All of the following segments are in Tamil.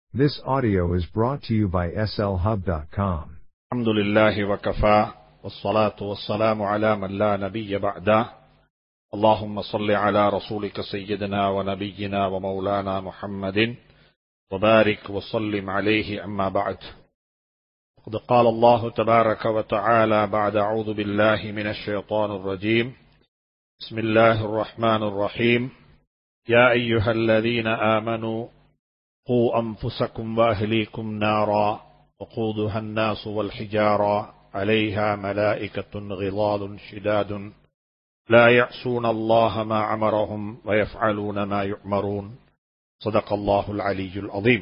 This audio is brought to you by slhub.com. الحمد لله وكفى والصلاة والسلام على من لا نبي بعده اللهم صل على رسولك سيدنا ونبينا ومولانا محمد وبارك وسلم عليه أما بعد قد قال الله تبارك وتعالى بعد أعوذ بالله من الشيطان الرجيم بسم الله الرحمن الرحيم يا أيها الذين آمنوا قوا أنفسكم وأهليكم نارا وقودها الناس والحجارة عليها ملائكة غضال شداد لا يعصون الله ما أمرهم ويفعلون ما يؤمرون صدق الله العلي العظيم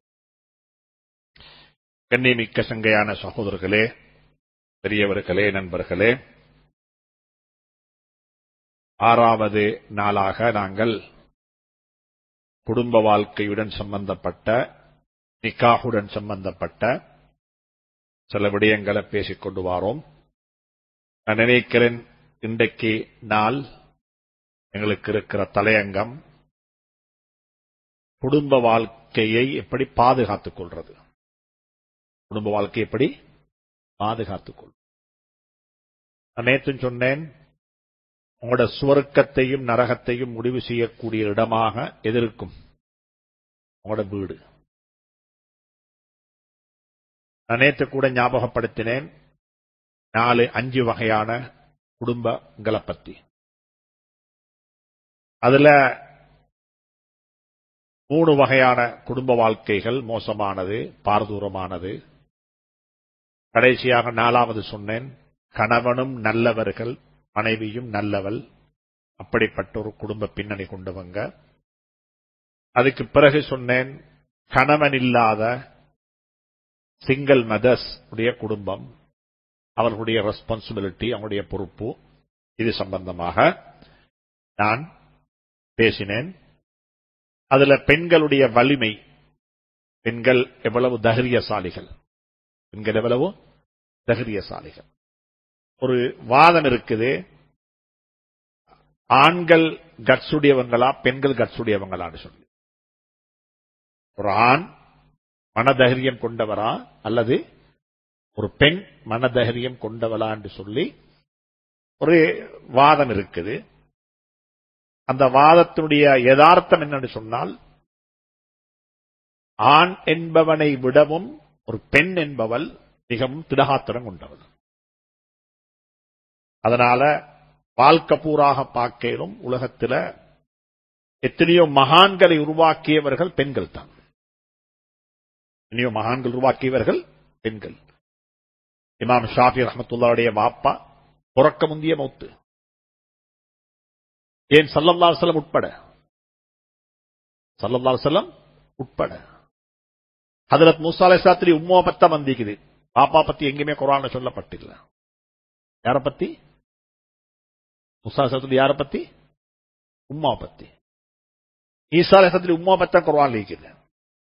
கண்ணியமிக்க சங்கையான சகோதரர்களே பெரியவர்களே நண்பர்களே ஆறாவது நாளாக நாங்கள் குடும்ப வாழ்க்கையுடன் சம்பந்தப்பட்ட நிக்காகுடன் சம்பந்தப்பட்ட சில விடயங்களை பேசிக் கொண்டு வாரோம் நான் நினைக்கிறேன் இன்றைக்கு நாள் எங்களுக்கு இருக்கிற தலையங்கம் குடும்ப வாழ்க்கையை எப்படி பாதுகாத்துக் கொள்றது குடும்ப வாழ்க்கை எப்படி பாதுகாத்துக் கொள் நான் நேற்று சொன்னேன் உங்களோட சுவர்க்கத்தையும் நரகத்தையும் முடிவு செய்யக்கூடிய இடமாக எதிர்க்கும் உங்களோட வீடு நான் நேற்று கூட ஞாபகப்படுத்தினேன் நாலு அஞ்சு வகையான குடும்பங்களை பத்தி அதுல மூணு வகையான குடும்ப வாழ்க்கைகள் மோசமானது பாரதூரமானது கடைசியாக நாலாவது சொன்னேன் கணவனும் நல்லவர்கள் மனைவியும் நல்லவள் அப்படிப்பட்ட ஒரு குடும்ப பின்னணி கொண்டவங்க அதுக்கு பிறகு சொன்னேன் கணவன் இல்லாத சிங்கிள் மதர்ஸ் உடைய குடும்பம் அவர்களுடைய ரெஸ்பான்சிபிலிட்டி அவங்களுடைய பொறுப்பு இது சம்பந்தமாக நான் பேசினேன் அதுல பெண்களுடைய வலிமை பெண்கள் எவ்வளவு தகரியசாலிகள் பெண்கள் எவ்வளவு தகரியசாலிகள் ஒரு வாதம் இருக்குது ஆண்கள் கட்சுடையவங்களா பெண்கள் கட்சுடையவங்களான்னு சொல்லி ஒரு ஆண் மனதைரியம் கொண்டவரா அல்லது ஒரு பெண் மனதைரியம் கொண்டவளா என்று சொல்லி ஒரு வாதம் இருக்குது அந்த வாதத்தினுடைய யதார்த்தம் என்னன்னு சொன்னால் ஆண் என்பவனை விடவும் ஒரு பெண் என்பவள் மிகவும் திடகாத்திரம் கொண்டவள் அதனால வாழ்க்கை பூராக பார்க்கலும் உலகத்தில் எத்தனையோ மகான்களை உருவாக்கியவர்கள் பெண்கள் தான் எத்தனையோ மகான்கள் உருவாக்கியவர்கள் பெண்கள் இமாம் ஷாஃபி ரஹமத்துல்லாவுடைய பாப்பா புறக்க முந்திய மௌத்து ஏன் சல்லல்லா செல்லம் உட்பட சல்லல்லா செல்லம் உட்பட ஹதரத் மூசா அலைசாத்திரி உம்மா பத்தா வந்திக்குது பாப்பா பத்தி எங்கேயுமே குரான் சொல்லப்பட்டில்ல யார பத்தி முசா சத்துலி யார பத்தி உம்மா பத்தி ஈசா அலைசாத்திரி உம்மா பத்தா குரான் இருக்குது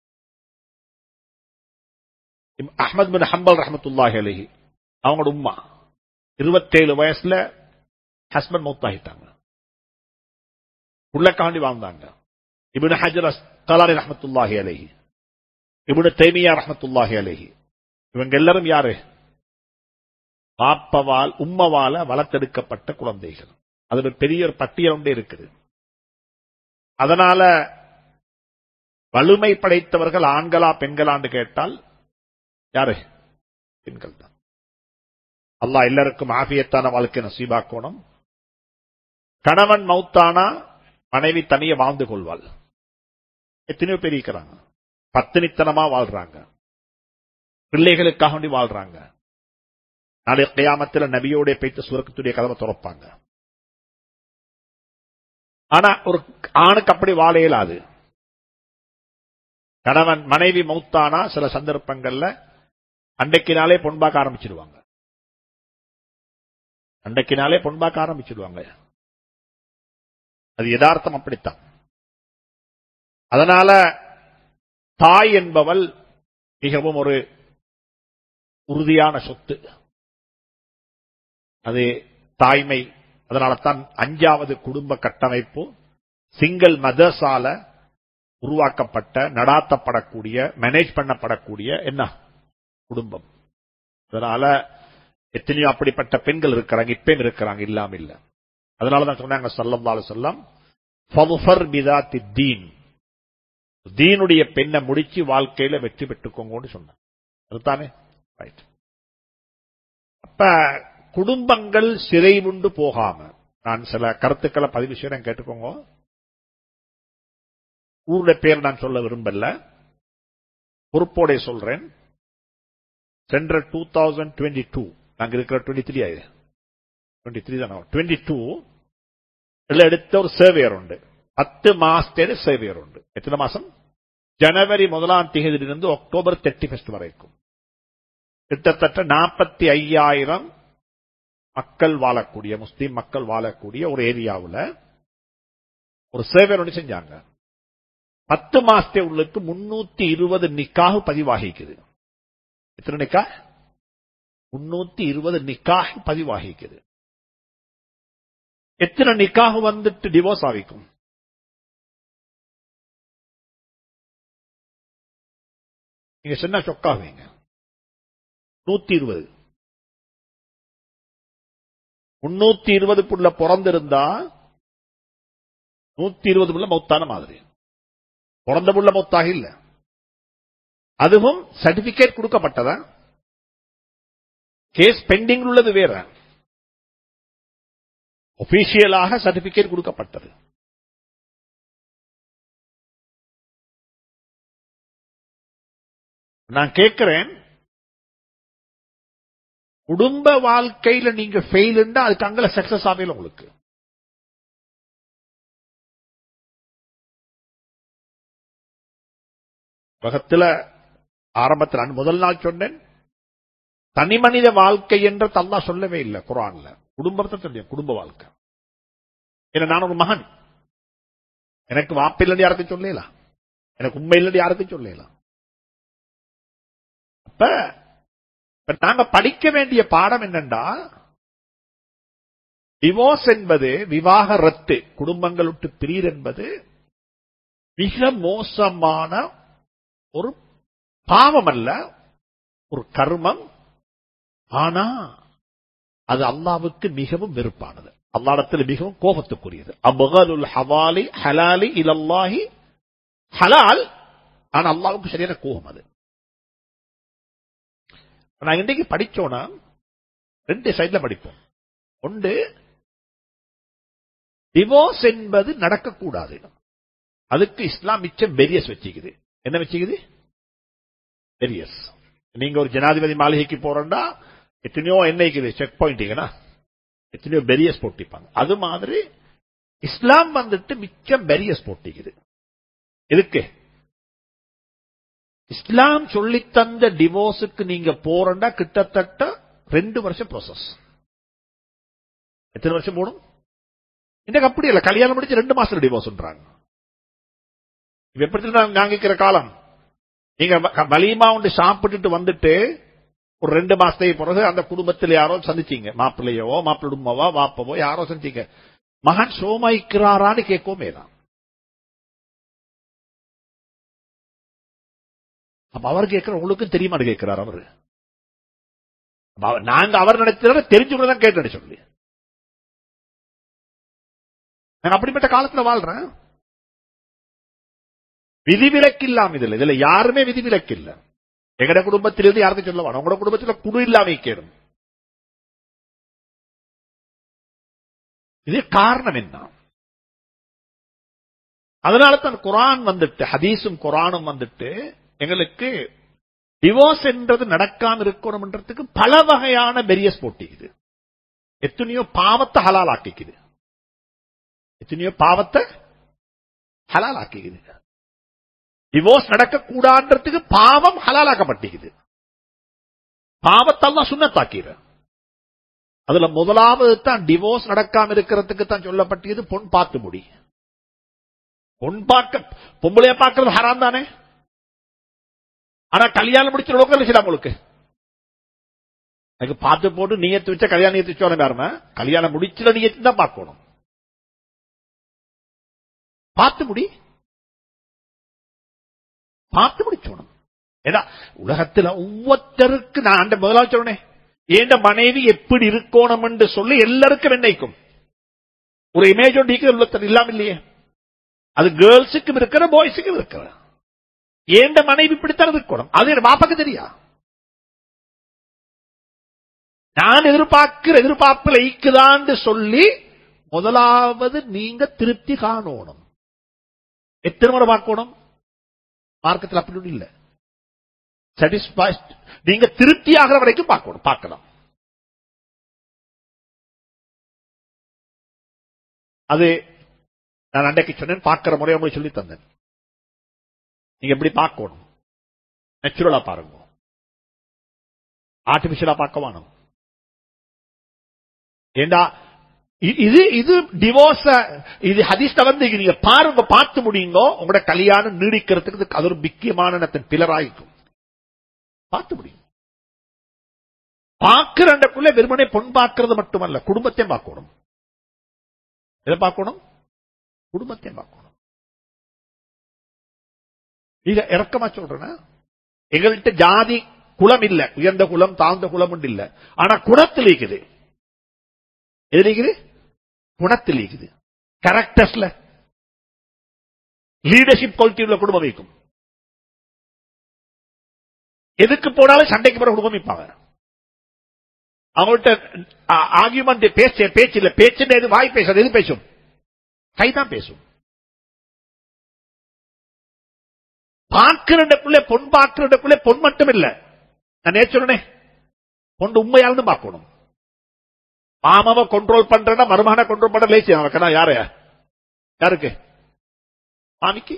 அஹமத் பின் ஹம்பல் ரஹமத்துல்லாஹி அலஹி அவங்களோட உம்மா இருபத்தேழு வயசுல ஹஸ்பண்ட் மௌத்தாகிட்டாங்க உள்ளக்காண்டி வாழ்ந்தாங்க இபின் ஹஜர் கலாரி ரஹமத்துல்லாஹி அலஹி இபின் தைமியா ரஹமத்துல்லாஹி அலஹி இவங்க எல்லாரும் யாரு பாப்பவால் உம்மவால வளர்த்தெடுக்கப்பட்ட குழந்தைகள் அது ஒரு பெரிய ஒரு பட்டியல் ஒன்றே இருக்குது அதனால வலிமை படைத்தவர்கள் ஆண்களா பெண்களான்னு கேட்டால் யாரு பெண்கள் தான் அல்லா எல்லாருக்கும் ஆபியத்தான வாழ்க்கை நசீபாக்கணும் கணவன் மௌத்தானா மனைவி தனிய வாழ்ந்து கொள்வாள் எத்தனையோ பேர் இருக்கிறாங்க பத்தினித்தனமா வாழ்றாங்க பிள்ளைகளுக்காக வேண்டி வாழ்றாங்க நாளை கையாமத்தில் நபியோட போய்த்து சுரக்கத்துடைய கதவை துறப்பாங்க ஆனா ஒரு ஆணுக்கு அப்படி வாழ இயலாது கணவன் மனைவி மௌத்தானா சில சந்தர்ப்பங்கள்ல அன்றைக்கினாலே பொன்பாக்க ஆரம்பிச்சிருவாங்க அன்றைக்கினாலே பொன்பாக்க ஆரம்பிச்சிருவாங்க அது யதார்த்தம் அப்படித்தான் அதனால தாய் என்பவள் மிகவும் ஒரு உறுதியான சொத்து அது தாய்மை அதனால தான் அஞ்சாவது குடும்ப கட்டமைப்பு சிங்கிள் மதர்ஸால உருவாக்கப்பட்ட நடாத்தப்படக்கூடிய மேனேஜ் பண்ணப்படக்கூடிய என்ன குடும்பம் அதனால எத்தனையோ அப்படிப்பட்ட பெண்கள் இருக்கிறாங்க இப்பயும் இருக்கிறாங்க இல்லாம இல்ல அதனாலதான் சொன்னாங்க சல்லல்லாஹு சொல்லம் ஃபதுஃபர் பிதாத்தி தீன் தீனுடைய பெண்ணை முடிச்சு வாழ்க்கையில வெற்றி பெற்றுக்கோங்கன்னு சொன்னாங்க அதுதானே ரைட் அப்ப குடும்பங்கள் சிறைவுண்டு போகாம நான் சில கருத்துக்களை பதிவு செய்யறேன் கேட்டுக்கோங்க ஊருடைய பேர் நான் சொல்ல விரும்பல பொறுப்போட சொல்றேன் சென்ற டூ தௌசண்ட் டுவெண்ட்டி டூ நாங்க இருக்கிற டுவெண்ட்டி த்ரீ ஆயுது டுவெண்ட்டி த்ரீ தான் டுவெண்ட்டி டூ எடுத்த ஒரு சேவையர் உண்டு பத்து மாசத்தேடு சேவையர் உண்டு எத்தனை மாசம் ஜனவரி முதலாம் தேதியிலிருந்து அக்டோபர் தேர்ட்டி ஃபர்ஸ்ட் வரைக்கும் கிட்டத்தட்ட நாற்பத்தி ஐயாயிரம் மக்கள் வாழக்கூடிய முஸ்லீம் மக்கள் வாழக்கூடிய ஒரு ஏரியாவில் ஒரு சேவை ஒன்று செஞ்சாங்க பத்து மாசத்தை உள்ளுக்கு முன்னூத்தி இருபது நிக்காக பதிவாகிக்குது எத்தனை நிக்கா முன்னூத்தி இருபது நிக்காக பதிவாகிக்குது எத்தனை நிக்காக வந்துட்டு டிவோர்ஸ் ஆகிக்கும் நீங்க சொன்னா சொக்காவீங்க நூத்தி இருபது முன்னூத்தி இருபதுக்குள்ள பிறந்திருந்தா நூத்தி இருபது புள்ள மௌத்தான மாதிரி பிறந்த புள்ள மௌத்தாக இல்ல அதுவும் சர்டிபிகேட் கொடுக்கப்பட்டதா கேஸ் பெண்டிங் உள்ளது வேற ஒபிஷியலாக சர்டிபிகேட் கொடுக்கப்பட்டது நான் கேட்கிறேன் குடும்ப வாழ்க்கையில நீங்க ஃபெயிலுண்டா அதுக்கு அங்கல சக்சஸ் ஆகல உங்களுக்கு உலகத்துல ஆரம்பத்தில் நான் முதல் நாள் சொன்னேன் தனி மனித வாழ்க்கை என்று தல்லா சொல்லவே இல்லை குரான்ல குடும்பத்தை சொல்லிய குடும்ப வாழ்க்கை ஏன்னா நான் ஒரு மகன் எனக்கு வாப்பு இல்லைன்னு யாருக்கும் சொல்லலாம் எனக்கு உண்மை இல்லைன்னு யாருக்கும் சொல்லலாம் அப்ப இப்ப நாங்க படிக்க வேண்டிய பாடம் என்னண்டா டிவோர்ஸ் என்பது விவாக ரத்து குடும்பங்கள் விட்டு பிரியர் என்பது மிக மோசமான ஒரு பாவம் அல்ல ஒரு கர்மம் ஆனா அது அல்லாவுக்கு மிகவும் வெறுப்பானது அல்லாடத்தில் மிகவும் கோபத்துக்குரியது அபகலுல் ஹவாலி ஹலாலி இலல்லாஹி ஹலால் ஆனா அல்லாவுக்கு சரியான கோபம் அது நான் இன்றைக்கு படிச்சோன்னா ரெண்டு சைட்ல படிப்போம் ஒன்று டிவோர்ஸ் என்பது நடக்கக்கூடாது அதுக்கு இஸ்லாம் மிச்சம் பெரியஸ் வச்சுக்குது என்ன வச்சுக்குது பெரியஸ் நீங்க ஒரு ஜனாதிபதி மாளிகைக்கு போறோம்னா எத்தனையோ என்னைக்குது செக் பாயிண்டிங்கனா எத்தனையோ பெரியஸ் போட்டிப்பாங்க அது மாதிரி இஸ்லாம் வந்துட்டு மிச்சம் பெரியஸ் போட்டிக்குது எதுக்கு இஸ்லாம் சொல்லி தந்த டிவோர்ஸுக்கு நீங்க போறண்டா கிட்டத்தட்ட ரெண்டு வருஷம் ப்ராசஸ் எத்தனை வருஷம் போடும் இன்னைக்கு அப்படி இல்ல கல்யாணம் முடிச்சு ரெண்டு மாசம் டிவோர்ஸ்ன்றாங்க எப்படி நாங்க இருக்கிற காலம் நீங்க வலிமா உண்டு சாப்பிட்டுட்டு வந்துட்டு ஒரு ரெண்டு மாசத்துக்கு பிறகு அந்த குடும்பத்தில் யாரோ சந்திச்சீங்க மாப்பிள்ளையவோ மாப்பிள்ளை உமாவோ வாப்பவோ யாரோ சந்திச்சீங்க மகன் சோமாய்க்கிறாரான்னு கேட்கவுமே தான் அப்ப அவர் கேட்கிற உங்களுக்கும் தெரியுமா கேட்கிறார் அவரு நாங்க அவர் நடத்துற தெரிஞ்சுக்கணும் கேட்டு சொல்லி நான் அப்படிப்பட்ட காலத்துல வாழ்றேன் விதிவிலக்கு இல்லாம இதுல இதுல யாருமே விதிவிலக்கு இல்ல எங்கட குடும்பத்திலிருந்து யாருக்கும் சொல்ல வேணும் உங்களோட குடும்பத்துல குடு இல்லாம கேடும் இது காரணம் என்ன அதனால தான் குரான் வந்துட்டு ஹதீஸும் குரானும் வந்துட்டு எங்களுக்கு டிவோர்ஸ் என்றது நடக்காம இருக்கணும்ன்றதுக்கு பல வகையான பெரியஸ் போட்டிக்குது எத்தனையோ பாவத்தை ஹலால் ஆக்கிக்குது எத்தனையோ பாவத்தை ஹலால் ஆக்கிக்குது டிவோர்ஸ் நடக்கக்கூடாதுன்றதுக்கு பாவம் ஹலாலாக்கப்பட்டிக்குது பாவத்தெல்லாம் சுண்ணத்தாக்கிற அதுல முதலாவது தான் டிவோர்ஸ் நடக்காம இருக்கிறதுக்கு தான் சொல்லப்பட்டது பொன் பார்த்து முடி பொன் பார்க்க பொம்பளைய பார்க்கறது ஹராம் தானே ஆனா கல்யாணம் முடிச்ச லோக்கல் செய்யலாம் உங்களுக்கு எனக்கு பார்த்து போட்டு நீயத்து வச்ச கல்யாணம் நீயத்து வச்சோம் யாருமே கல்யாணம் முடிச்சுல நீயத்து தான் பார்க்கணும் பார்த்து முடி பார்த்து முடிச்சோணும் ஏன்னா உலகத்துல ஒவ்வொருத்தருக்கு நான் அந்த முதலாவது சொன்னேன் ஏண்ட மனைவி எப்படி இருக்கணும் என்று சொல்லி எல்லாருக்கும் நிர்ணயிக்கும் ஒரு இமேஜ் ஒன்று உள்ளத்தில் இல்லாம இல்லையே அது கேர்ள்ஸுக்கும் இருக்கிற பாய்ஸுக்கும் இருக்கிற ஏண்ட மனைவி இப்படித்தான் இருக்கணும் அது என் பாப்பாக்கு தெரியா நான் எதிர்பார்க்கிற எதிர்பார்ப்பில் ஈக்குதான்னு சொல்லி முதலாவது நீங்க திருப்தி காணணும் எத்தனை முறை பார்க்கணும் மார்க்கத்தில் அப்படி ஒண்ணும் இல்ல சாட்டிஸ்பைட் நீங்க திருப்தி ஆகிற வரைக்கும் பார்க்கணும் பார்க்கலாம் அது நான் அன்றைக்கு சொன்னேன் பார்க்கிற முறையை உங்களுக்கு சொல்லி தந்தேன் நீங்க எப்படி பார்க்கணும் நேச்சுரலா பாருங்க ஆர்டிபிஷியலா பார்க்க வேணும் ஏண்டா இ- இது இது டிவோர்ஸ இது ஹதீஸ்ல வந்து இங்க நீங்க பாருங்க பார்த்து முடியுங்க உங்களோட கல்யாணம் நீடிக்கிறதுக்கு இது அது ஒரு முக்கியமான பிலராயிருக்கும் பார்த்து முடியும் பார்க்கிறண்டக்குள்ள வெறுமனே பொன் பார்க்கிறது மட்டுமல்ல குடும்பத்தையும் பார்க்கணும் எதை பார்க்கணும் குடும்பத்தையும் பார்க்கணும் இத இறக்கமா சொல்றேன்னா எங்கள்கிட்ட ஜாதி குலம் இல்ல உயர்ந்த குலம் தாழ்ந்த குலம் உண்டு இல்ல ஆனா குணத்தில் இருக்குது எது இருக்குது குணத்தில் இருக்குது கேரக்டர்ஸ்ல லீடர்ஷிப் குவாலிட்டி உள்ள குடும்பம் வைக்கும் எதுக்கு போனாலும் சண்டைக்கு பிறகு குடும்பம் வைப்பாங்க அவங்கள்ட்ட ஆர்கியூமெண்ட் பேச்ச பேச்சு இல்ல பேச்சு எது வாய் பேசாது எது பேசும் கைதான் பேசும் பார்க்கிறதுக்குள்ளே பொன் பார்க்கிறதுக்குள்ளே பொன் மட்டும் இல்ல நான் நேச்சுரனே பொண்ணு உண்மையாலும் பார்க்கணும் மாமாவை கண்ட்ரோல் பண்றேன்னா மருமகனை கண்ட்ரோல் பண்ண லேசி அவனுக்கு யாரு யாருக்கு மாமிக்கு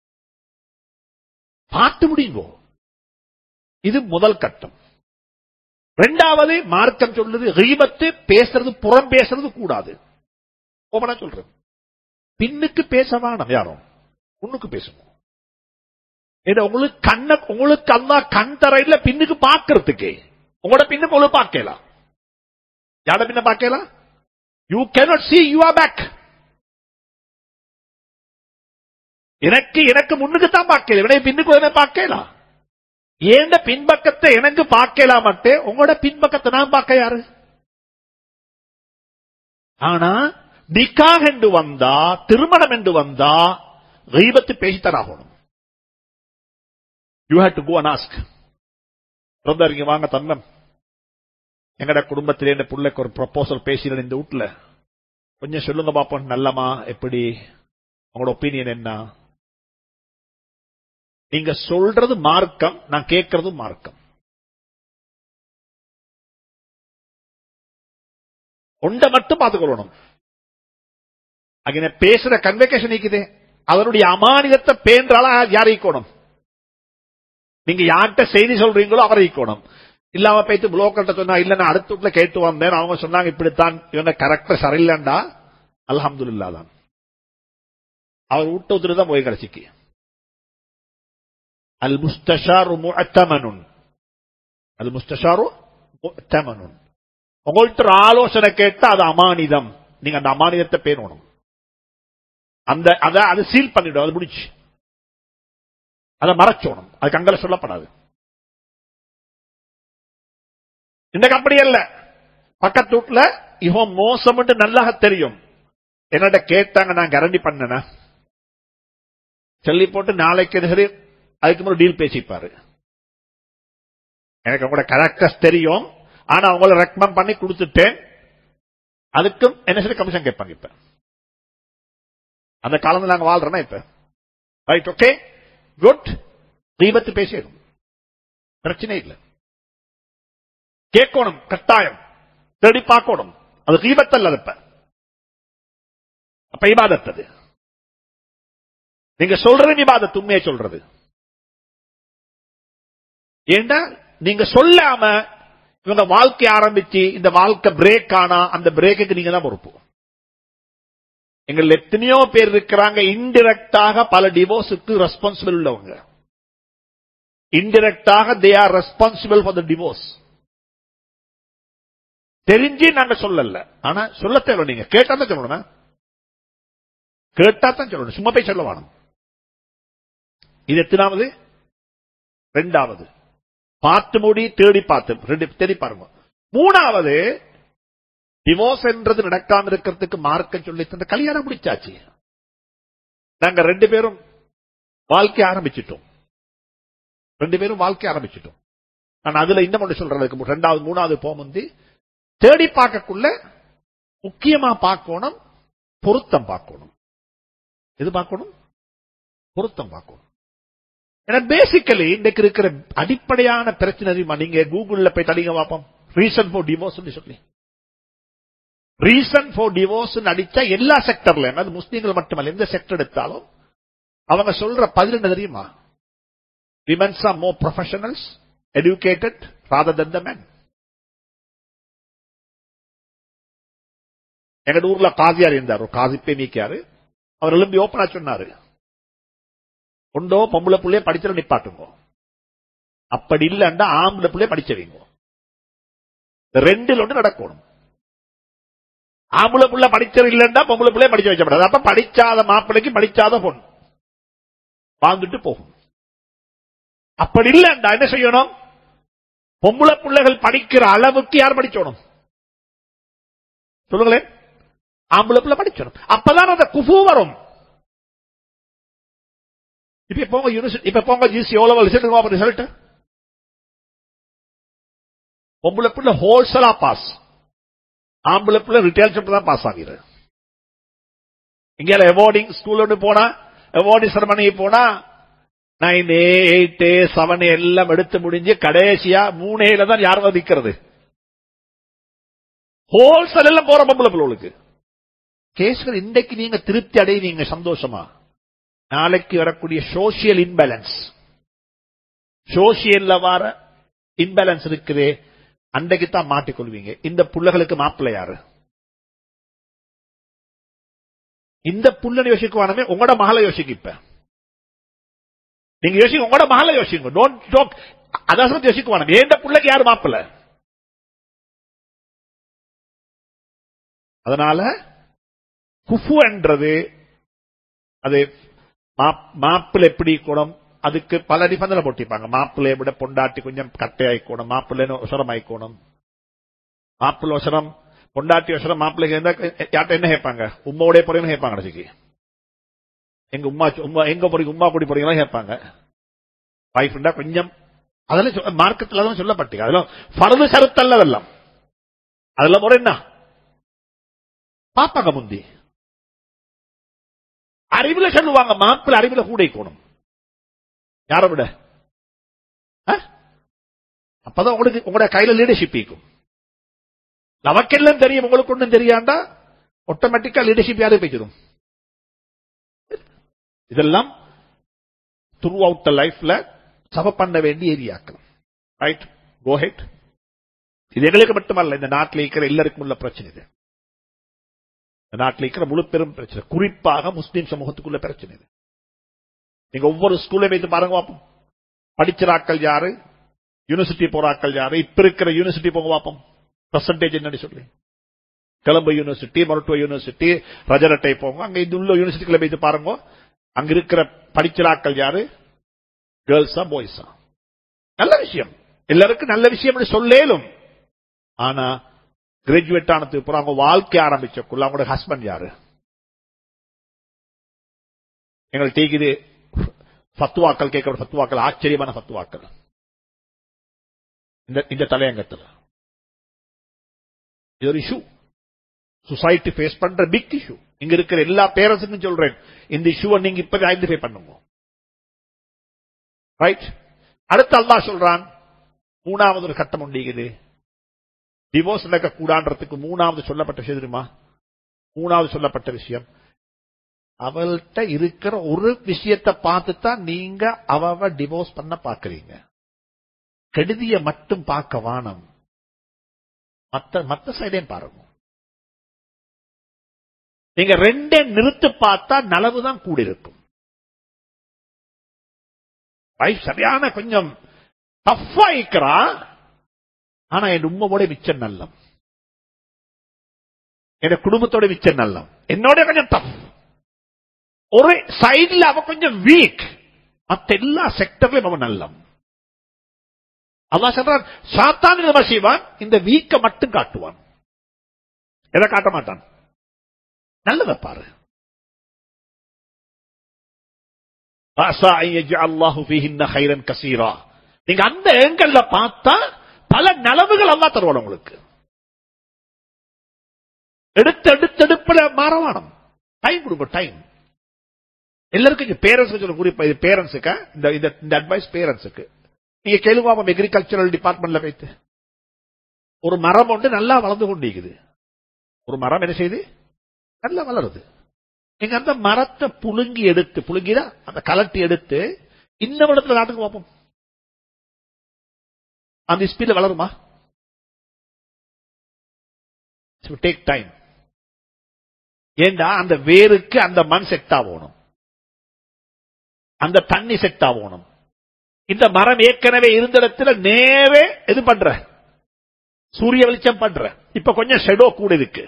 பார்த்து முடியுங்கோ இது முதல் கட்டம் ரெண்டாவது மார்க்கம் சொல்லுது ரீபத்து பேசுறது புறம் பேசுறது கூடாது ஓமனா சொல்றது பின்னுக்கு பேச வேணாம் யாரும் முன்னுக்கு பேசணும் இது உங்களுக்கு கண்ண உங்களுக்கு அல்லா கண் தரையில பின்னுக்கு பாக்குறதுக்கு உங்களோட பின்னுக்கு உங்களுக்கு பார்க்கலாம் யார பின்ன பார்க்கலாம் you cannot see your back எனக்கு எனக்கு முன்னுக்கு தான் பார்க்கல இவனை பின்னுக்கு உடனே பார்க்கலாம் ஏண்ட பின்பக்கத்தை எனக்கு பார்க்கலாம் மட்டும் உங்களோட பின்பக்கத்தை நான் பார்க்க யாரு ஆனா நிக்காக என்று வந்தா திருமணம் என்று வந்தா ரீபத்து பேசித்தராகணும் you had to go and ask brother இங்க வாங்க தன்னம் எங்கட குடும்பத்திலே இந்த பிள்ளைக்கு ஒரு ப்ரொபோசல் பேசினேன் இந்த வீட்டுல கொஞ்சம் சொல்லுங்க பாப்போம் நல்லமா எப்படி உங்களோட ஒப்பீனியன் என்ன நீங்க சொல்றது மார்க்கம் நான் கேட்கறது மார்க்கம் ஒன்றை மட்டும் பார்த்துக்கொள்ளணும் அங்கே பேசுற கன்வெகேஷன் இருக்குது அதனுடைய அமானிதத்தை பேன்றால யார் ஈக்கணும் நீங்க யார்கிட்ட செய்தி சொல்றீங்களோ அவரை ஈக்கணும் இல்லாம போயிட்டு புலோக்கர்ட்ட சொன்னா இல்ல நான் அடுத்த வீட்டுல கேட்டு வந்தேன் அவங்க சொன்னாங்க இப்படித்தான் இவங்க கரெக்டா சரியில்லைண்டா அல்ஹம்துல்லா தான் அவர் விட்டு ஒத்துட்டு தான் போய் கிடைச்சிக்கு அல் முஸ்தஷாரு முஅத்தமனுன் அல் முஸ்தஷாரு முஅத்தமனுன் உங்கள்ட்ட ஒரு ஆலோசனை கேட்டா அது அமானிதம் நீங்க அந்த அமானிதத்தை பேணணும் அந்த அத அது சீல் பண்ணிடும் அது முடிச்சு அதை மறைச்சோணும் அதுக்கு அங்கல சொல்லப்படாது இந்த அப்படி அல்ல பக்கத்து வீட்டுல இவன் மோசம் நல்லா தெரியும் என்னட்ட கேட்டாங்க நான் கரண்டி பண்ணன சொல்லி போட்டு நாளைக்கு சரி அதுக்கு முன்னாடி டீல் பேசிப்பாரு எனக்கு உங்களோட கரெக்டஸ் தெரியும் ஆனா அவங்கள ரெக்கமெண்ட் பண்ணி கொடுத்துட்டேன் அதுக்கும் என்ன சரி கமிஷன் கேட்பாங்க இப்ப அந்த காலத்துல நாங்க வாழ்றோம்னா இப்ப ரைட் ஓகே குட் தீபத்து பேசிடும் பிரச்சனை இல்லை கேட்கணும் கட்டாயம் தேடி பார்க்கணும் அது தீபத்தல்ல இப்ப அப்ப இபாதத் அது நீங்க சொல்றது இபாதத் உண்மையை சொல்றது ஏண்டா நீங்க சொல்லாம இவங்க வாழ்க்கை ஆரம்பிச்சு இந்த வாழ்க்கை பிரேக் ஆனா அந்த பிரேக்குக்கு நீங்க தான் பொறுப்பு எங்கள் எத்தனையோ பேர் இருக்கிறாங்க இன்டிரெக்டாக பல டிவோர்ஸுக்கு ரெஸ்பான்சிபிள் உள்ளவங்க இன்டிரெக்டாக they are responsible for the divorce தெரிஞ்சு நாங்க சொல்லல ஆனா சொல்ல தேவை நீங்க கேட்டா தான் சொல்லணும் கேட்டா தான் சொல்லணும் சும்மா போய் சொல்ல வேணும் இது எத்தனாவது ரெண்டாவது பார்த்து மூடி தேடி பார்த்து ரெண்டு தேடி பாருங்க மூணாவது டிவோர்ஸ் என்றது நடக்காம இருக்கிறதுக்கு மார்க்க சொல்லி தந்த கல்யாணம் முடிச்சாச்சு நாங்க ரெண்டு பேரும் வாழ்க்கை ஆரம்பிச்சிட்டோம் ரெண்டு பேரும் வாழ்க்கை ஆரம்பிச்சிட்டோம் நான் அதுல இன்னும் ஒன்று சொல்றதுக்கு ரெண்டாவது மூணாவது போமுந்தி தேடி பார்க்கக்குள்ள முக்கியமா பார்க்கணும் பொருத்தம் பார்க்கணும் எது பார்க்கணும் பொருத்தம் பார்க்கணும் ஏன்னா பேசிக்கலி இன்னைக்கு இருக்கிற அடிப்படையான பிரச்சனை தெரியுமா நீங்க கூகுள்ல போய் தடிங்க பார்ப்போம் ரீசன் ஃபார் டிவோர்ஸ் சொல்லி ரீசன் ஃபார் டிவோர்ஸ் அடிச்சா எல்லா செக்டர்ல அது முஸ்லீம்கள் மட்டுமல்ல எந்த செக்டர் எடுத்தாலும் அவங்க சொல்ற பதில் என்ன தெரியுமா womens are more professionals educated rather than the men. எங்க ஊர்ல காசியார் இருந்தார் ஒரு காசி பேமிக்காரு அவர் எழும்பி ஓப்பனா சொன்னாரு ஒண்டோ பொம்பளை புள்ளைய படிச்சிட நிப்பாட்டுங்க அப்படி இல்லைன்னா ஆம்பளை புள்ளைய படிச்சவீங்க ரெண்டில் ஒன்று நடக்கணும் ஆம்பளை புள்ள படிச்சது இல்லைன்னா பொம்பளை புள்ளைய படிச்ச வைக்கப்படாது அப்ப படிச்சாத மாப்பிள்ளைக்கு படிச்சாத பொண்ணு வாழ்ந்துட்டு போகும் அப்படி இல்லைண்டா என்ன செய்யணும் பொம்பளை பிள்ளைகள் படிக்கிற அளவுக்கு யார் படிச்சோணும் சொல்லுங்களேன் ஆம்பளை பிள்ளை படிச்சணும் அப்பதான் அந்த குஃபு வரும் இப்ப போங்க யூனிவர்சிட்டி இப்ப போங்க ஜிசி எவ்வளவு ரிசல்ட் ரிசல்ட் பொம்பளை பிள்ளை ஹோல்சேலா பாஸ் ஆம்பளை பிள்ளை ரிட்டைல் செப்டர் தான் பாஸ் ஆகிறது இங்க அவார்டிங் ஸ்கூல் போனா அவார்டிங் செரமனி போனா நைன் எயிட் செவன் எல்லாம் எடுத்து முடிஞ்சு கடைசியா மூணேல தான் யார் வதிக்கிறது ஹோல்சேல் எல்லாம் போற பொம்பளை பிள்ளைகளுக்கு கேஸ்கள் இன்றைக்கு நீங்க திருப்தி அடைவீங்க சந்தோஷமா நாளைக்கு வரக்கூடிய சோசியல் இன்பேலன்ஸ் சோசியல்ல வர இன்பேலன்ஸ் இருக்குதே அன்றைக்கு தான் மாட்டிக்கொள்வீங்க இந்த புள்ளைகளுக்கு மாப்பிள்ளை யாரு இந்த புள்ளனை யோசிக்குவானமே உங்களோட மகளை யோசிக்க இப்ப நீங்க யோசிங்க உங்களோட மகளை யோசிங்க டோன்ட் டோக் அதான் யோசிக்குவானு ஏண்ட பிள்ளைக்கு யாரு மாப்பிள்ள அதனால குஃபு என்றது அது மாப்பிள்ளை எப்படி கூடும் அதுக்கு பல நிபந்தனை போட்டிருப்பாங்க மாப்பிள்ளையை விட பொண்டாட்டி கொஞ்சம் கட்டையாயிக்கணும் மாப்பிள்ளை ஒசரம் ஆயிக்கணும் மாப்பிள்ளை ஒசரம் பொண்டாட்டி ஒசரம் மாப்பிள்ளைக்கு இருந்தா யார்ட்ட என்ன கேட்பாங்க உம்மாவுடைய போறீங்கன்னு கேட்பாங்க கடைசிக்கு எங்க உமா உமா எங்க போறீங்க உமா கூடி போறீங்களா கேட்பாங்க வைஃப்ண்டா கொஞ்சம் அதெல்லாம் மார்க்கத்தில் தான் சொல்லப்பட்டு அதெல்லாம் பரது சருத்தல்ல அதெல்லாம் அதுல முறை என்ன பாப்பாங்க முந்தி அறிவுல சொல்லுவாங்க மாப்பிள்ள அறிவுல கூட இருக்கணும் யாரை விட அப்பதான் உங்களுக்கு உங்களோட கையில லீடர்ஷிப் இருக்கும் நமக்கெல்லாம் தெரியும் உங்களுக்கு ஒன்றும் தெரியாண்டா ஆட்டோமேட்டிக்கா லீடர்ஷிப் யாரும் பேசிடும் இதெல்லாம் த்ரூ அவுட் த லைஃப்ல சப பண்ண வேண்டிய ஏரியாக்கள் ரைட் கோ ஹெட் இது எங்களுக்கு மட்டுமல்ல இந்த நாட்டில் இருக்கிற எல்லாருக்கும் உள்ள பிரச்சனை இது இந்த நாட்டில் இருக்கிற முழு பெரும் பிரச்சனை குறிப்பாக முஸ்லீம் சமூகத்துக்குள்ள பிரச்சனை இது நீங்க ஒவ்வொரு ஸ்கூல்ல வைத்து பாருங்க பார்ப்போம் படிச்சிராக்கள் யாரு யூனிவர்சிட்டி போறாக்கள் யாரு இப்ப இருக்கிற யூனிவர்சிட்டி போங்க பார்ப்போம் பர்சன்டேஜ் என்னன்னு சொல்லி கொலம்போ யூனிவர்சிட்டி மருத்துவ யூனிவர்சிட்டி ரஜரட்டை போங்க அங்க இது உள்ள யூனிவர்சிட்டிகளை வைத்து பாருங்க அங்க இருக்கிற படிச்சிராக்கள் யாரு கேர்ள்ஸா பாய்ஸா நல்ல விஷயம் எல்லாருக்கும் நல்ல விஷயம் சொல்லேலும் ஆனா கிராஜுவேட் ஆனதுக்கு அப்புறம் அவங்க வாழ்க்கை ஆரம்பிச்சக்குள்ள அவங்களோட ஹஸ்பண்ட் யாரு எங்களுக்கு டீக்குது ஃபத்துவாக்கள் கேட்கிற ஃபத்துவாக்கள் ஆச்சரியமான ஃபத்துவாக்கள் இந்த இந்த தலையங்கத்தில் இது ஒரு இஷ்யூ சொசைட்டி ஃபேஸ் பண்ற பிக் இஷ்யூ இங்க இருக்கிற எல்லா பேரண்ட்ஸுக்கும் சொல்றேன் இந்த இஷ்யூவை நீங்க இப்பவே ஐடென்டிஃபை பண்ணுங்க ரைட் அடுத்து அல்லா சொல்றான் மூணாவது ஒரு கட்டம் உண்டிக்குது டிவோர்ஸ் நடக்க கூடான்றதுக்கு மூணாவது சொல்லப்பட்ட விஷயம் தெரியுமா மூணாவது சொல்லப்பட்ட விஷயம் அவள்கிட்ட இருக்கிற ஒரு விஷயத்தை பார்த்து தான் நீங்க அவ டிவோர்ஸ் பண்ண பாக்குறீங்க கெடுதிய மட்டும் பார்க்க வானம் மத்த மத்த சைடையும் பாருங்க நீங்க ரெண்டே நிறுத்து பார்த்தா நலவு தான் கூட இருக்கும் வைஃப் சரியான கொஞ்சம் டஃபா இருக்கிறா ஆனா என் உண்மையோட மிச்சம் நல்லம் என் குடும்பத்தோட மிச்சம் நல்லம் என்னோட கொஞ்சம் டஃப் ஒரு சைட்ல அவ கொஞ்சம் வீக் மத்த எல்லா செக்டர்லயும் அவன் நல்லம் அல்லாஹ் சொல்றான் சாத்தான் என்ன செய்வான் இந்த வீக்க மட்டும் காட்டுவான் எதை காட்ட மாட்டான் நல்லதை பாரு ஆசா ஐ யஜ்அல்லாஹு ஃபீஹின்ன கைரன் கசீரா நீங்க அந்த ஏங்கல்ல பார்த்தா பல நலவுகள் அல்லாஹ் தருவான் உங்களுக்கு எடுத்து எடுத்தெடுப்புல மாறவானம் டைம் கொடுங்க டைம் எல்லாருக்கும் பேரண்ட்ஸ் சொல்ல குறிப்பா இது பேரண்ட்ஸுக்கு இந்த இந்த இந்த அட்வைஸ் பேரண்ட்ஸுக்கு நீங்க கேளுவாம எக்ரிகல்ச்சரல் டிபார்ட்மெண்ட்ல வைத்து ஒரு மரம் ஒன்று நல்லா வளர்ந்து கொண்டிருக்குது ஒரு மரம் என்ன செய்யுது நல்லா வளருது நீங்க அந்த மரத்தை புழுங்கி எடுத்து புழுங்கிதான் அந்த கலட்டி எடுத்து இந்த இடத்துல நாட்டுக்கு பார்ப்போம் அந்த ஸ்பீட்ல வளருமா டேக் டைம் ஏண்டா அந்த வேருக்கு அந்த மண் செட் ஆகணும் அந்த தண்ணி செட் ஆகணும் இந்த மரம் ஏற்கனவே இருந்த இடத்துல நேவே எது பண்ற சூரிய வெளிச்சம் பண்ற இப்ப கொஞ்சம் ஷெடோ கூட இருக்கு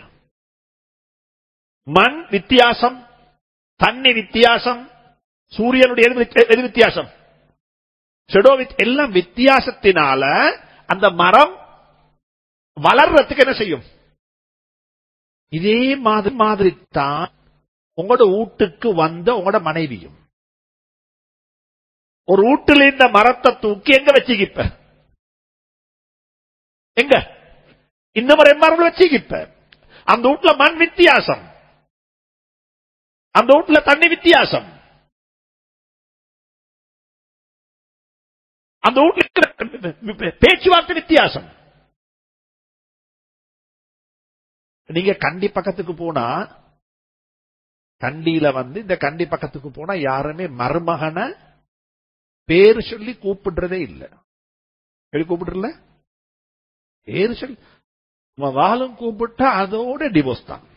மண் வித்தியாசம் தண்ணி வித்தியாசம் சூரியனுடைய எது வித்தி- எது வித்தியாசம் ஷெடோ எல்லாம் வித்தியாசத்தினால அந்த மரம் வளர்றதுக்கு என்ன செய்யும் இதே மாதிரி மாதிரி தான் உங்களோட வீட்டுக்கு வந்த உங்களோட மனைவியும் ஒரு வீட்டுல இந்த மரத்தை தூக்கி எங்க வச்சுக்கிப்ப எங்க இன்னும் ஒரு மரம் வச்சுக்கிப்ப அந்த வீட்டுல மண் வித்தியாசம் அந்த வீட்டுல தண்ணி வித்தியாசம் அந்த வீட்டுல பேச்சுவார்த்தை வித்தியாசம் நீங்க கண்டி பக்கத்துக்கு போனா கண்டியில வந்து இந்த கண்டி பக்கத்துக்கு போனா யாருமே மருமகனை பேரு சொல்லி கூப்பிடுறதே இல்ல எப்படி கூப்பிடுறல பேரு சொல்லி அவன் வாழும் கூப்பிட்டா அதோட டிவோர்ஸ் தான்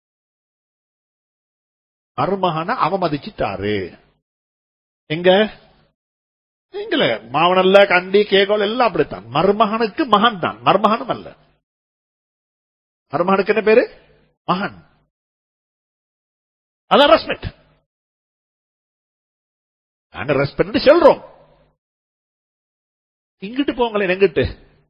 மருமகனை அவமதிச்சிட்டாரு எங்க எங்கள மாவனல்ல கண்டி கேகோல் எல்லாம் அப்படித்தான் மருமகனுக்கு மகன் தான் மருமகனும் அல்ல மருமகனுக்கு என்ன பேரு மகன் அதான் ரெஸ்பெக்ட் நாங்க ரெஸ்பெக்ட் சொல்றோம் இங்கிட்டு போங்களேன் எங்கிட்டு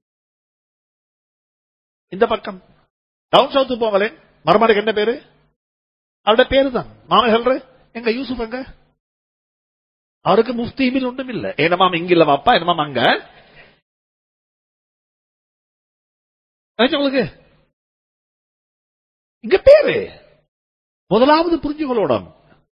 இந்த பக்கம் டவுன் சவுத்து போங்களேன் மருமனுக்கு என்ன பேரு அவருடைய பேரு தான் மாமா சொல்ற எங்க யூசுப் எங்க அவருக்கு முஃப்தீமில் ஒன்றும் இல்ல ஏனமாம் இங்க இல்ல அப்பா என்னமாம் அங்க ஆச்சு உங்களுக்கு இங்க பேரு முதலாவது புரிஞ்சுகளோடம்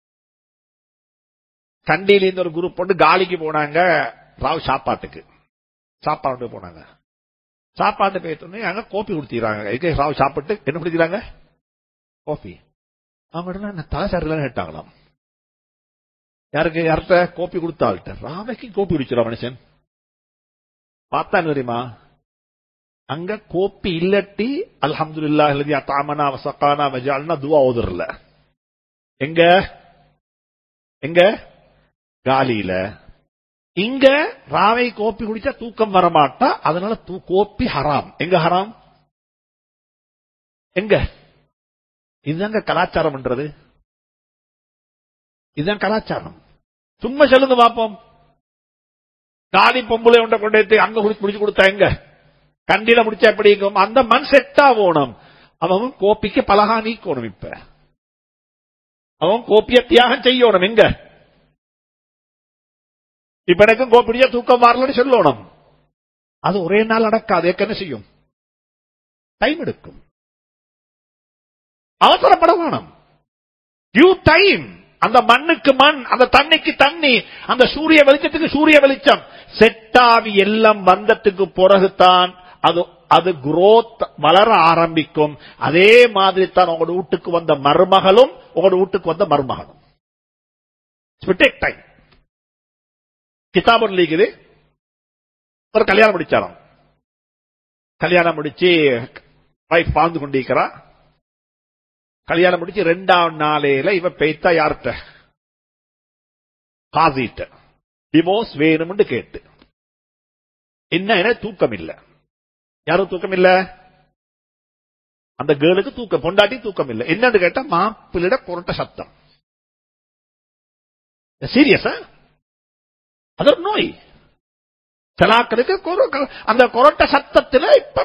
கண்டியில இருந்து ஒரு குரூப் போட்டு காலிக்கு போனாங்க ராவ் சாப்பாட்டுக்கு சாப்பாடு போனாங்க சாப்பாட்டு போயிட்டோன்னே அங்க கோப்பி கொடுத்திடுறாங்க எங்க ராவ் சாப்பிட்டு என்ன குடிக்கிறாங்க கோபி அவங்க என்ன தலை சரியில்லைன்னு கேட்டாங்களாம் யாருக்கு யார்கிட்ட கோப்பி கொடுத்தாள்கிட்ட ராமைக்கு கோப்பி குடிச்சிடா மனுஷன் பார்த்தா என்ன தெரியுமா அங்க கோப்பி இல்லட்டி அல்ஹம்துலில்லா இல்லதி அத்தாமனா வசக்கானா வஜால்னா துவா ஓதுறல எங்க எங்க காலியில இங்க ராவை கோப்பி குடிச்சா தூக்கம் வரமாட்டா அதனால தூ- கோப்பி ஹராம் எங்க ஹராம் எங்க இதுதாங்க கலாச்சாரம் பண்றது இதுதான் கலாச்சாரம் சும்மா சொல்லுங்க பாப்போம் காலி பொம்பளை உண்ட கொண்டு போய் அங்க குடிச்சு குடிச்சு கொடுத்தா எங்க கண்டில முடிச்சா எப்படி இருக்கும் அந்த மண் செட்டா போகணும் அவன் கோப்பிக்கு பலகா நீக்கணும் இப்ப அவன் கோப்பிய தியாகம் செய்யணும் எங்க இப்ப எனக்கும் கோப்பிடியா தூக்கம் வரலன்னு சொல்லணும் அது ஒரே நாள் நடக்காது என்ன செய்யும் டைம் எடுக்கும் அவசரப்பட வேணும் யூ டைம் அந்த மண்ணுக்கு மண் அந்த தண்ணிக்கு தண்ணி அந்த சூரிய வெளிச்சத்துக்கு சூரிய வெளிச்சம் செட்டாவி எல்லாம் வந்ததுக்கு பிறகுதான் அது அது குரோத் வளர ஆரம்பிக்கும் அதே மாதிரி தான் உங்களோட வீட்டுக்கு வந்த மருமகளும் உங்களோட வீட்டுக்கு வந்த மருமகனும் டேக் டைம் கிதாபன் லீக்குது ஒரு கல்யாணம் முடிச்சாராம் கல்யாணம் முடிச்சு வைஃப் வாழ்ந்து கொண்டிருக்கிறா கல்யாணம் முடிச்சு ரெண்டாம் நாளையில இவ பெய்த்தா யார்கிட்ட காசிட்ட டிவோர்ஸ் வேணும்னு கேட்டு என்ன என தூக்கம் இல்ல யாரும் தூக்கம் இல்ல அந்த கேர்ளுக்கு தூக்கம் பொண்டாட்டி தூக்கம் இல்ல என்னன்னு கேட்டா மாப்பிள்ளிட புரட்ட சத்தம் சீரியஸா அது ஒரு நோய் சிலாக்களுக்கு குறு- அந்த கொரட்ட சத்தத்துல இப்ப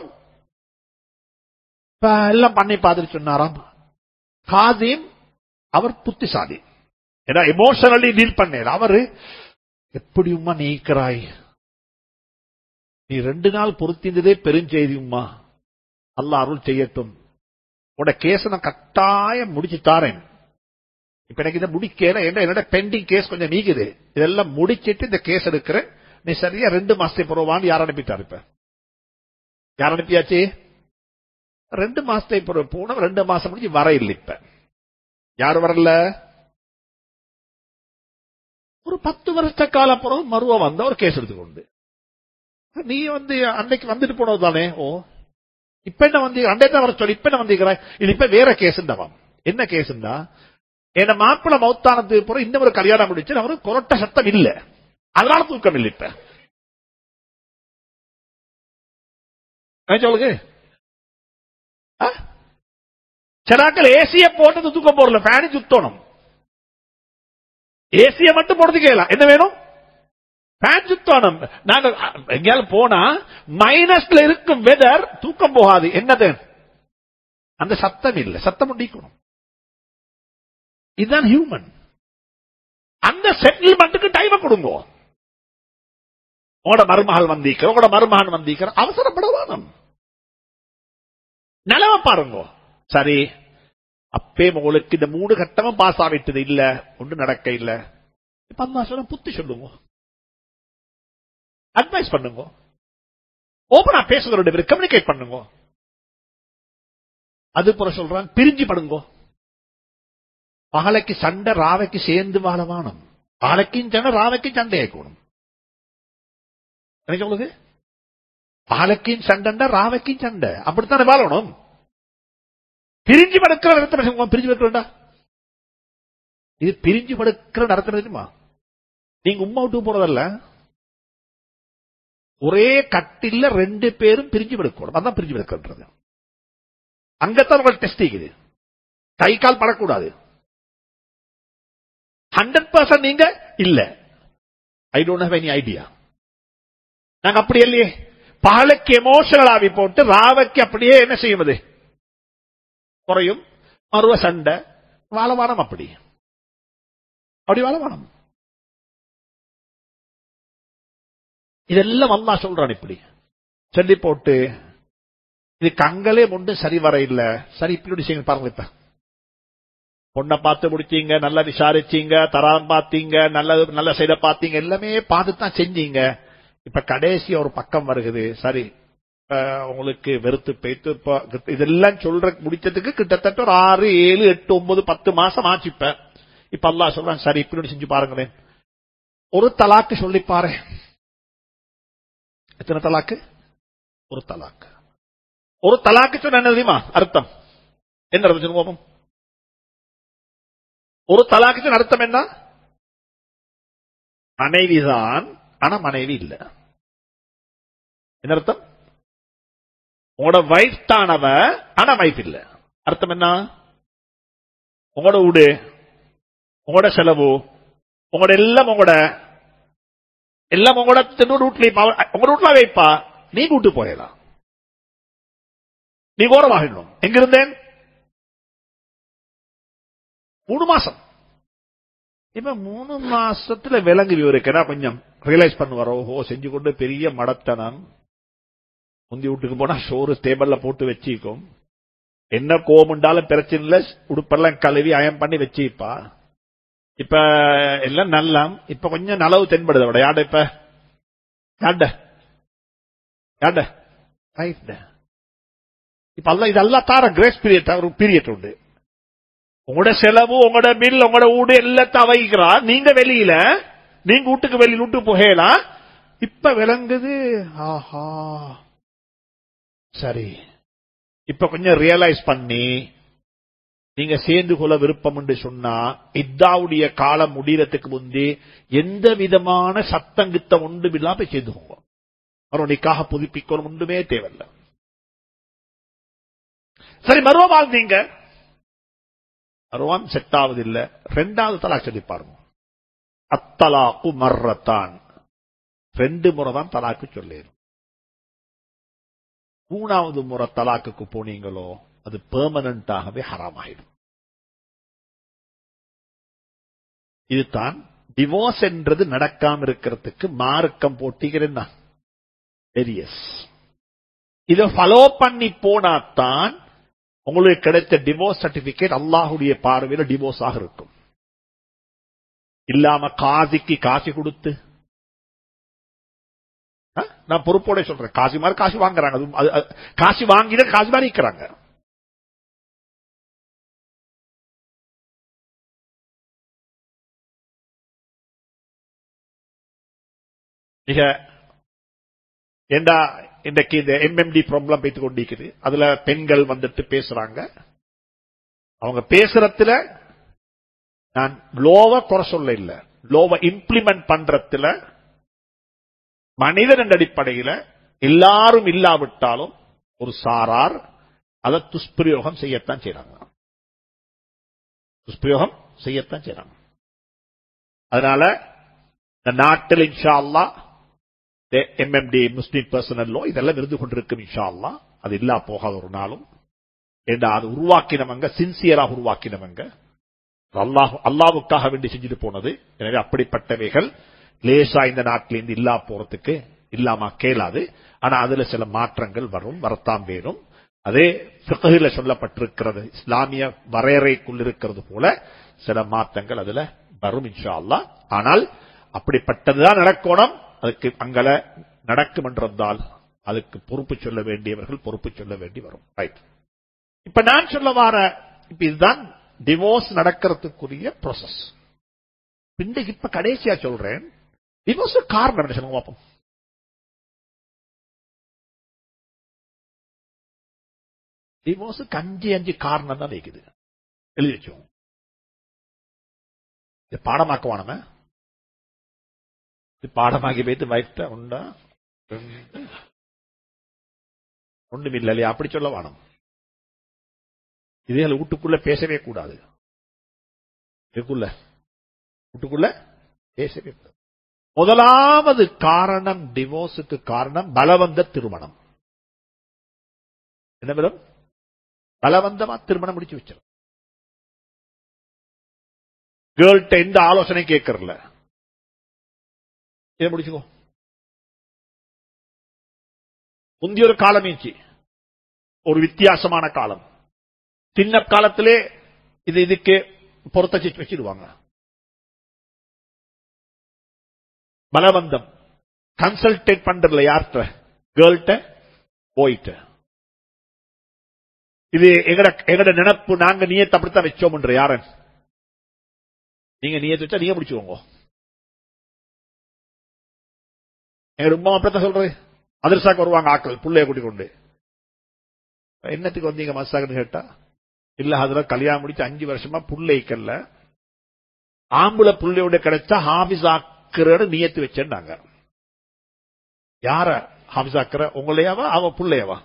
இப்ப எல்லாம் பண்ணி பார்த்துட்டு சொன்னாராம் காதீம் அவர் புத்திசாலி ஏன்னா எமோஷனலி டீல் பண்ணேன் அவரு எப்படி உம்மா நீக்கிறாய் நீ ரெண்டு நாள் பொருத்திந்ததே பெருஞ்செய்தி உம்மா அல்லாஹ் அருள் செய்யட்டும் உன்னோட கேஸ் நான் கட்டாயம் முடிச்சு தாரேன் இப்ப எனக்கு இதை முடிக்கல என்ன என்னோட பெண்டிங் கேஸ் கொஞ்சம் நீக்குது இதெல்லாம் முடிச்சிட்டு இந்த கேஸ் எடுக்கிறேன் நீ சரியா ரெண்டு மாசத்தை போறவான்னு யார் அனுப்பிட்டாரு இப்ப யார் அனுப்பியாச்சு ரெண்டு மாசத்தை பிறகு போன ரெண்டு மாசம் முடிஞ்சு வர இல்லை இப்ப யார் வரல ஒரு பத்து வருஷ காலம் பிறகு மருவ வந்த ஒரு கேஸ் எடுத்துக்கொண்டு நீ வந்து அன்னைக்கு வந்துட்டு போனது தானே ஓ இப்ப என்ன வந்து அண்டே தான் வர சொல்லி இப்ப என்ன வந்திருக்கிறாய் இது இப்ப வேற கேஸ்ண்டவாம் என்ன கேஸ்ண்டா என்ன மாப்பிள மௌத்தானதுக்கு பிறகு இன்னும் ஒரு கல்யாணம் முடிச்சு அவரு கொரட்ட சத்தம் இல்ல அதனால தூக்கம் இல்லை இப்ப என்ன சொல்லுங்க ஆ? சிலாக்கள் ஏசிய போட்டது தூக்கம் போடல ஃபேனு சுத்தணும் ஏசிய மட்டும் போடுறது கேட்கலாம் என்ன வேணும் ஃபேன் சுத்தணும் நாங்க அ, எங்கேயாவது போனா மைனஸ்ல இருக்கும் வெதர் தூக்கம் போகாது என்னது அந்த சத்தம் இல்ல சத்தம் நீக்கணும் இதுதான் ஹியூமன் அந்த செட்டில்மெண்ட்டுக்கு டைம் கொடுங்க உங்களோட மருமகள் வந்திருக்கிற உங்களோட மருமகன் வந்திருக்கிற அவசரப்படவானம் நிலவ பாருங்க சரி அப்பே உங்களுக்கு இந்த மூணு கட்டமும் பாஸ் ஆகிட்டது இல்ல ஒன்றும் நடக்க இல்ல இப்ப அம்மா சொன்ன புத்தி சொல்லுங்க அட்வைஸ் பண்ணுங்க ஓபனா பேசுங்க ரெண்டு பேரும் கம்யூனிகேட் பண்ணுங்க அது போல சொல்றான் பிரிஞ்சு படுங்கோ பகலைக்கு சண்டை ராவைக்கு சேர்ந்து வாழவானம் பகலைக்கும் சண்டை ராவைக்கும் சண்டை ஆக்கணும் என்ன சொல்லுது பகலைக்கும் சண்டைண்டா ராவைக்கும் சண்டை அப்படித்தானே வாழணும் பிரிஞ்சு படுக்கிற நடத்த பேசுங்க பிரிஞ்சு படுக்கிறா இது பிரிஞ்சு படுக்கிற நடத்த தெரியுமா நீங்க உம்மா விட்டு போறதல்ல ஒரே கட்டில ரெண்டு பேரும் பிரிஞ்சு படுக்கணும் அதான் பிரிஞ்சு படுக்கிறது அங்கத்தான் உங்களுக்கு டெஸ்ட் இருக்குது கை கால் படக்கூடாது ஹண்ட்ரட் பர்சன்ட் நீங்க இல்ல I don't have any idea நாங்க அப்படி இல்லையே பகலுக்கு எமோஷனல் ஆவி போட்டு ராவைக்கு அப்படியே என்ன செய்வது குறையும் மறுவ சண்டை வாழவானம் அப்படி அப்படி வாழவானம் இதெல்லாம் அல்லா சொல்றான் இப்படி சொல்லி போட்டு இது கங்களே ஒன்று சரி வர இல்ல சரி இப்படி செய்யுங்க பாருங்க இப்ப பொண்ணை பார்த்து முடிச்சீங்க நல்லா விசாரிச்சீங்க தரான் பார்த்தீங்க நல்ல நல்ல சைட பார்த்தீங்க எல்லாமே பார்த்து தான் செஞ்சீங்க இப்ப கடைசி ஒரு பக்கம் வருகுது சரி இப்ப உங்களுக்கு வெறுத்து போய்த்து இப்ப இதெல்லாம் சொல்ற முடிச்சதுக்கு கிட்டத்தட்ட ஒரு ஆறு ஏழு எட்டு ஒன்பது பத்து மாசம் ஆச்சு இப்ப இப்ப அல்லா சொல்றான் சரி இப்படி செஞ்சு பாருங்களேன் ஒரு தலாக்கு சொல்லி பாரு எத்தனை தலாக்கு ஒரு தலாக்கு ஒரு தலாக்கு சொன்ன என்ன தெரியுமா அர்த்தம் என்ன அர்த்தம் சொல்லுங்க பாப்போம். ஒரு தலாக்கு சொன்ன அர்த்தம் என்ன மனைவிதான் ஆனா மனைவி இல்ல என்ன அர்த்தம் உங்களோட வைஃப் தானவ ஆனா வைஃப் இல்ல அர்த்தம் என்ன உங்களோட வீடு உங்களோட செலவு உங்களோட எல்லாம் உங்களோட எல்லாம் உங்களோட தென்னோட வீட்ல உங்களோட வீட்ல வைப்பா நீ கூட்டு போயிடலாம் நீ ஓரமாகிடணும் எங்க இருந்தேன் மூணு மாசம் இப்ப மூணு மாசத்துல விலங்கு விவரிக்கிறா கொஞ்சம் ரியலைஸ் பண்ணுவாரோ ஓஹோ செஞ்சு கொண்டு பெரிய மடத்தனம் முந்தி வீட்டுக்கு போனா சோறு டேபிள்ல போட்டு வச்சிக்கும் என்ன கோமுண்டாலும் பிரச்சனை இல்ல உடுப்பெல்லாம் கழுவி அயம் பண்ணி வச்சிப்பா இப்ப எல்லாம் நல்லாம் இப்ப கொஞ்சம் நலவு தென்படுது அவட யாட இப்ப யாண்ட யாண்ட ரைட் இப்ப அல்ல இதெல்லாம் தார கிரேஸ் பீரியட் ஒரு பீரியட் உண்டு உங்களோட செலவு உங்களோட பில் உங்களோட வீடு எல்லாத்தையும் வைக்கிறா நீங்க வெளியில நீங்க வீட்டுக்கு வெளியில விட்டு போகலாம் இப்ப விளங்குது ஆஹா சரி இப்ப கொஞ்சம் ரியலைஸ் பண்ணி நீங்க சேர்ந்து கொள்ள விருப்பம் என்று சொன்னா இத்தாவுடைய காலம் முடியறதுக்கு முந்தி எந்த விதமான சத்தங்கித்தம் ஒன்றும் இல்லாம சேர்ந்துக்கோங்க மறுபடியும் நிக்காக புதுப்பிக்கணும் ஒன்றுமே தேவையில்லை சரி மருவ வாழ்ந்தீங்க மருவம் செட் ஆகுது இல்ல ரெண்டாவது தலா சொல்லி பாருங்க அத்தலாக்கு மர்றத்தான் ரெண்டு முறை தான் தலாக்கு சொல்லேரும் மூணாவது முறை தலாக்குக்கு போனீங்களோ அது பெர்மனண்டாகவே ஹராமாயிடும் இதுதான் டிவோர்ஸ் என்றது நடக்காம இருக்கிறதுக்கு மார்க்கம் போட்டிக்கிறேன் பெரியஸ் இதை ஃபாலோ பண்ணி போனாத்தான் உங்களுக்கு கிடைத்த டிவோர்ஸ் சர்டிபிகேட் அல்லாஹுடைய பார்வையில் டிவோர்ஸ் ஆக இருக்கும் இல்லாம காசிக்கு காசு கொடுத்து ஆ? நான் பொறுப்போட சொல்றேன் காசி மாதிரி காசு வாங்குறாங்க அது- அது- அது- காசு வாங்கின காசு மாதிரி நிக்கிறாங்க மிக ஏண்டா இன்றைக்கு இந்த எம்எம்டி ப்ராப்ளம் வைத்துக் கொண்டிருக்குது அதுல பெண்கள் வந்துட்டு பேசுறாங்க அவங்க பேசுறதுல நான் லோவ குறை சொல்ல இல்ல லோவ இம்ப்ளிமெண்ட் பண்றதுல மனிதன் என்ற அடிப்படையில எல்லாரும் இல்லாவிட்டாலும் ஒரு சாரார் அதை துஷ்பிரயோகம் செய்யத்தான் செய்றாங்க துஷ்பிரயோகம் செய்யத்தான் செய்றாங்க அதனால இந்த நாட்டில் இன்ஷா அல்லாஹ் எம்எம்டி முஸ்லீம் பர்சனல் லோ இதெல்லாம் இருந்து கொண்டிருக்கும் இன்ஷா அல்லாஹ் அது இல்லா போகாத ஒரு நாளும் ஏண்டா அது உருவாக்கினவங்க சின்சியராக உருவாக்கினவங்க அல்லாஹ் அல்லாவுக்காக வேண்டி செஞ்சுட்டு போனது எனவே அப்படிப்பட்டவைகள் லேசா இந்த நாட்டிலிருந்து இல்லா போறதுக்கு இல்லாம கேளாது ஆனா அதுல சில மாற்றங்கள் வரும் வரத்தான் வேணும் அதே ஃபிக்ஹில சொல்லப்பட்டிருக்கிறது இஸ்லாமிய வரையறைக்குள் இருக்கிறது போல சில மாற்றங்கள் அதுல வரும் இன்ஷா அல்லாஹ் ஆனால் அப்படிப்பட்டதுதான் நடக்கணும் அதுக்கு அங்கல நடக்கும் என்றால் அதுக்கு பொறுப்பு சொல்ல வேண்டியவர்கள் பொறுப்பு சொல்ல வேண்டி வரும் ரைட் இப்ப நான் சொல்ல வார இப்ப இதுதான் டிவோர்ஸ் நடக்கிறதுக்குரிய ப்ராசஸ் இன்றைக்கு இப்ப கடைசியா சொல்றேன் டிவோர்ஸ் காரணம் என்ன சொல்லுங்க பார்ப்போம் டிவோர்ஸுக்கு அஞ்சு அஞ்சு காரணம் தான் இருக்குது எழுதி வச்சோம் இது பாடமாக்குவானமே இது பாடமாக்கி வைத்து வைத்த உண்டா ரெண்டு ஒண்ணும் இல்லை இல்லையா அப்படி சொல்ல வானம் இதே வீட்டுக்குள்ள பேசவே கூடாது இதுக்குள்ள வீட்டுக்குள்ள பேசவே கூடாது முதலாவது காரணம் டிவோர்ஸுக்கு காரணம் பலவந்த திருமணம் என்ன மேடம் பலவந்தமா திருமணம் முடிச்சு வச்சிடும் கேர்ள்கிட்ட எந்த ஆலோசனை கேட்கறல இதை முடிச்சுக்கோ முந்தைய ஒரு காலம் இருந்துச்சு ஒரு வித்தியாசமான காலம் சின்ன காலத்திலே இது இதுக்கு பொருத்த வச்சிருவாங்க பலவந்தம் கன்சல்டேட் பண்றதுல யார்கிட்ட கேர்ள்கிட்ட போயிட்ட இது எங்கட எங்கட நினைப்பு நாங்க நியத்தை அப்படித்தான் வச்சோம்ன்ற யாரன் நீங்க நியத்தை வச்சா நீங்க முடிச்சுக்கோங்க எங்க உமா அப்படித்தான் சொல்றது அதிர்சாக்கு வருவாங்க ஆக்கள் புள்ளைய கூட்டிக் கொண்டு என்னத்துக்கு வந்தீங்க மசாக்குன்னு கேட்டா இல்ல அதுல கல்யாணம் முடிச்சு அஞ்சு வருஷமா புள்ளைக்கல்ல ஆம்புல புள்ளையோட கிடைச்சா ஹாபிஸ் ஆக்குற நியத்து வச்சேன்னாங்க யார ஹாபிஸ் ஆக்குற உங்களையாவா அவ புள்ளையவா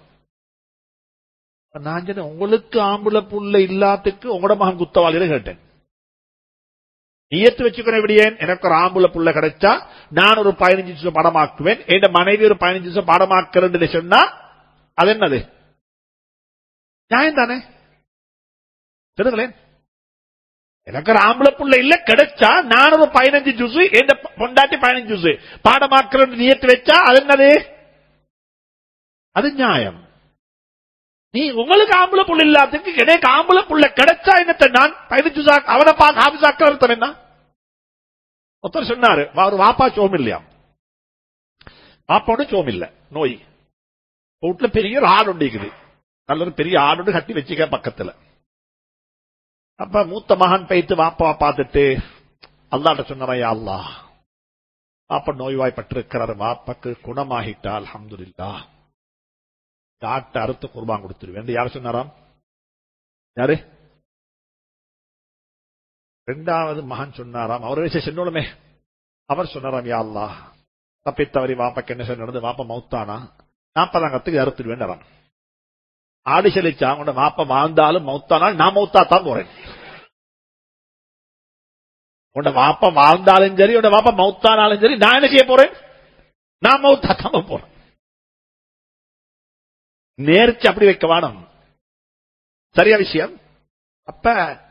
நான் சொன்னேன் உங்களுக்கு ஆம்புல புள்ள இல்லாத்துக்கு உங்களோட மகன் குத்தவாளியில கேட்டேன் நியத்து வச்சுக்கணும் எப்படியேன் எனக்கு ஒரு ஆம்புல புள்ள கிடைச்சா நான் ஒரு பதினஞ்சு நிமிஷம் படமாக்குவேன் என் மனைவி ஒரு பதினஞ்சு நிமிஷம் படமாக்குறேன்னு சொன்னா அது என்னது நியாயம் தானே தெரியுங்களேன் எனக்கு ஒரு ஆம்பளை புள்ள இல்ல கிடைச்சா நான் ஒரு பதினஞ்சு ஜூஸ் எந்த பொண்டாட்டி பதினஞ்சு ஜூஸ் பாடமாக்குறேன்னு நியத்து வச்சா அது என்னது அது நியாயம் நீ உங்களுக்கு ஆம்பளை புள்ள இல்லாததுக்கு எனக்கு ஆம்பளை புள்ள கிடைச்சா என்னத்த நான் பதினஞ்சு ஜூஸ் அவனை பார்க்க ஆபீஸ் ஆக்கிறத என்ன ஒருத்தர் சொன்னாரு அவர் வாப்பா சோம் இல்லையா வாப்பாவோட சோம் இல்ல நோய் வீட்டுல பெரிய ஒரு ஆடு இருக்குது நல்ல ஒரு பெரிய ஆடு கட்டி வச்சுக்க பக்கத்துல அப்ப மூத்த மகன் பைத்து வாப்பாவை பார்த்துட்டு அல்லாட்ட சொன்னாரையா அல்லா வாப்பா நோய்வாய்ப்பட்டிருக்கிறார் வாப்பாக்கு குணமாகிட்டா அல்ஹம்துலில்லா ஆட்டை அறுத்து குர்பான் கொடுத்துருவேன் யார் சொன்னாராம் யாரு ரெண்டாவது மகன் சொன்னாராம் அவர் விஷயம் சொன்னோமே அவர் சொன்னாராம் யா அல்லா தப்பித்தவரி வாப்பாக்கு என்ன செய்ய நடந்து வாப்பா மௌத்தானா நாற்பதாங்கத்துக்கு அறுத்துடுவேன் ஆடி செலிச்சா உன்னோட வாப்ப வாழ்ந்தாலும் மௌத்தானால் நான் மௌத்தா தான் போறேன் உன்னோட வாப்ப வாழ்ந்தாலும் சரி உன்னோட வாப்ப மௌத்தானாலும் சரி நான் என்ன செய்ய போறேன் நான் மௌத்தாக்காம போறேன் நேர்ச்சி அப்படி வைக்க வேணும் சரியா விஷயம் அப்ப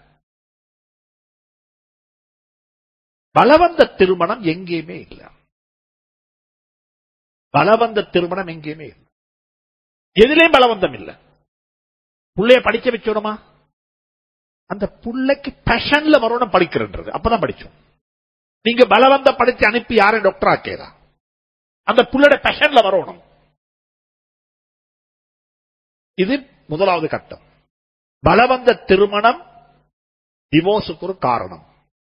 பலவந்த திருமணம் எங்கேயுமே இல்ல பலவந்த திருமணம் எங்கேயுமே இல்லை எதிலையும் பலவந்தம் இல்ல புள்ளைய படிக்க வச்சோடுமா அந்த புள்ளைக்கு பேஷன்ல வரணும் படிக்கிறன்றது அப்பதான் படிச்சோம் நீங்க பலவந்த படிச்சு அனுப்பி யாரையும் டாக்டர் ஆக்கேதா அந்த புள்ளோட பேஷன்ல வரணும் இது முதலாவது கட்டம் பலவந்த திருமணம் டிவோர்ஸுக்கு ஒரு காரணம்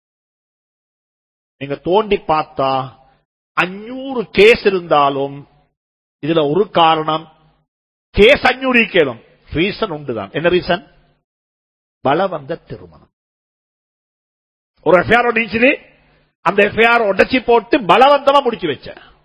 நீங்க தோண்டி பார்த்தா அஞ்சூறு கேஸ் இருந்தாலும் இதுல ஒரு காரணம் கேஸ் அஞ்சூறு கேளும் ரீசன் உண்டுதான் என்ன ரீசன் பலவந்த திருமணம் ஒரு எஃப்ஐஆர் ஒடிச்சு அந்த எஃப்ஐஆர் உடச்சி போட்டு பலவந்தமா முடிச்சு வச்ச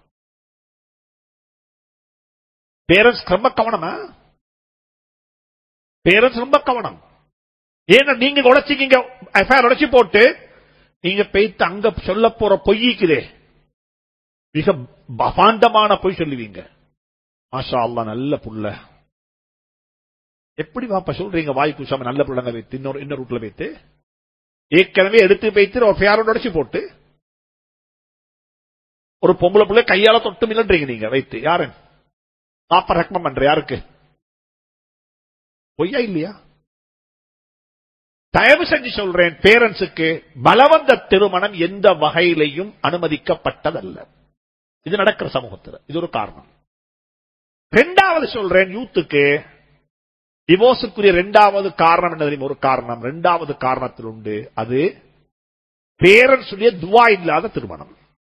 பேரண்ட்ஸ் ரொம்ப கவனமா பேரண்ட்ஸ் ரொம்ப கவனம் ஏன்னா நீங்க உடைச்சிக்கீங்க எஃப்ஐஆர் உடைச்சு போட்டு நீங்க பெய்த்து அங்க சொல்ல போற பொய்க்குதே மிக பபாண்டமான பொய் சொல்லுவீங்க மாஷா அல்லா நல்ல புள்ள எப்படி வாப்பா சொல்றீங்க வாய் குசாம நல்ல புள்ளங்க வைத்து இன்னொரு இன்னொரு ரூட்ல வைத்து ஏற்கனவே எடுத்து வைத்து ஒரு ஃபேரோட உடைச்சு போட்டு ஒரு பொம்பளை பிள்ளை கையால தொட்டு மில்லன்றீங்க நீங்க வைத்து யாரு பாப்பா ரெக்கமெண்ட் பண்ற யாருக்கு பொய்யா இல்லையா தயவு செஞ்சு சொல்றேன் பேரண்ட்ஸுக்கு பலவந்த திருமணம் எந்த வகையிலையும் அனுமதிக்கப்பட்டதல்ல இது நடக்கிற சமூகத்தில் இது ஒரு காரணம் ரெண்டாவது சொல்றேன் யூத்துக்கு டிவோர்ஸுக்குரிய ரெண்டாவது காரணம் என்ன தெரியுமா ஒரு காரணம் ரெண்டாவது காரணத்தில் உண்டு அது பேரண்ட்ஸுடைய துவா இல்லாத திருமணம்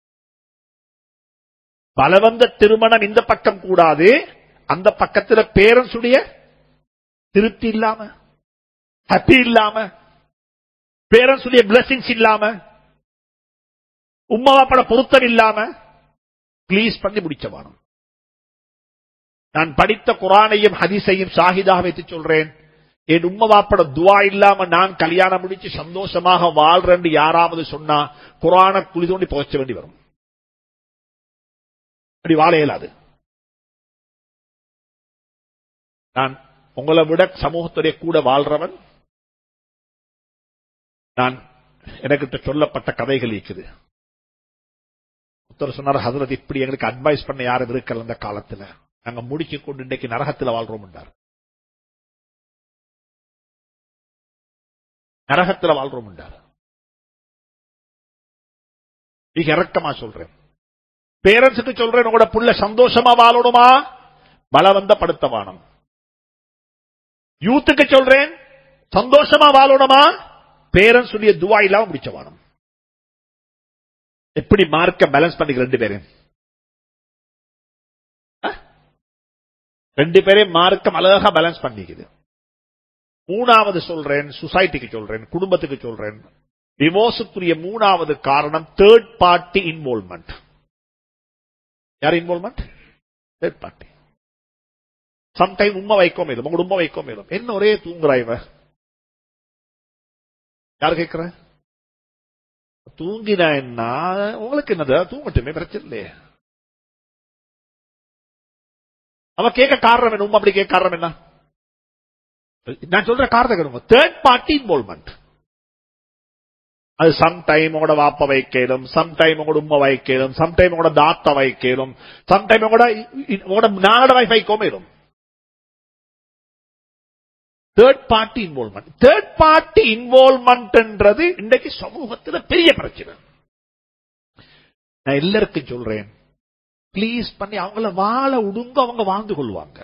பலவந்த திருமணம் இந்த பக்கம் கூடாது அந்த பக்கத்துல பேரண்ட்ஸுடைய திருப்தி இல்லாம ஹாப்பி இல்லாம பேரண்ட்ஸுடைய பிளஸிங்ஸ் இல்லாம உம்மா பட பொருத்தம் இல்லாம பிளீஸ் பண்ணி முடிச்சவானம் நான் படித்த குரானையும் ஹதீஸையும் ஷாஹிதாக வைத்து சொல்றேன் என் உம்ம வாப்பட துவா இல்லாம நான் கல்யாணம் முடிச்சு சந்தோஷமாக வாழ்றேன்னு யாராவது சொன்னா குரான குழி தோண்டி புகைச்ச வேண்டி வரும் அப்படி வாழ இயலாது நான் உங்களை விட சமூகத்துடைய கூட வாழ்றவன் நான் எனக்கிட்ட சொல்லப்பட்ட கதைகள் இருக்குது உத்தர சொன்னார் ஹசரத் இப்படி எங்களுக்கு அட்வைஸ் பண்ண யாரும் இருக்கல அந்த காலத்துல நாங்க முடிச்சு கொண்டு இன்னைக்கு நரகத்துல வாழ்றோம் நரகத்துல வாழ்றோம் மிக இறக்கமா சொல்றேன் பேரண்ட்ஸுக்கு சொல்றேன் உங்களோட புள்ள சந்தோஷமா வாழணுமா பலவந்த படுத்தவானம் யூத்துக்கு சொல்றேன் சந்தோஷமா வாழணுமா பேரண்ட்ஸ் உடைய துவா இல்லாம முடிச்சவானம் எப்படி மார்க்க பேலன்ஸ் பண்ணிக்க ரெண்டு பேரையும் ரெண்டு பேரையும் மார்க்கம் அழகா பேலன்ஸ் பண்ணிக்குது மூணாவது சொல்றேன் சொசைட்டிக்கு சொல்றேன் குடும்பத்துக்கு சொல்றேன் டிவோர்ஸுக்குரிய மூணாவது காரணம் தேர்ட் பார்ட்டி இன்வால்மெண்ட் யார் இன்வால்மெண்ட் தேர்ட் பார்ட்டி சம்டைம் உண்மை வைக்கோ மேலும் உங்க உண்மை வைக்கோ மேலும் என்ன ஒரே தூங்குறா இவ யார் கேட்கிற தூங்கினா என்ன உங்களுக்கு என்னது தூங்கட்டுமே பிரச்சனை இல்லையே அவ கேட்க காரணம் என்ன உண்மை அப்படி கேட்க காரணம் என்ன நான் சொல்ற காரணம் தேர்ட் பார்ட்டி இன்வால்மெண்ட் அது சம்டைம் உங்களோட வாப்ப வைக்கலும் சம்டைம் உங்களோட உண்மை வைக்கலும் சம்டைம் உங்களோட தாத்த வைக்கலும் சம்டைம் உங்களோட உங்களோட நானோட வைஃப் வைக்கோமேலும் third party involvement third party இன்வால்மெண்ட்ன்றது இன்றைக்கு சமூகத்தில் பெரிய பிரச்சனை நான் எல்லாருக்கும் சொல்றேன் பிளீஸ் பண்ணி அவங்கள வாழ உடுங்க அவங்க வாழ்ந்து கொள்வாங்க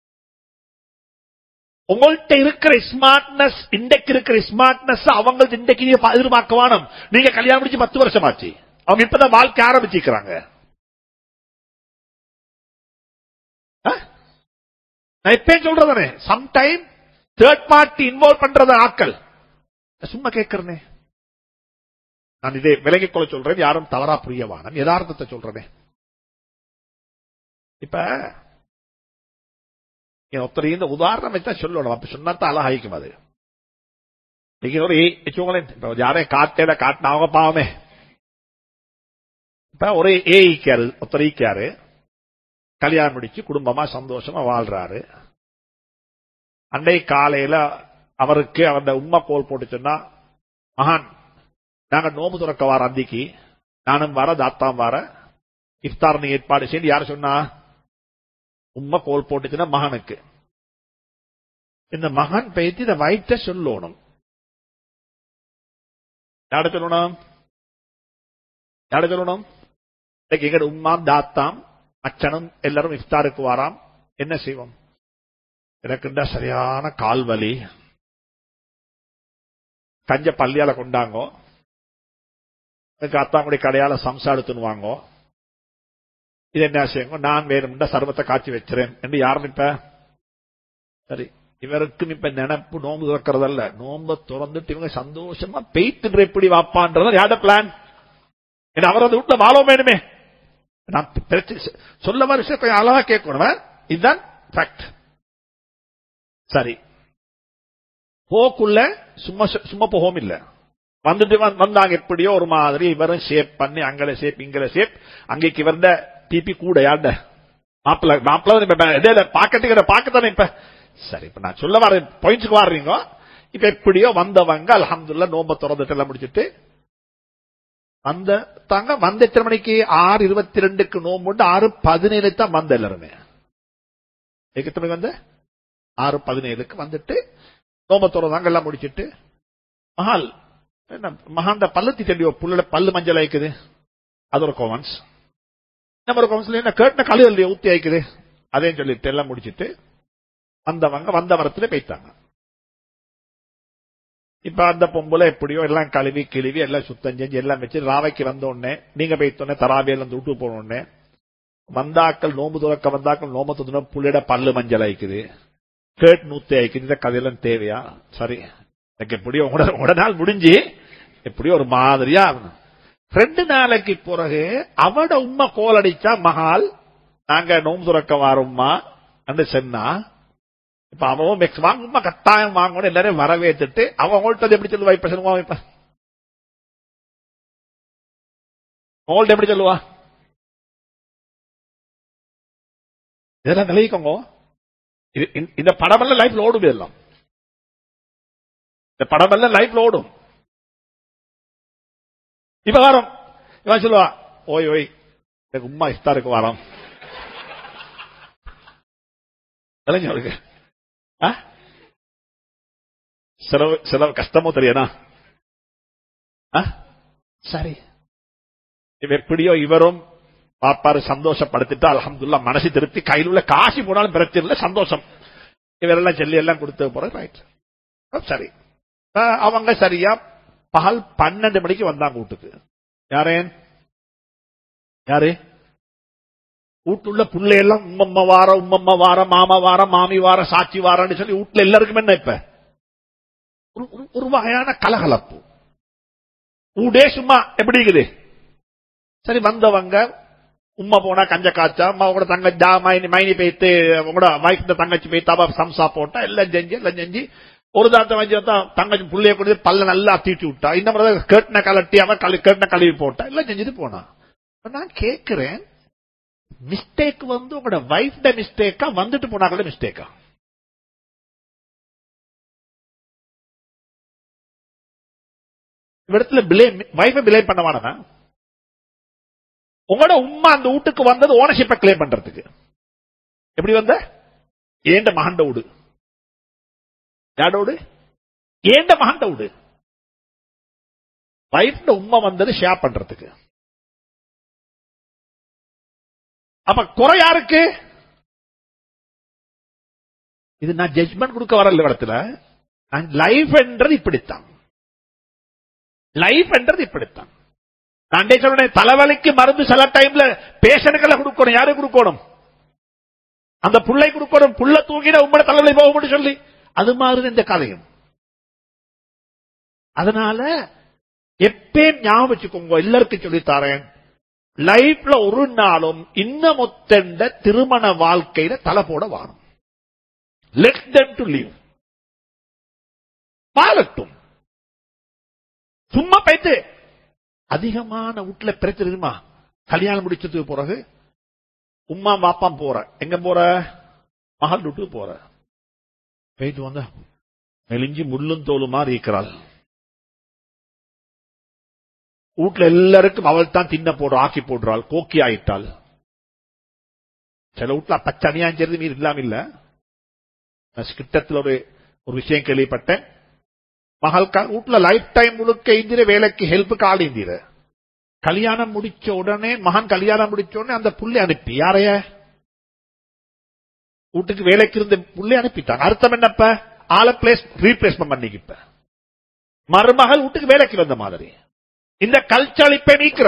உங்கள்கிட்ட இருக்கிற ஸ்மார்ட்னஸ் இன்றைக்கு இருக்கிற ஸ்மார்ட்னஸ் அவங்க இன்றைக்கு எதிர்பார்க்க வேணும் நீங்க கல்யாணம் முடிச்சு பத்து வருஷம் ஆச்சு அவங்க இப்பதான் வாழ்க்கை ஆரம்பிச்சிருக்கிறாங்க நான் இப்ப சொல்றதானே சம்டைம் தேர்ட் பார்ட்டி இன்வால்வ் பண்றத ஆக்கள் சும்மா கேட்கிறனே நான் இதே விலகிக் கொள்ள சொல்றேன் யாரும் தவறா புரியவானம் யதார்த்தத்தை சொல்றேனே இப்ப ஒருத்தர் இந்த உதாரணம் வச்சா சொல்லணும் அப்ப சொன்னாத்தான் அழகாய்க்கும் அது நீங்க ஒரு வச்சுக்கோங்களேன் இப்ப யாரையும் காட்டேல காட்டின அவங்க பாவமே இப்ப ஒரு ஏ ஈக்காரு ஒருத்தர் ஈக்காரு கல்யாணம் முடிச்சு குடும்பமா சந்தோஷமா வாழ்றாரு அன்னை காலையில அவருக்கு அந்த உம்மா கோல் போட்டு சொன்னா மகான் நாங்க நோம்பு துறக்க வார அந்திக்கு நானும் வர தாத்தாம் வர இஃப்தார் நீ ஏற்பாடு செய்து யார் சொன்னா உம்மா கோல் போட்டுச்சுன்னா மகனுக்கு இந்த மகன் பேத்தி இந்த வயிற்ற சொல்லணும் யாட சொல்லணும் யாட சொல்லணும் இன்னைக்கு எங்கட உம்மாம் தாத்தாம் அச்சனும் எல்லாரும் இஃப்தாருக்கு வாராம் என்ன செய்வோம் எனக்குண்டா சரியான கால்வலி கஞ்ச பள்ளியால கொண்டாங்கோ எனக்கு அத்தாங்குடி கடையால சம்சாடு துணுவாங்கோ இது என்ன செய்யுங்க நான் வேணும்டா சர்வத்தை காய்ச்சி வச்சிரேன் என்று யாரும் இப்ப சரி இவருக்கும் இப்ப நினைப்பு நோம்பு திறக்கிறதல்ல நோம்ப திறந்துட்டு இவங்க சந்தோஷமா பெய்த்துன்ற எப்படி வாப்பான்றத யாட பிளான் என்ன அவர் அந்த வீட்டுல வாழ வேணுமே நான் பிரச்சனை சொல்ல வர விஷயம் கொஞ்சம் அழகா கேட்கணும் இதுதான் ஃபேக்ட் சரி போக்குள்ள சும்மா சும்மா போகவும் இல்ல வந்துட்டு வந்தாங்க எப்படியோ ஒரு மாதிரி இவரும் ஷேப் பண்ணி அங்கல ஷேப் இங்கல ஷேப் அங்கேக்கு இவர்த டிபி கூட யாண்ட மாப்பிள்ள மாப்பிள்ள பாக்கெட்டுக்கிற பாக்கத்தானே இப்ப சரி இப்ப நான் சொல்ல வர பாயிண்ட்ஸுக்கு வர்றீங்க இப்ப எப்படியோ வந்தவங்க அலமதுல்ல நோம்ப திறந்துட்டு எல்லாம் முடிச்சுட்டு வந்த தாங்க வந்த எத்தனை மணிக்கு ஆறு இருபத்தி ரெண்டுக்கு நோம்புண்டு ஆறு பதினேழு தான் வந்த எல்லாருமே எத்தனை மணிக்கு வந்த ஆறு பதினேழுக்கு வந்துட்டு நோம்ப திறந்தாங்க எல்லாம் முடிச்சிட்டு மகால் என்ன மகாண்ட பள்ளத்தி தெளிவோ புள்ள பல்லு மஞ்சள் ஆயிக்குது அது ஒரு கோவன்ஸ் நம்ம ஒரு கோவன்ஸ்ல என்ன கேட்டின கழுவல் ஊத்தி ஆயிக்குது அதையும் சொல்லிட்டு எல்லாம் முடிச்சிட்டு வந்தவங்க வந்த வரத்துல போய்த்தாங்க இப்ப அந்த பொம்பளை எப்படியோ எல்லாம் கழுவி கிழுவி எல்லாம் சுத்தம் செஞ்சு எல்லாம் வச்சு ராவைக்கு வந்த உடனே நீங்க போய்த்தோடனே தராபியில விட்டு போன உடனே வந்தாக்கள் நோம்பு துறக்க வந்தாக்கள் நோம்பு துணை புள்ளிட பல்லு மஞ்சள் ஆயிக்குது கேட் நூத்தி ஆயிக்குது இந்த கதையெல்லாம் தேவையா சரி எனக்கு எப்படியோ உட நாள் முடிஞ்சு எப்படியோ ஒரு மாதிரியா ரெண்டு நாளைக்கு பிறகு அவட உண்மை கோல் அடிச்சா மகால் நாங்க நோம்பு துறக்க வாரோம்மா என்று சொன்னா இப்ப அவன் மிக்ஸ் வாங்குமா கட்டாயம் வாங்கணும் எல்லாரும் வரவேற்றுட்டு அவன் உங்கள்கிட்ட எப்படி சொல்லுவா இப்ப சொல்லுவான் இப்ப உங்கள்ட்ட எப்படி சொல்லுவா இதெல்லாம் நிலைக்கோங்க இந்த படமெல்லாம் லைஃப்ல ஓடும் இதெல்லாம் இந்த படமெல்லாம் லைஃப்ல ஓடும் இப்ப வரோம் இவன் சொல்லுவா ஓய் ஓய் எனக்கு உமா இஃப்தாருக்கு வரோம் இளைஞருக்கு செலவு செலவு கஷ்டமோ தெரியாதா சரி எப்படியோ இவரும் பாப்பாரு சந்தோஷப்படுத்திட்டு அலமதுல்லா மனசு திருப்தி கையில் உள்ள காசு போனாலும் பிரச்சனை இல்லை சந்தோஷம் இவரெல்லாம் சொல்லி எல்லாம் கொடுத்து போற ரைட் சரி அவங்க சரியா பகல் பன்னெண்டு மணிக்கு வந்தாங்க வீட்டுக்கு யாரேன் யாரு வீட்டுள்ள பிள்ளையெல்லாம் உம்மம்மா வார உம்மம்மா வார மாமா வார மாமி வார சாட்சி வாரன்னு சொல்லி வீட்டுல எல்லாருக்கும் என்ன இப்ப ஒரு வகையான கலகலப்பு ஊடே சும்மா எப்படி இருக்குது சரி வந்தவங்க உம்மா போனா கஞ்ச காய்ச்சா அம்மா உங்களோட தங்கச்சா மைனி மைனி பேத்து உங்களோட வைஃப் தங்கச்சி போய் தபா சம்சா போட்டா எல்லாம் செஞ்சு எல்லாம் செஞ்சு ஒரு தாத்த வச்சு தங்கச்சி புள்ளைய கொடுத்து பல்ல நல்லா தீட்டி விட்டா இந்த மாதிரி கேட்டின கலட்டி அவன் கேட்டின கழுவி போட்டா எல்லாம் செஞ்சுட்டு போனா நான் கேட்கிறேன் மிஸ்டேக் வந்து உங்களோட வைஃப்ட மிஸ்டேக்கா வந்துட்டு போனாங்களே மிஸ்டேக்கா இடத்துல பிளேம் வைஃபை பிளேம் பண்ண வேணாமா உங்களோட உமா அந்த வீட்டுக்கு வந்தது ஓனர்ஷிப்பை கிளைம் பண்றதுக்கு எப்படி வந்த ஏண்ட மகண்ட வீடு யாரோட வீடு ஏண்ட மகண்ட வீடு வைஃப்ட உண்மை வந்தது ஷேர் பண்றதுக்கு அப்ப குறை யாருக்கு இது நான் ஜட்மெண்ட் கொடுக்க வரல இடத்துல லைஃப் என்றது இப்படித்தான் லைஃப் என்றது இப்படித்தான் நான் சொல்றேன் தலைவலிக்கு மருந்து சில டைம்ல பேஷனுக்கெல்லாம் கொடுக்கணும் யாரு கொடுக்கணும் அந்த புள்ளை கொடுக்கணும் புள்ள தூங்கிட உங்களோட தலைவலி போகும் சொல்லி அது மாதிரி இந்த கதையும் அதனால எப்பயும் ஞாபகம் வச்சுக்கோங்க எல்லாருக்கும் சொல்லித்தாரேன் லைஃப்ல ஒரு நாளும் இன்னும் ஒத்தண்ட திருமண வாழ்க்கையில தலை போட வாணும் லெட் தம் டு லீவ் வாழட்டும் சும்மா போயிட்டு அதிகமான வீட்டுல பிரச்சனை தெரியுமா கல்யாணம் முடிச்சதுக்கு பிறகு உம்மா வாப்பாம் போற எங்க போற மகள் விட்டு போற போயிட்டு வந்த மெலிஞ்சி முள்ளும் தோலும் மாதிரி இருக்கிறாள் வீட்டுல எல்லாருக்கும் அவள் தான் தின்ன போடுற ஆக்கி போடுறாள் கோக்கி ஆயிட்டாள் சில வீட்டுல பச்சனியாஞ்சது மீது இல்லாம இல்ல நான் கிட்டத்தில் ஒரு ஒரு விஷயம் கேள்விப்பட்டேன் மகள் வீட்டுல லைஃப் டைம் முழுக்க இந்திர வேலைக்கு ஹெல்ப்புக்கு ஆள் இந்திர கல்யாணம் முடிச்ச உடனே மகன் கல்யாணம் முடிச்ச உடனே அந்த புள்ளை அனுப்பி யாரைய வீட்டுக்கு வேலைக்கு இருந்த புள்ளை அனுப்பிட்டாங்க அர்த்தம் என்னப்ப ஆளை பிளேஸ் ரீப்ளேஸ்மெண்ட் பண்ணிக்கிப்ப மருமகள் வீட்டுக்கு வேலைக்கு வந்த மாதிரி இந்த கல்ச்சளிப்பை நீக்கிற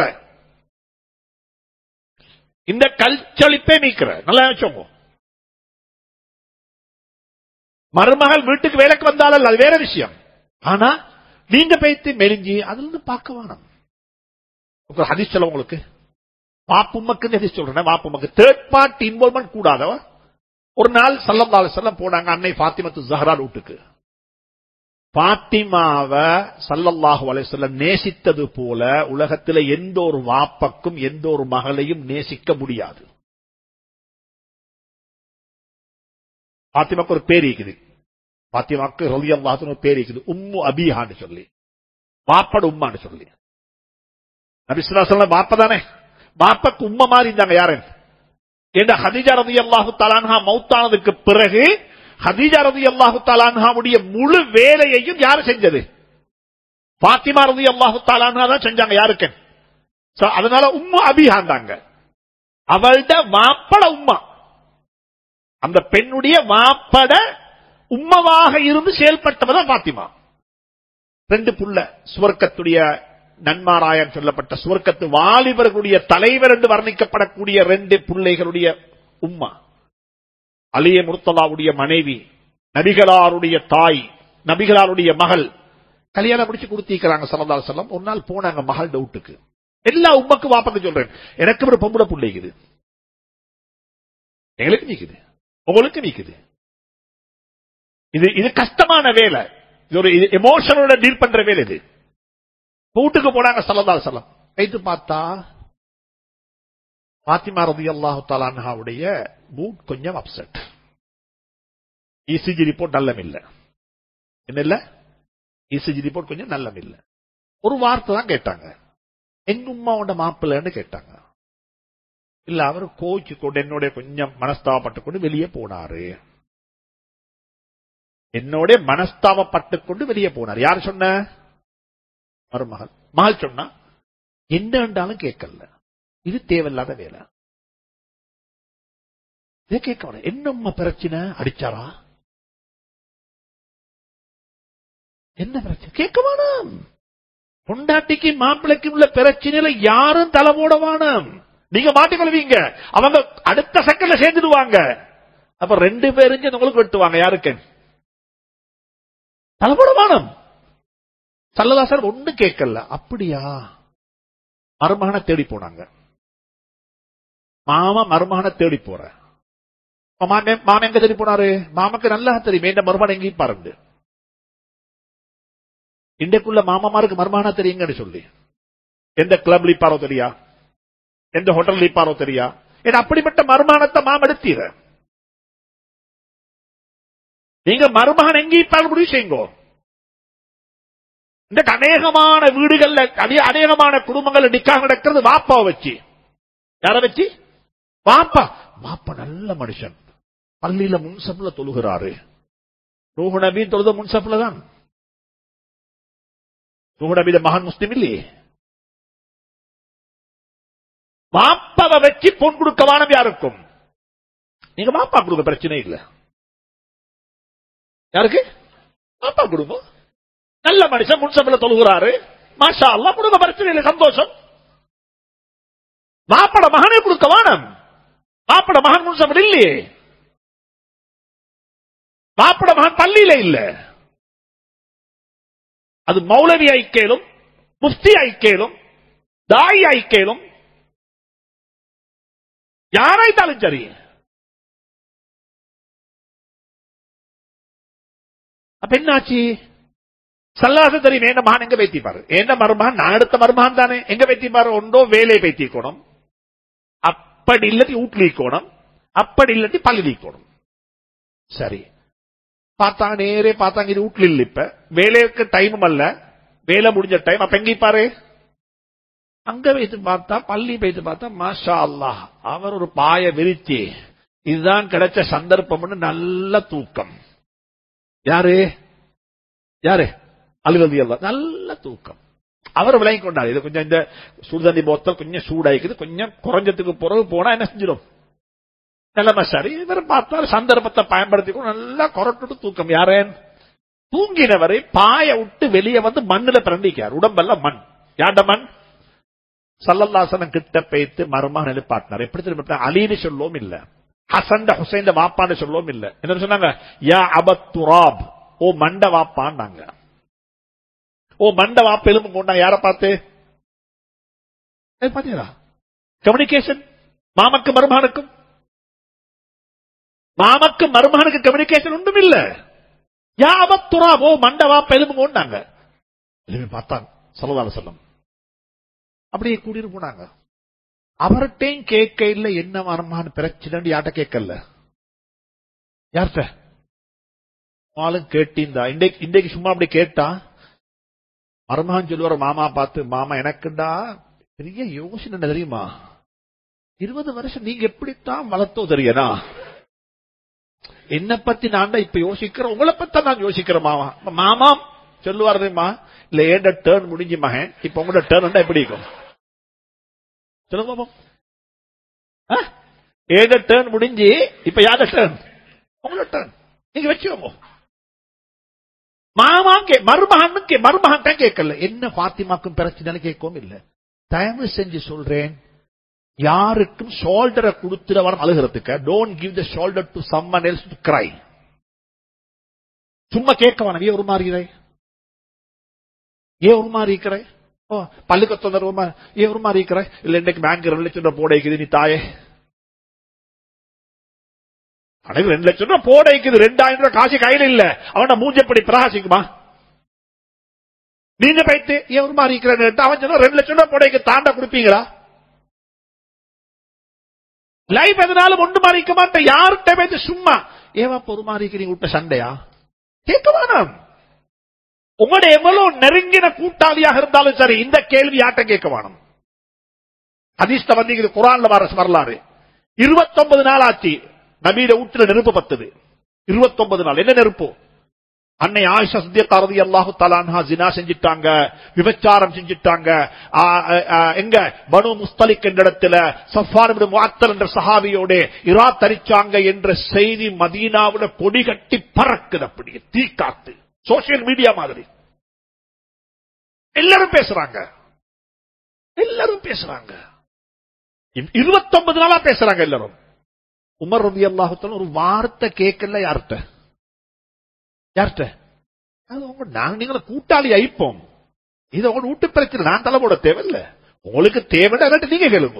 இந்த கல்ச்சளிப்பை நீக்கிற நல்லா வச்சோங்க மருமகள் வீட்டுக்கு வேலைக்கு வந்தாலும் அது வேற விஷயம் ஆனா நீங்க பேத்து மெலிஞ்சி அதுல இருந்து பார்க்க வேணும் ஒரு ஹதீஸ் சொல்ல உங்களுக்கு வாப்புமக்கு ஹதீஸ் சொல்றேன் வாப்புமக்கு தேர்ட் பார்ட்டி இன்வால்மெண்ட் கூடாதவ ஒரு நாள் சல்லல்லாஹு செல்லம் போனாங்க அன்னை பாத்திமத்து ஜஹரா வீட்டுக்கு பாத்திமாவ சல்லல்லாஹு அலைஹிஸ்ஸல்லம் நேசித்தது போல உலகத்தில் எந்த ஒரு வாப்பக்கும் எந்த ஒரு மகளையும் நேசிக்க முடியாது பாத்திமாக்கு ஒரு பேர் இருக்குது பாத்திமாக்கு ரலி அல்லாஹ்னு ஒரு பேர் இருக்குது உம்மு அபிஹான்னு சொல்லி வாப்பட உம்மான்னு சொல்லி நபிசுல்லா வாப்ப தானே வாப்பக்கு உம்ம மாதிரி இருந்தாங்க யாரு என்ற ஹதிஜா ரதி அல்லாஹு தலான்ஹா மௌத்தானதுக்கு பிறகு ஹதீஜா ரதி அல்லாஹு தாலான்ஹாவுடைய முழு வேலையையும் யாரு செஞ்சது பாத்திமா ரதி அல்லாஹு தாலான்ஹா தான் செஞ்சாங்க யாருக்கு So, அதனால உம்மா அபிஹாந்தாங்க அவள்ட வாப்பட உம்மா அந்த பெண்ணுடைய வாப்பட உம்மவாக இருந்து செயல்பட்டவதான் பாத்திமா ரெண்டு புள்ள சுவர்க்கத்துடைய நன்மாராயன் சொல்லப்பட்ட சுவர்க்கத்து வாலிபர்களுடைய தலைவர் என்று வர்ணிக்கப்படக்கூடிய ரெண்டு பிள்ளைகளுடைய உம்மா அலிய முர்த்தலாவுடைய மனைவி நபிகளாருடைய தாய் நபிகளாருடைய மகள் கல்யாணம் முடிச்சு கொடுத்திருக்கிறாங்க சல்லா செல்லம் ஒரு நாள் போனாங்க மகள் டவுட்டுக்கு எல்லா உம்மக்கு வாப்பக்கு சொல்றேன் எனக்கு ஒரு பொம்பளை பிள்ளைக்குது எங்களுக்கு நீக்குது உங்களுக்கு நீக்குது இது இது கஷ்டமான வேலை இது ஒரு எமோஷனோட டீல் பண்ற வேலை இது வீட்டுக்கு போனாங்க சல்லா செல்லம் வைத்து பார்த்தா பாத்திமா ரதி அல்லாஹு தாலான்ஹாவுடைய மூட் கொஞ்சம் அப்செட் இசிஜி ரிப்போர்ட் நல்லம் இல்ல என்ன இல்ல இசிஜி ரிப்போர்ட் கொஞ்சம் நல்லம் இல்ல ஒரு வார்த்தை தான் கேட்டாங்க எங்க உமாவோட மாப்பிள்ளன்னு கேட்டாங்க இல்ல அவர் கோச்சு கொண்டு என்னோட கொஞ்சம் மனஸ்தாபப்பட்டு கொண்டு வெளியே போனாரு என்னோட மனஸ்தாபப்பட்டு கொண்டு வெளியே போனார் யார் சொன்ன மருமகள் மகள் சொன்னா என்ன என்றாலும் கேட்கல இது தேவையில்லாத வேலை இதை கேட்க என்ன பிரச்சனை அடிச்சாரா என்ன பிரச்சனை கேட்க வேணாம் பொண்டாட்டிக்கு மாப்பிளைக்கு உள்ள பிரச்சனையில யாரும் தலை போட வேணாம் நீங்க மாட்டிக்கொள்வீங்க அவங்க அடுத்த செகண்ட்ல சேர்ந்துடுவாங்க அப்ப ரெண்டு பேரும் உங்களுக்கு வெட்டுவாங்க யாருக்கு தலை போட வேணாம் சல்லதாசர் ஒண்ணு கேட்கல அப்படியா மருமகனை தேடி போனாங்க மாமா மருமகனை தேடி போற மாமன் எங்க தேடி போனாரு மாமாக்கு நல்லா தெரியும் இந்த மருமகன் எங்கேயும் பாருங்க இன்றைக்குள்ள மாமாமாருக்கு மருமகனா தெரியுங்கன்னு சொல்லி எந்த கிளப் லீப்பாரோ தெரியா எந்த ஹோட்டல் லீப்பாரோ தெரியா ஏன்னா அப்படிப்பட்ட மருமானத்தை மாம் எடுத்தீர நீங்க மருமகன் எங்கேயும் பாரு முடிவு செய்யுங்கோ இந்த அநேகமான வீடுகள்ல அநேகமான குடும்பங்கள்ல நிக்காக நடக்கிறது வாப்பாவை வச்சு யார வச்சு வாப்பா வாப்பா நல்ல மனுஷன் பள்ளியில முன்சப்ல தொழுகிறாரு ரூஹு நபி தொழுத முன்சப்ல தான் ரூஹு நபியில மகான் முஸ்லிம் இல்லையே வாப்பாவை வச்சு பொன் கொடுக்க வானம் யாருக்கும் நீங்க வாப்பா கொடுக்க பிரச்சனை இல்ல யாருக்கு வாப்பா கொடுங்க நல்ல மனுஷன் முன்சப்ல தொழுகிறாரு மாஷா அல்லா கொடுக்க பிரச்சனை இல்லை சந்தோஷம் மாப்பட மகனே கொடுக்க வானம் மாப்பட மகன் முன்சபல் இல்லையே மாப்பட மகன் பள்ளியில இல்ல அது மௌலவி ஐக்கேலும் முஃப்தி ஐக்கேலும் தாய் ஐக்கேலும் யாராய்த்தாலும் சரி அப்ப என்னாச்சு சல்லாசம் தெரியும் என்ன மகன் எங்க வைத்திப்பாரு என்ன மருமகன் நான் எடுத்த மருமகன் தானே எங்க வைத்திப்பாரு ஒன்றோ வேலையை வைத்திக்கணும் அப்படி இல்லாட்டி வீட்டுல அப்படி இல்லாட்டி பள்ளி சரி பார்த்தாங்க நேரே பார்த்தாங்க இது வீட்டுல இல்ல இப்ப வேலைக்கு டைமும் அல்ல வேலை முடிஞ்ச டைம் அப்ப எங்க பாரு அங்க வைத்து பார்த்தா பள்ளி வைத்து பார்த்தா மாஷா அல்லாஹ் அவர் ஒரு பாய விரிச்சு இதுதான் கிடைச்ச சந்தர்ப்பம்னு நல்ல தூக்கம் யாரு யாரு அழுகதி அல்ல நல்ல தூக்கம் அவர் விளங்கி கொண்டார் இது கொஞ்சம் இந்த சுடுதண்ணி போத்தல் கொஞ்சம் சூடாயிக்குது கொஞ்சம் குறைஞ்சதுக்கு பிறகு போனா என்ன செஞ்சிடும் நிலைமை சரி இவர் பார்த்தார் சந்தர்ப்பத்தை பயன்படுத்தி நல்லா கொரட்டு தூக்கம் யாரேன் தூங்கினவரை பாய விட்டு வெளியே வந்து மண்ணுல பிரண்டிக்கார் உடம்பெல்லாம் மண் யாண்ட மண் சல்லல்லாசனம் கிட்ட பேத்து மர்மம் எழுப்பாட்டினார் எப்படி திரும்ப அலின்னு சொல்லவும் இல்ல ஹசன் ஹுசைன் வாப்பான்னு சொல்லவும் இல்ல என்ன சொன்னாங்க யா அபத்துராப் ஓ மண்ட வாப்பான்னாங்க ஓ மண்ட வாப்ப எலும்பு கொண்டாங்க யார பார்த்து பாத்தீங்களா கம்யூனிகேஷன் மாமக்கு மருமகனுக்கும் மாமக்கு மருமகனுக்கு கம்யூனிகேஷன் ஒன்றும் இல்ல யாபத்துரா ஓ மண்டவா பெரும்பு கொண்டாங்க எலும்பி பார்த்தாங்க சொல்லதால சொல்லம் அப்படியே கூட்டிட்டு போனாங்க அவர்கிட்டையும் கேட்க இல்ல என்ன மருமகன் பிரச்சனை யார்ட்ட கேட்கல யார்கிட்ட ஆளும் கேட்டிருந்தா இன்றைக்கு இன்றைக்கு சும்மா அப்படி கேட்டா மருமகன் சொல்லுவார் மாமா பார்த்து மாமா எனக்குண்டா பெரிய யோசனை என்ன தெரியுமா இருபது வருஷம் நீங்க எப்படித்தான் வளர்த்தோ தெரியனா என்ன பத்தி நான் இப்ப யோசிக்கிறேன் உங்களை பத்தி நான் யோசிக்கிறேன் மாமா மாமா சொல்லுவார் தெரியுமா இல்ல ஏண்ட டேர்ன் முடிஞ்சு மகன் இப்ப உங்களோட டேர்ன் எப்படி இருக்கும் சொல்லுங்க பாப்போம் ஏட டேர்ன் முடிஞ்சு இப்ப யார டேர்ன் உங்களோட டேர்ன் நீங்க வச்சுக்கோங்க மாமா கே மருமகன் கே மருமகன் கேட்கல என்ன பாத்திமாக்கும் பிரச்சனை கேட்கவும் இல்ல தயவு செஞ்சு சொல்றேன் யாருக்கும் ஷோல்டரை கொடுத்துட வரம் அழுகிறதுக்கு don't give the shoulder to someone else to cry சும்மா கேட்க வேணாம் ஏன் ஒரு மாறுகிறே ஏன் ஒரு மாறி இருக்கிற ஓ பள்ளிக்கு தொந்தரவு ஏன் ஒரு மாறி இருக்கிற இல்ல இன்னைக்கு பேங்க் ரெண்டு லட்சம் ரூபாய் போடைக்குது நீ தாயே அனைவரும் ரெண்டு லட்சம் ரூபாய் போடைக்குது ரெண்டாயிரம் ரூபாய் காசு கையில இல்ல அவன மூஞ்சப்படி பிரகாசிக்குமா நீங்க போயிட்டு ஏன் ஒரு மாதிரி இருக்கிறேன்னு அவன் சொன்னா ரெண்டு லட்சம் ரூபாய் போடைக்கு தாண்ட கொடுப்பீங்களா லைஃப் எதனாலும் ஒன்று மாறிக்க மாட்டேன் யார்கிட்ட பேச்சு சும்மா ஏவா பொறு மாறிக்கிறீங்க விட்ட சண்டையா கேட்க வேணாம் உங்களுடைய எவ்வளவு நெருங்கின கூட்டாளியாக இருந்தாலும் சரி இந்த கேள்வி யார்ட்ட கேட்க வேணும் அதிர்ஷ்ட வந்து குரான்ல வர வரலாறு இருபத்தொன்பது நாள் ஆச்சு நபீட வீட்டுல நெருப்பு பத்தது இருபத்தொன்பது நாள் என்ன நெருப்பு அன்னை ஆயிஷா சத்தியக்கா ரதி அல்லாஹு தலான்ஹா ஜினா செஞ்சிட்டாங்க விபச்சாரம் செஞ்சிட்டாங்க எங்க பனு முஸ்தலிக் என்ற இடத்துல சஃபார் முஅத்தல் என்ற சஹாபியோட இரா தரிச்சாங்க என்ற செய்தி மதீனாவோட கொடி கட்டி பறக்குது அப்படியே தீ காத்து சோசியல் மீடியா மாதிரி எல்லாரும் பேசுறாங்க எல்லாரும் பேசுறாங்க இருபத்தொன்பது நாளா பேசுறாங்க எல்லாரும் உமர் ரதி அல்லாஹுத்தல ஒரு வார்த்தை கேட்கல யார்கிட்ட யார்கிட்ட அது உங்க நாங்க நீங்கள கூட்டாளி ஐப்போம் இது உங்க வீட்டு பிரச்சனை நான் தலை போட தேவையில்ல உங்களுக்கு தேவைன்னா நீங்க கேளுங்க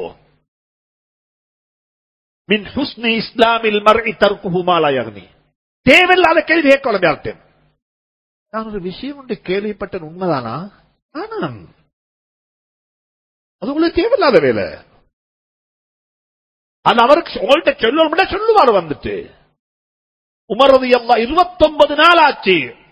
மின் ஹுஸ்னி இஸ்லாமில் மறை தற்குமாலாயகனி தேவையில்லாத கேள்வி கேட்கலாம் யார்கிட்ட நான் ஒரு விஷயம் ஒன்று கேள்விப்பட்டேன் உண்மைதானா ஆனாம் அது உங்களுக்கு தேவையில்லாத வேலை அது அவருக்கு உங்கள்கிட்ட சொல்லுவோம்னா சொல்லுவார் வந்துட்டு உமரது எல்லாம் இருபத்தொன்பது நாள் ஆச்சு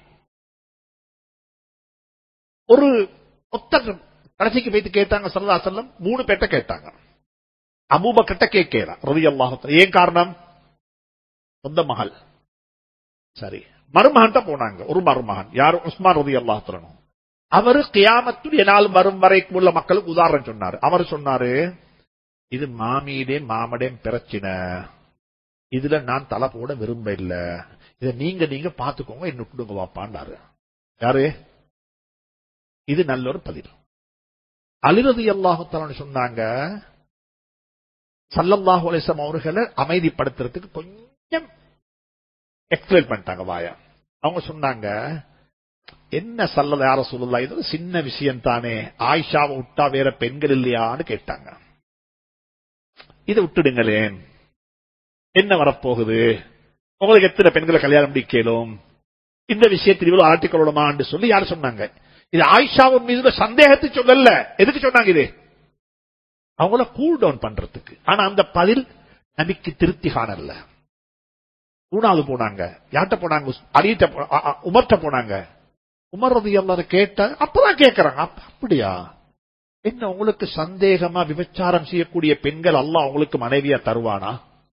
ஒரு ஒத்தர் கடைசிக்கு போயிட்டு கேட்டாங்க சல்லா செல்லம் மூணு பேட்ட கேட்டாங்க அபூப கிட்ட கேட்கலாம் ரவி அல்லாஹ் ஏன் காரணம் சொந்த மகள் சரி மருமகன்ட்ட போனாங்க ஒரு மருமகன் யார் உஸ்மான் ரவி அல்லாஹ் அவரு கியாமத்துடைய நாள் வரும் வரைக்கும் உள்ள மக்களுக்கு உதாரணம் சொன்னாரு அவர் சொன்னாரு இது மாமியிடே மாமடே பிரச்சனை இதுல நான் தலை போட விரும்ப இல்ல இத நீங்க நீங்க பாத்துக்கோங்க என்ன விட்டுடுங்க வாப்பான்னாரு யாரு இது நல்ல ஒரு பதில் அலிரதி அல்லாஹுத்தாலு சொன்னாங்க சல்லல்லாஹு அலிசம் அவர்களை அமைதிப்படுத்துறதுக்கு கொஞ்சம் எக்ஸ்பிளைன் பண்ணிட்டாங்க வாயா அவங்க சொன்னாங்க என்ன சல்லல யார சொல்லலாம் இது ஒரு சின்ன விஷயம் தானே ஆயிஷாவை விட்டா வேற பெண்கள் இல்லையான்னு கேட்டாங்க இதை விட்டுடுங்களேன் என்ன வரப்போகுது உங்களுக்கு எத்தனை பெண்களை கல்யாணம் முடிக்கலும் இந்த விஷயத்தில் இவ்வளவு ஆட்டிக்கொள்ளணுமான்னு சொல்லி யார் சொன்னாங்க இது ஆயிஷாவின் மீது சந்தேகத்தை சொல்லல எதுக்கு சொன்னாங்க இது அவங்கள கூல் டவுன் பண்றதுக்கு ஆனா அந்த பதில் நபிக்கு திருப்தி காணல மூணாவது போனாங்க யார்கிட்ட போனாங்க அலிட்ட போ- அ- அ- உமர்ட்ட போனாங்க உமர் ரதி எல்லாரும் கேட்ட அப்பதான் கேட்கறாங்க அப்ப- அப்படியா என்ன உங்களுக்கு சந்தேகமா விபச்சாரம் செய்யக்கூடிய பெண்கள் அல்லாஹ் உங்களுக்கு மனைவியா தருவானா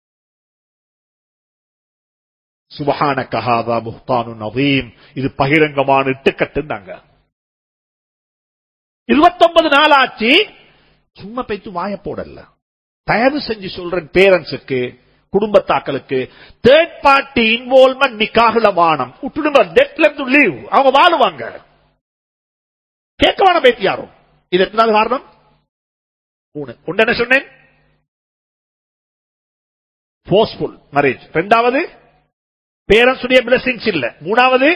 சுபஹான கஹாதா புஹ்தானு நவீம் இது பகிரங்கமான இட்டுக்கட்டுனாங்க இருபத்தொன்பது நாள் ஆச்சு சும்மா பைத்து வாய போடல தயவு செஞ்சு சொல்றேன் பேரண்ட்ஸுக்கு குடும்பத்தாக்களுக்கு தேர்ட் பார்ட்டி இன்வால்மெண்ட் நிக்காகல வானம் விட்டுடுங்க டெட்ல டு லீவ் அவங்க வாழுவாங்க கேட்க வேணாம் பேத்தி யாரும் இது எத்தனாவது காரணம் மூணு ஒன்று என்ன சொன்னேன் போர்ஸ்ஃபுல் மேரேஜ் ரெண்டாவது பேரண்ட்ஸ் உடைய பிளஸிங்ஸ் இல்ல மூணாவது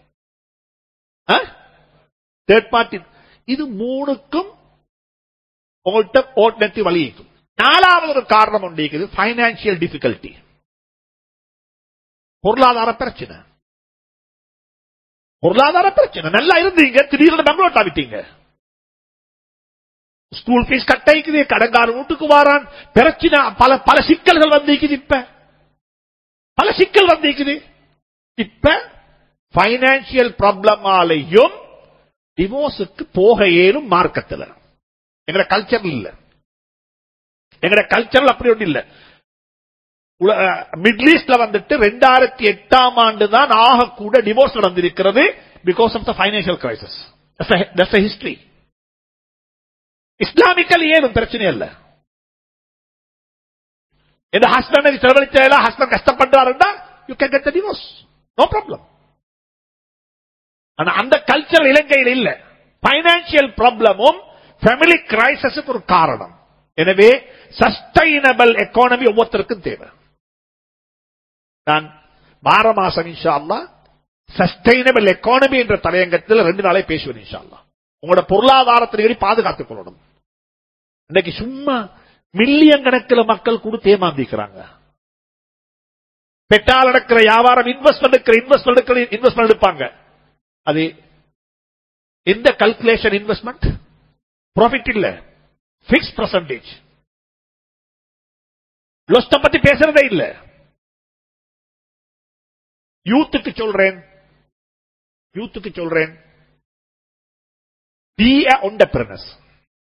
தேர்ட் பார்ட்டி இது மூணுக்கும் உங்கள்கிட்ட ஆல்டர்னேட்டிவ் வழி இருக்கும் நாலாவது ஒரு காரணம் ஒன்று இருக்குது பைனான்சியல் டிஃபிகல்ட்டி பொருளாதார பிரச்சனை பொருளாதார பிரச்சனை நல்லா இருந்தீங்க திடீர்னு பெங்களூர் ஆகிட்டீங்க ஸ்கூல் ஃபீஸ் கட்டாயிக்குது கடங்கார வீட்டுக்கு வாரான் பிரச்சனை பல பல சிக்கல்கள் வந்திருக்குது இப்ப பல சிக்கல் வந்திருக்குது இப்ப பைனான்சியல் ப்ராப்ளமாலையும் டிவோர்ஸுக்கு போக ஏறும் மார்க்கத்தில் எங்கட கல்ச்சர் இல்ல எங்கட கல்ச்சர் அப்படி ஒண்ணு இல்ல மிடில் ஈஸ்ட்ல வந்துட்டு ரெண்டாயிரத்தி எட்டாம் ஆண்டு தான் ஆக கூட டிவோர்ஸ் நடந்திருக்கிறது because of the financial crisis history இஸ்லாமிக்கல் ஏதும் பிரச்சனை இல்ல இந்த ஹஸ்பண்ட் செலவழிச்சா ஹஸ்பண்ட் கஷ்டப்படுறாருன்னா you can get divorce no problem ஆனா அந்த கல்ச்சர் இலங்கையில் இல்ல பைனான்சியல் ப்ராப்ளமும் ஃபேமிலி கிரைசஸுக்கு ஒரு காரணம் எனவே சஸ்டைனபிள் எக்கானமி ஒவ்வொருத்தருக்கும் தேவை நான் வார மாசம் இன்ஷா அல்லா சஸ்டைனபிள் எக்கானமி என்ற தலையங்கத்தில் ரெண்டு நாளே பேசுவேன் இன்ஷா அல்லா உங்களோட பொருளாதாரத்தை பாதுகாத்துக் கொள்ளணும் இன்னைக்கு சும்மா மில்லியன் கணக்கில் மக்கள் கூட ஏமாந்திக்கிறாங்க பெட்டால் நடக்கிற வியாபாரம் இன்வெஸ்ட்மெண்ட் இன்வெஸ்ட்மெண்ட் இன்வெஸ்ட்மெண்ட் எடுப்பாங்க அது எந்த கல்குலேஷன் இன்வெஸ்ட்மெண்ட் ப்ராஃபிட் இல்ல பிக்ஸ் பர்சன்டேஜ் லொஸ்ட பத்தி பேசுறதே இல்ல யூத்துக்கு சொல்றேன் யூத்துக்கு சொல்றேன் பி ஒண்டப்பிரனஸ்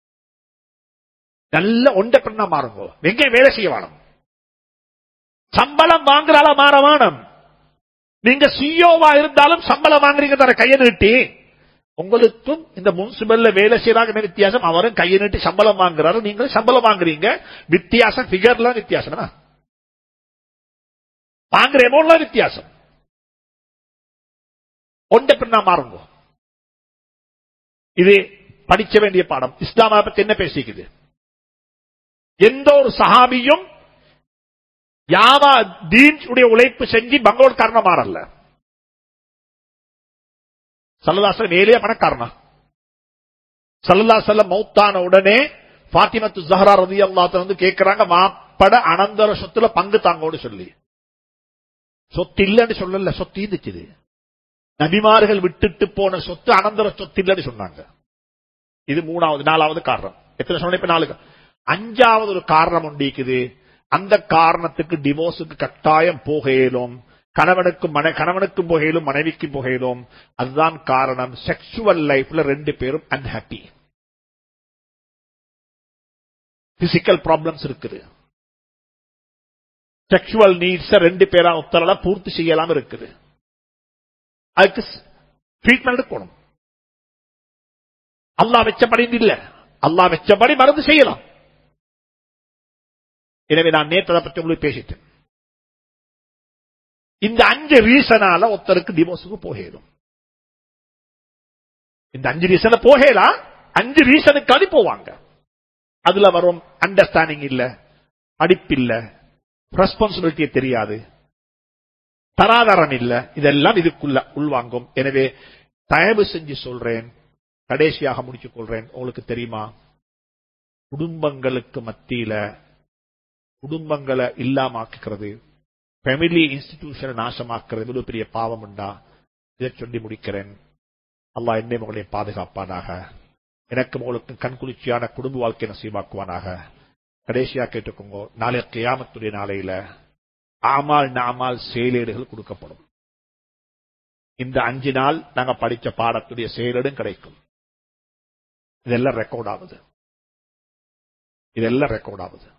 நல்ல ஒண்டப்பிரனா மாறுங்க எங்க வேலை செய்ய வேணும் சம்பளம் வாங்குறால மாற வேணும் நீங்க சிஓவா இருந்தாலும் சம்பளம் வாங்குறீங்க தர கையை நீட்டி உங்களுக்கும் இந்த முன்சிபல்ல வேலை செய்யறாங்க வித்தியாசம் அவரும் கையை நீட்டி சம்பளம் வாங்குறாரு நீங்களும் சம்பளம் வாங்குறீங்க வித்தியாசம் பிகர்ல வித்தியாசம் வாங்குற எமௌண்ட்ல வித்தியாசம் ஒன்றை பின்னா மாறுங்க இது படிக்க வேண்டிய பாடம் இஸ்லாமா பத்தி என்ன பேசிக்குது எந்த ஒரு சஹாபியும் யாவா தீன் உடைய உழைப்பு செஞ்சு பங்களோர் காரணம் மாறல்ல சல்லதாசன் மேலே பணக்காரனா சல்லல்லா செல்ல மௌத்தான உடனே பாத்திமத்து ஜஹரா ரதி அல்லாத்த வந்து கேட்கிறாங்க மாப்பட அனந்தர சொத்துல பங்கு தாங்கோடு சொல்லி சொத்து இல்லன்னு சொல்லல சொத்து இருந்துச்சு நபிமார்கள் விட்டுட்டு போன சொத்து அனந்தர சொத்து இல்லன்னு சொன்னாங்க இது மூணாவது நாலாவது காரணம் எத்தனை சொன்ன இப்ப நாலு அஞ்சாவது ஒரு காரணம் உண்டிக்குது அந்த காரணத்துக்கு டிவோர்ஸுக்கு கட்டாயம் போக இயலும் கணவனுக்கும் மன கணவனுக்கும் புகையிலும் மனைவிக்கும் புகையிலும் அதுதான் காரணம் செக்ஷுவல் லைஃப்ல ரெண்டு பேரும் அன்ஹாப்பி பிசிக்கல் ப்ராப்ளம்ஸ் இருக்குது செக்ஷுவல் நீட்ஸ் ரெண்டு பேரா ஒத்தரல பூர்த்தி செய்யலாம் இருக்குது அதுக்கு ட்ரீட்மெண்ட் எடுக்கணும் அல்லா வெச்சபடி இல்ல அல்லா வெச்சபடி மருந்து செய்யலாம் எனவே நான் நேற்று அதை பற்றி உங்களுக்கு பேசிட்டேன் இந்த அஞ்சு ரீசனால ஒருத்தருக்கு டிவோர்ஸுக்கு போகலும் இந்த அஞ்சு ரீசன போகலாம் அஞ்சு ரீசனுக்காடி போவாங்க அதுல வரும் அண்டர்ஸ்டாண்டிங் இல்ல படிப்பு இல்ல ரெஸ்பான்சிபிலிட்டியை தெரியாது தராதாரம் இல்ல இதெல்லாம் இதுக்குள்ள உள்வாங்கும் எனவே தயவு செஞ்சு சொல்றேன் கடைசியாக முடிச்சுக் கொள்றேன் உங்களுக்கு தெரியுமா குடும்பங்களுக்கு மத்தியில குடும்பங்களை இல்லாமாக்குறது ஃபேமிலி இன்ஸ்டிடியூஷனை நாசமாக்குறது இவ்வளவு பெரிய பாவம் உண்டா இதை சொல்லி முடிக்கிறேன் அல்லாஹ் என்னை உங்களை பாதுகாப்பானாக எனக்கு உங்களுக்கு கண்குளிர்ச்சியான குடும்ப வாழ்க்கை நசீபாக்குவானாக கடைசியா கேட்டுக்கோங்க நாளை கியாமத்துடைய நாளையில ஆமால் நாமால் செயலேடுகள் கொடுக்கப்படும் இந்த அஞ்சு நாள் நாங்க படிச்ச பாடத்துடைய செயலேடும் கிடைக்கும் இதெல்லாம் ரெக்கார்ட் ஆகுது இதெல்லாம் ரெக்கார்ட் ஆகுது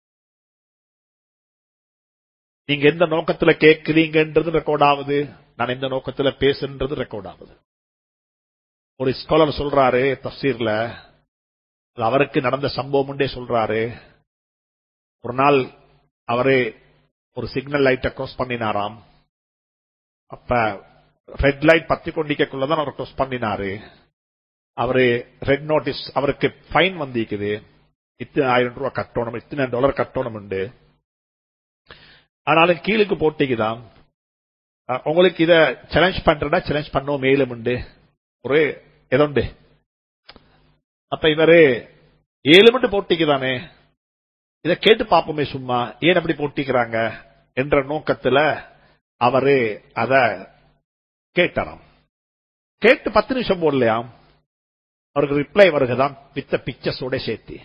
நீங்க எந்த நோக்கத்துல கேட்கிறீங்கன்றது ரெக்கார்ட் ஆகுது நான் எந்த நோக்கத்துல பேசுன்றது ரெக்கார்ட் ஆகுது ஒரு ஸ்காலர் சொல்றாரு தப்சீர்ல அது அவருக்கு நடந்த சம்பவம் உண்டே சொல்றாரு ஒரு நாள் அவரே ஒரு சிக்னல் லைட்டை கிராஸ் பண்ணினாராம் அப்ப ரெட் லைட் பத்தி கொண்டிக்கக்குள்ளதான் அவர் கிராஸ் பண்ணினாரு அவரு ரெட் நோட்டீஸ் அவருக்கு ஃபைன் வந்திருக்குது இத்தனை ஆயிரம் ரூபாய் கட்டணும் இத்தனை டாலர் கட்டணும் உண்டு ஆனாலும் கீழுக்கு போட்டிக்குதான் அஹ் உங்களுக்கு இத சேலஞ்ச் பண்றதா சேலஞ்ச் பண்ணோம் மேலும் உண்டு ஒரு எதோண்டு அப்ப இவரு ஏழு மட்டு போட்டிக்குதானே இத கேட்டு பார்ப்போமே சும்மா ஏன் அப்படி போட்டிக்கிறாங்க என்ற நோக்கத்துல அவரு அத கேட்டாராம் கேட்டு பத்து நிமிஷம் போடலையாம் அவருக்கு ரிப்ளை வருகுதான் வித்த பிக்சர்ஸோட சேர்த்து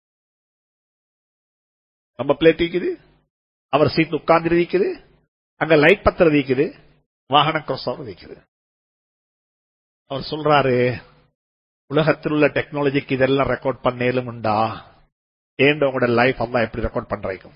நம்ம பிளேட் இருக்குது அவர் சீட் உட்கார்ந்து இருக்குது அங்க லைட் பத்திரம் இருக்குது வாகன கிராஸ் இருக்குது அவர் சொல்றாரு உலகத்தில் உள்ள டெக்னாலஜிக்கு இதெல்லாம் ரெக்கார்ட் பண்ணேலும் உண்டா ஏன் உங்களோட லைஃப் அம்மா எப்படி ரெக்கார்ட் பண்றீங்க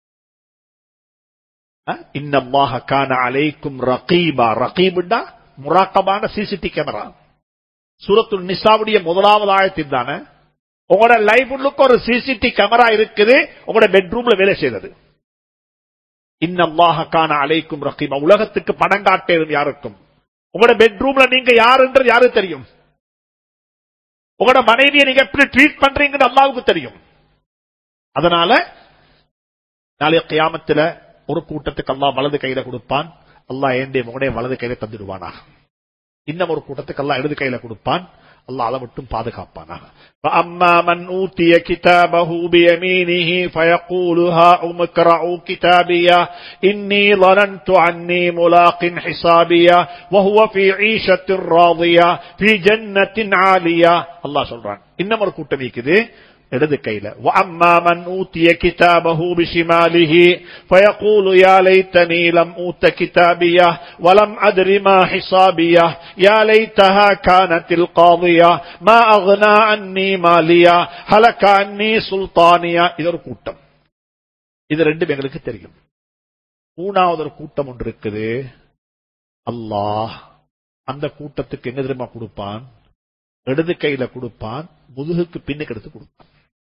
இன்னமாக கான அலைக்கும் ரகீபா ரகீபுண்டா முராக்கமான சிசிடி கேமரா சூரத்துல் நிசாவுடைய முதலாவது ஆயத்தில் தானே உங்களோட லைஃப் உள்ளுக்கு ஒரு சிசிடி கேமரா இருக்குது உங்களோட பெட்ரூம்ல வேலை செய்தது இன்னமாக கான அலைக்கும் ரகீபா உலகத்துக்கு படம் காட்டேதும் யாருக்கும் உங்களோட பெட்ரூம்ல நீங்க யாருன்றது யாருக்கு தெரியும் உங்களோட மனைவியை நீங்க எப்படி ட்ரீட் பண்றீங்கன்னு அல்லாவுக்கு தெரியும் அதனால நாளைய கியாமத்துல ஒரு கூட்டத்துக்கு அல்லா வலது கையில கொடுப்பான் அல்லா ஏண்டே முகனே வலது கையில தந்துடுவானா இன்னும் ஒரு கூட்டத்துக்கு அல்லா இடது கையில கொடுப்பான் அல்லாஹ் அதை மட்டும் பாதுகாப்பானா فأما من أوتي كتابه بيمينه فيقول هاؤم اقرءوا كتابيه إني ظننت عني ملاق حسابيه وهو في عيشة راضية في جنة عالية الله சொல்றான் இன்னும் ஒரு கூட்டம் இருக்குது இடது கையில وأما من أوتي كتابه بشماله فيقول يا ليتني لم أوت كتابيه ولم أدر ما حسابيه يا ليتها كانت القاضية ما أغنى عني مالية هلك عني سلطانية இது ஒரு கூட்டம் இது ரெண்டும் எங்களுக்கு தெரியும் மூணாவது ஒரு கூட்டம் ஒன்று இருக்குது அல்லாஹ் அந்த கூட்டத்துக்கு என்ன தெரியுமா கொடுப்பான் இடது கையில கொடுப்பான் முதுகுக்கு பின்னுக்கு எடுத்து கொடுப்பான்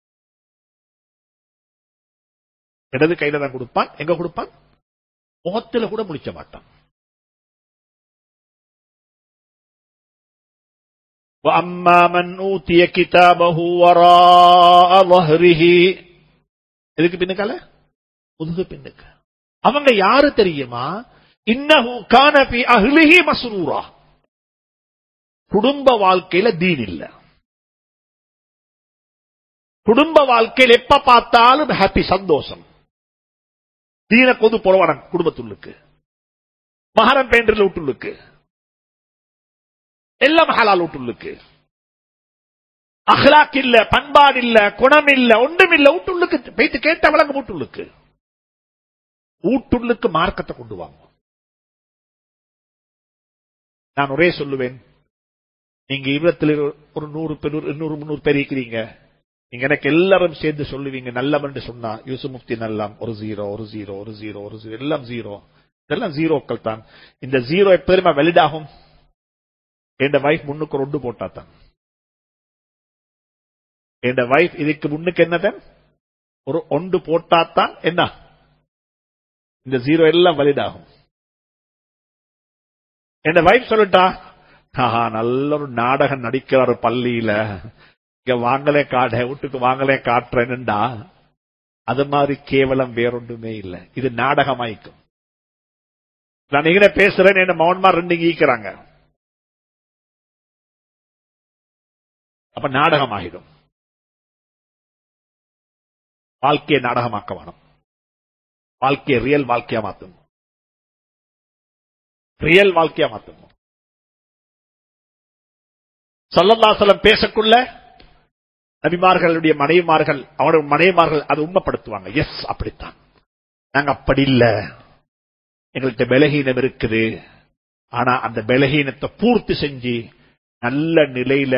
இடது கையில தான் கொடுப்பான் எங்க கொடுப்பான் முகத்துல கூட முடிச்ச மாட்டான் وأما من أوتي كتابه وراء ظهره எதுக்கு பின்னுக்கால முதுகு பின்னுக்கு அவங்க யாரு தெரியுமா இன்னஹு கான ஃபி அஹ்லிஹி மஸ்ரூரா குடும்ப வாழ்க்கையில தீன் இல்ல குடும்ப வாழ்க்கையில் எப்ப பார்த்தாலும் ஹாப்பி சந்தோஷம் தீன கொது போறவான குடும்பத்துள்ளுக்கு மகரம் பேண்டில் விட்டுள்ளுக்கு எல்லாம் ஹலால் விட்டுள்ளுக்கு அஹ்லாக் இல்ல பண்பாடு இல்ல குணம் இல்ல ஒன்றும் இல்ல வீட்டுள்ளுக்கு வைத்து கேட்ட வழங்க வீட்டுள்ளுக்கு வீட்டுள்ளுக்கு மார்க்கத்தை கொண்டு வாங்க நான் ஒரே சொல்லுவேன் நீங்க இவ்வளத்தில் ஒரு நூறு பேர் இன்னொரு முன்னூறு பேர் இருக்கிறீங்க நீங்க எனக்கு எல்லாரும் சேர்ந்து சொல்லுவீங்க நல்லவன் சொன்னா யூசு முஃப்தி நல்லாம் ஒரு ஜீரோ ஒரு ஜீரோ ஒரு ஜீரோ ஒரு ஜீரோ எல்லாம் ஜீரோ இதெல்லாம் ஜீரோக்கள் தான் இந்த ஜீரோ எப்போதுமே வெலிட் ஆகும் என் வைஃப் முன்னுக்கு ஒரு ஒன்று போட்டா தான் என் வைஃப் இதுக்கு முன்னுக்கு என்னதான் ஒரு ஒன்று போட்டாத்தான் என்ன இந்த ஜீரோ எல்லாம் வெலிட் ஆகும் என் வைஃப் சொல்லிட்டா ஆஹா நல்ல ஒரு நாடகம் நடிக்கிறாரு பள்ளியில இங்க வாங்கலே காட வீட்டுக்கு வாங்கலே காட்டுறேன்னுடா அது மாதிரி கேவலம் வேறொன்றுமே இல்ல இது நாடகமாய்க்கும் நான் இங்க பேசுறேன் என்ன மௌனமா ரெண்டு ஈக்கிறாங்க அப்ப நாடகம் ஆகிடும் வாழ்க்கையை நாடகமாக்க வேணும் வாழ்க்கையை ரியல் வாழ்க்கையா மாத்தும் ரியல் வாழ்க்கையா மாத்தும் சல்லல்லாசலம் பேசக்குள்ள நபிமார்களுடைய மனைவிமார்கள் அவருடைய மனைவிமார்கள் அதை உண்மைப்படுத்துவாங்க எஸ் அப்படித்தான் நாங்க அப்படி இல்ல எங்கள்கிட்ட பலகீனம் இருக்குது ஆனா அந்த பலகீனத்தை பூர்த்தி செஞ்சு நல்ல நிலையில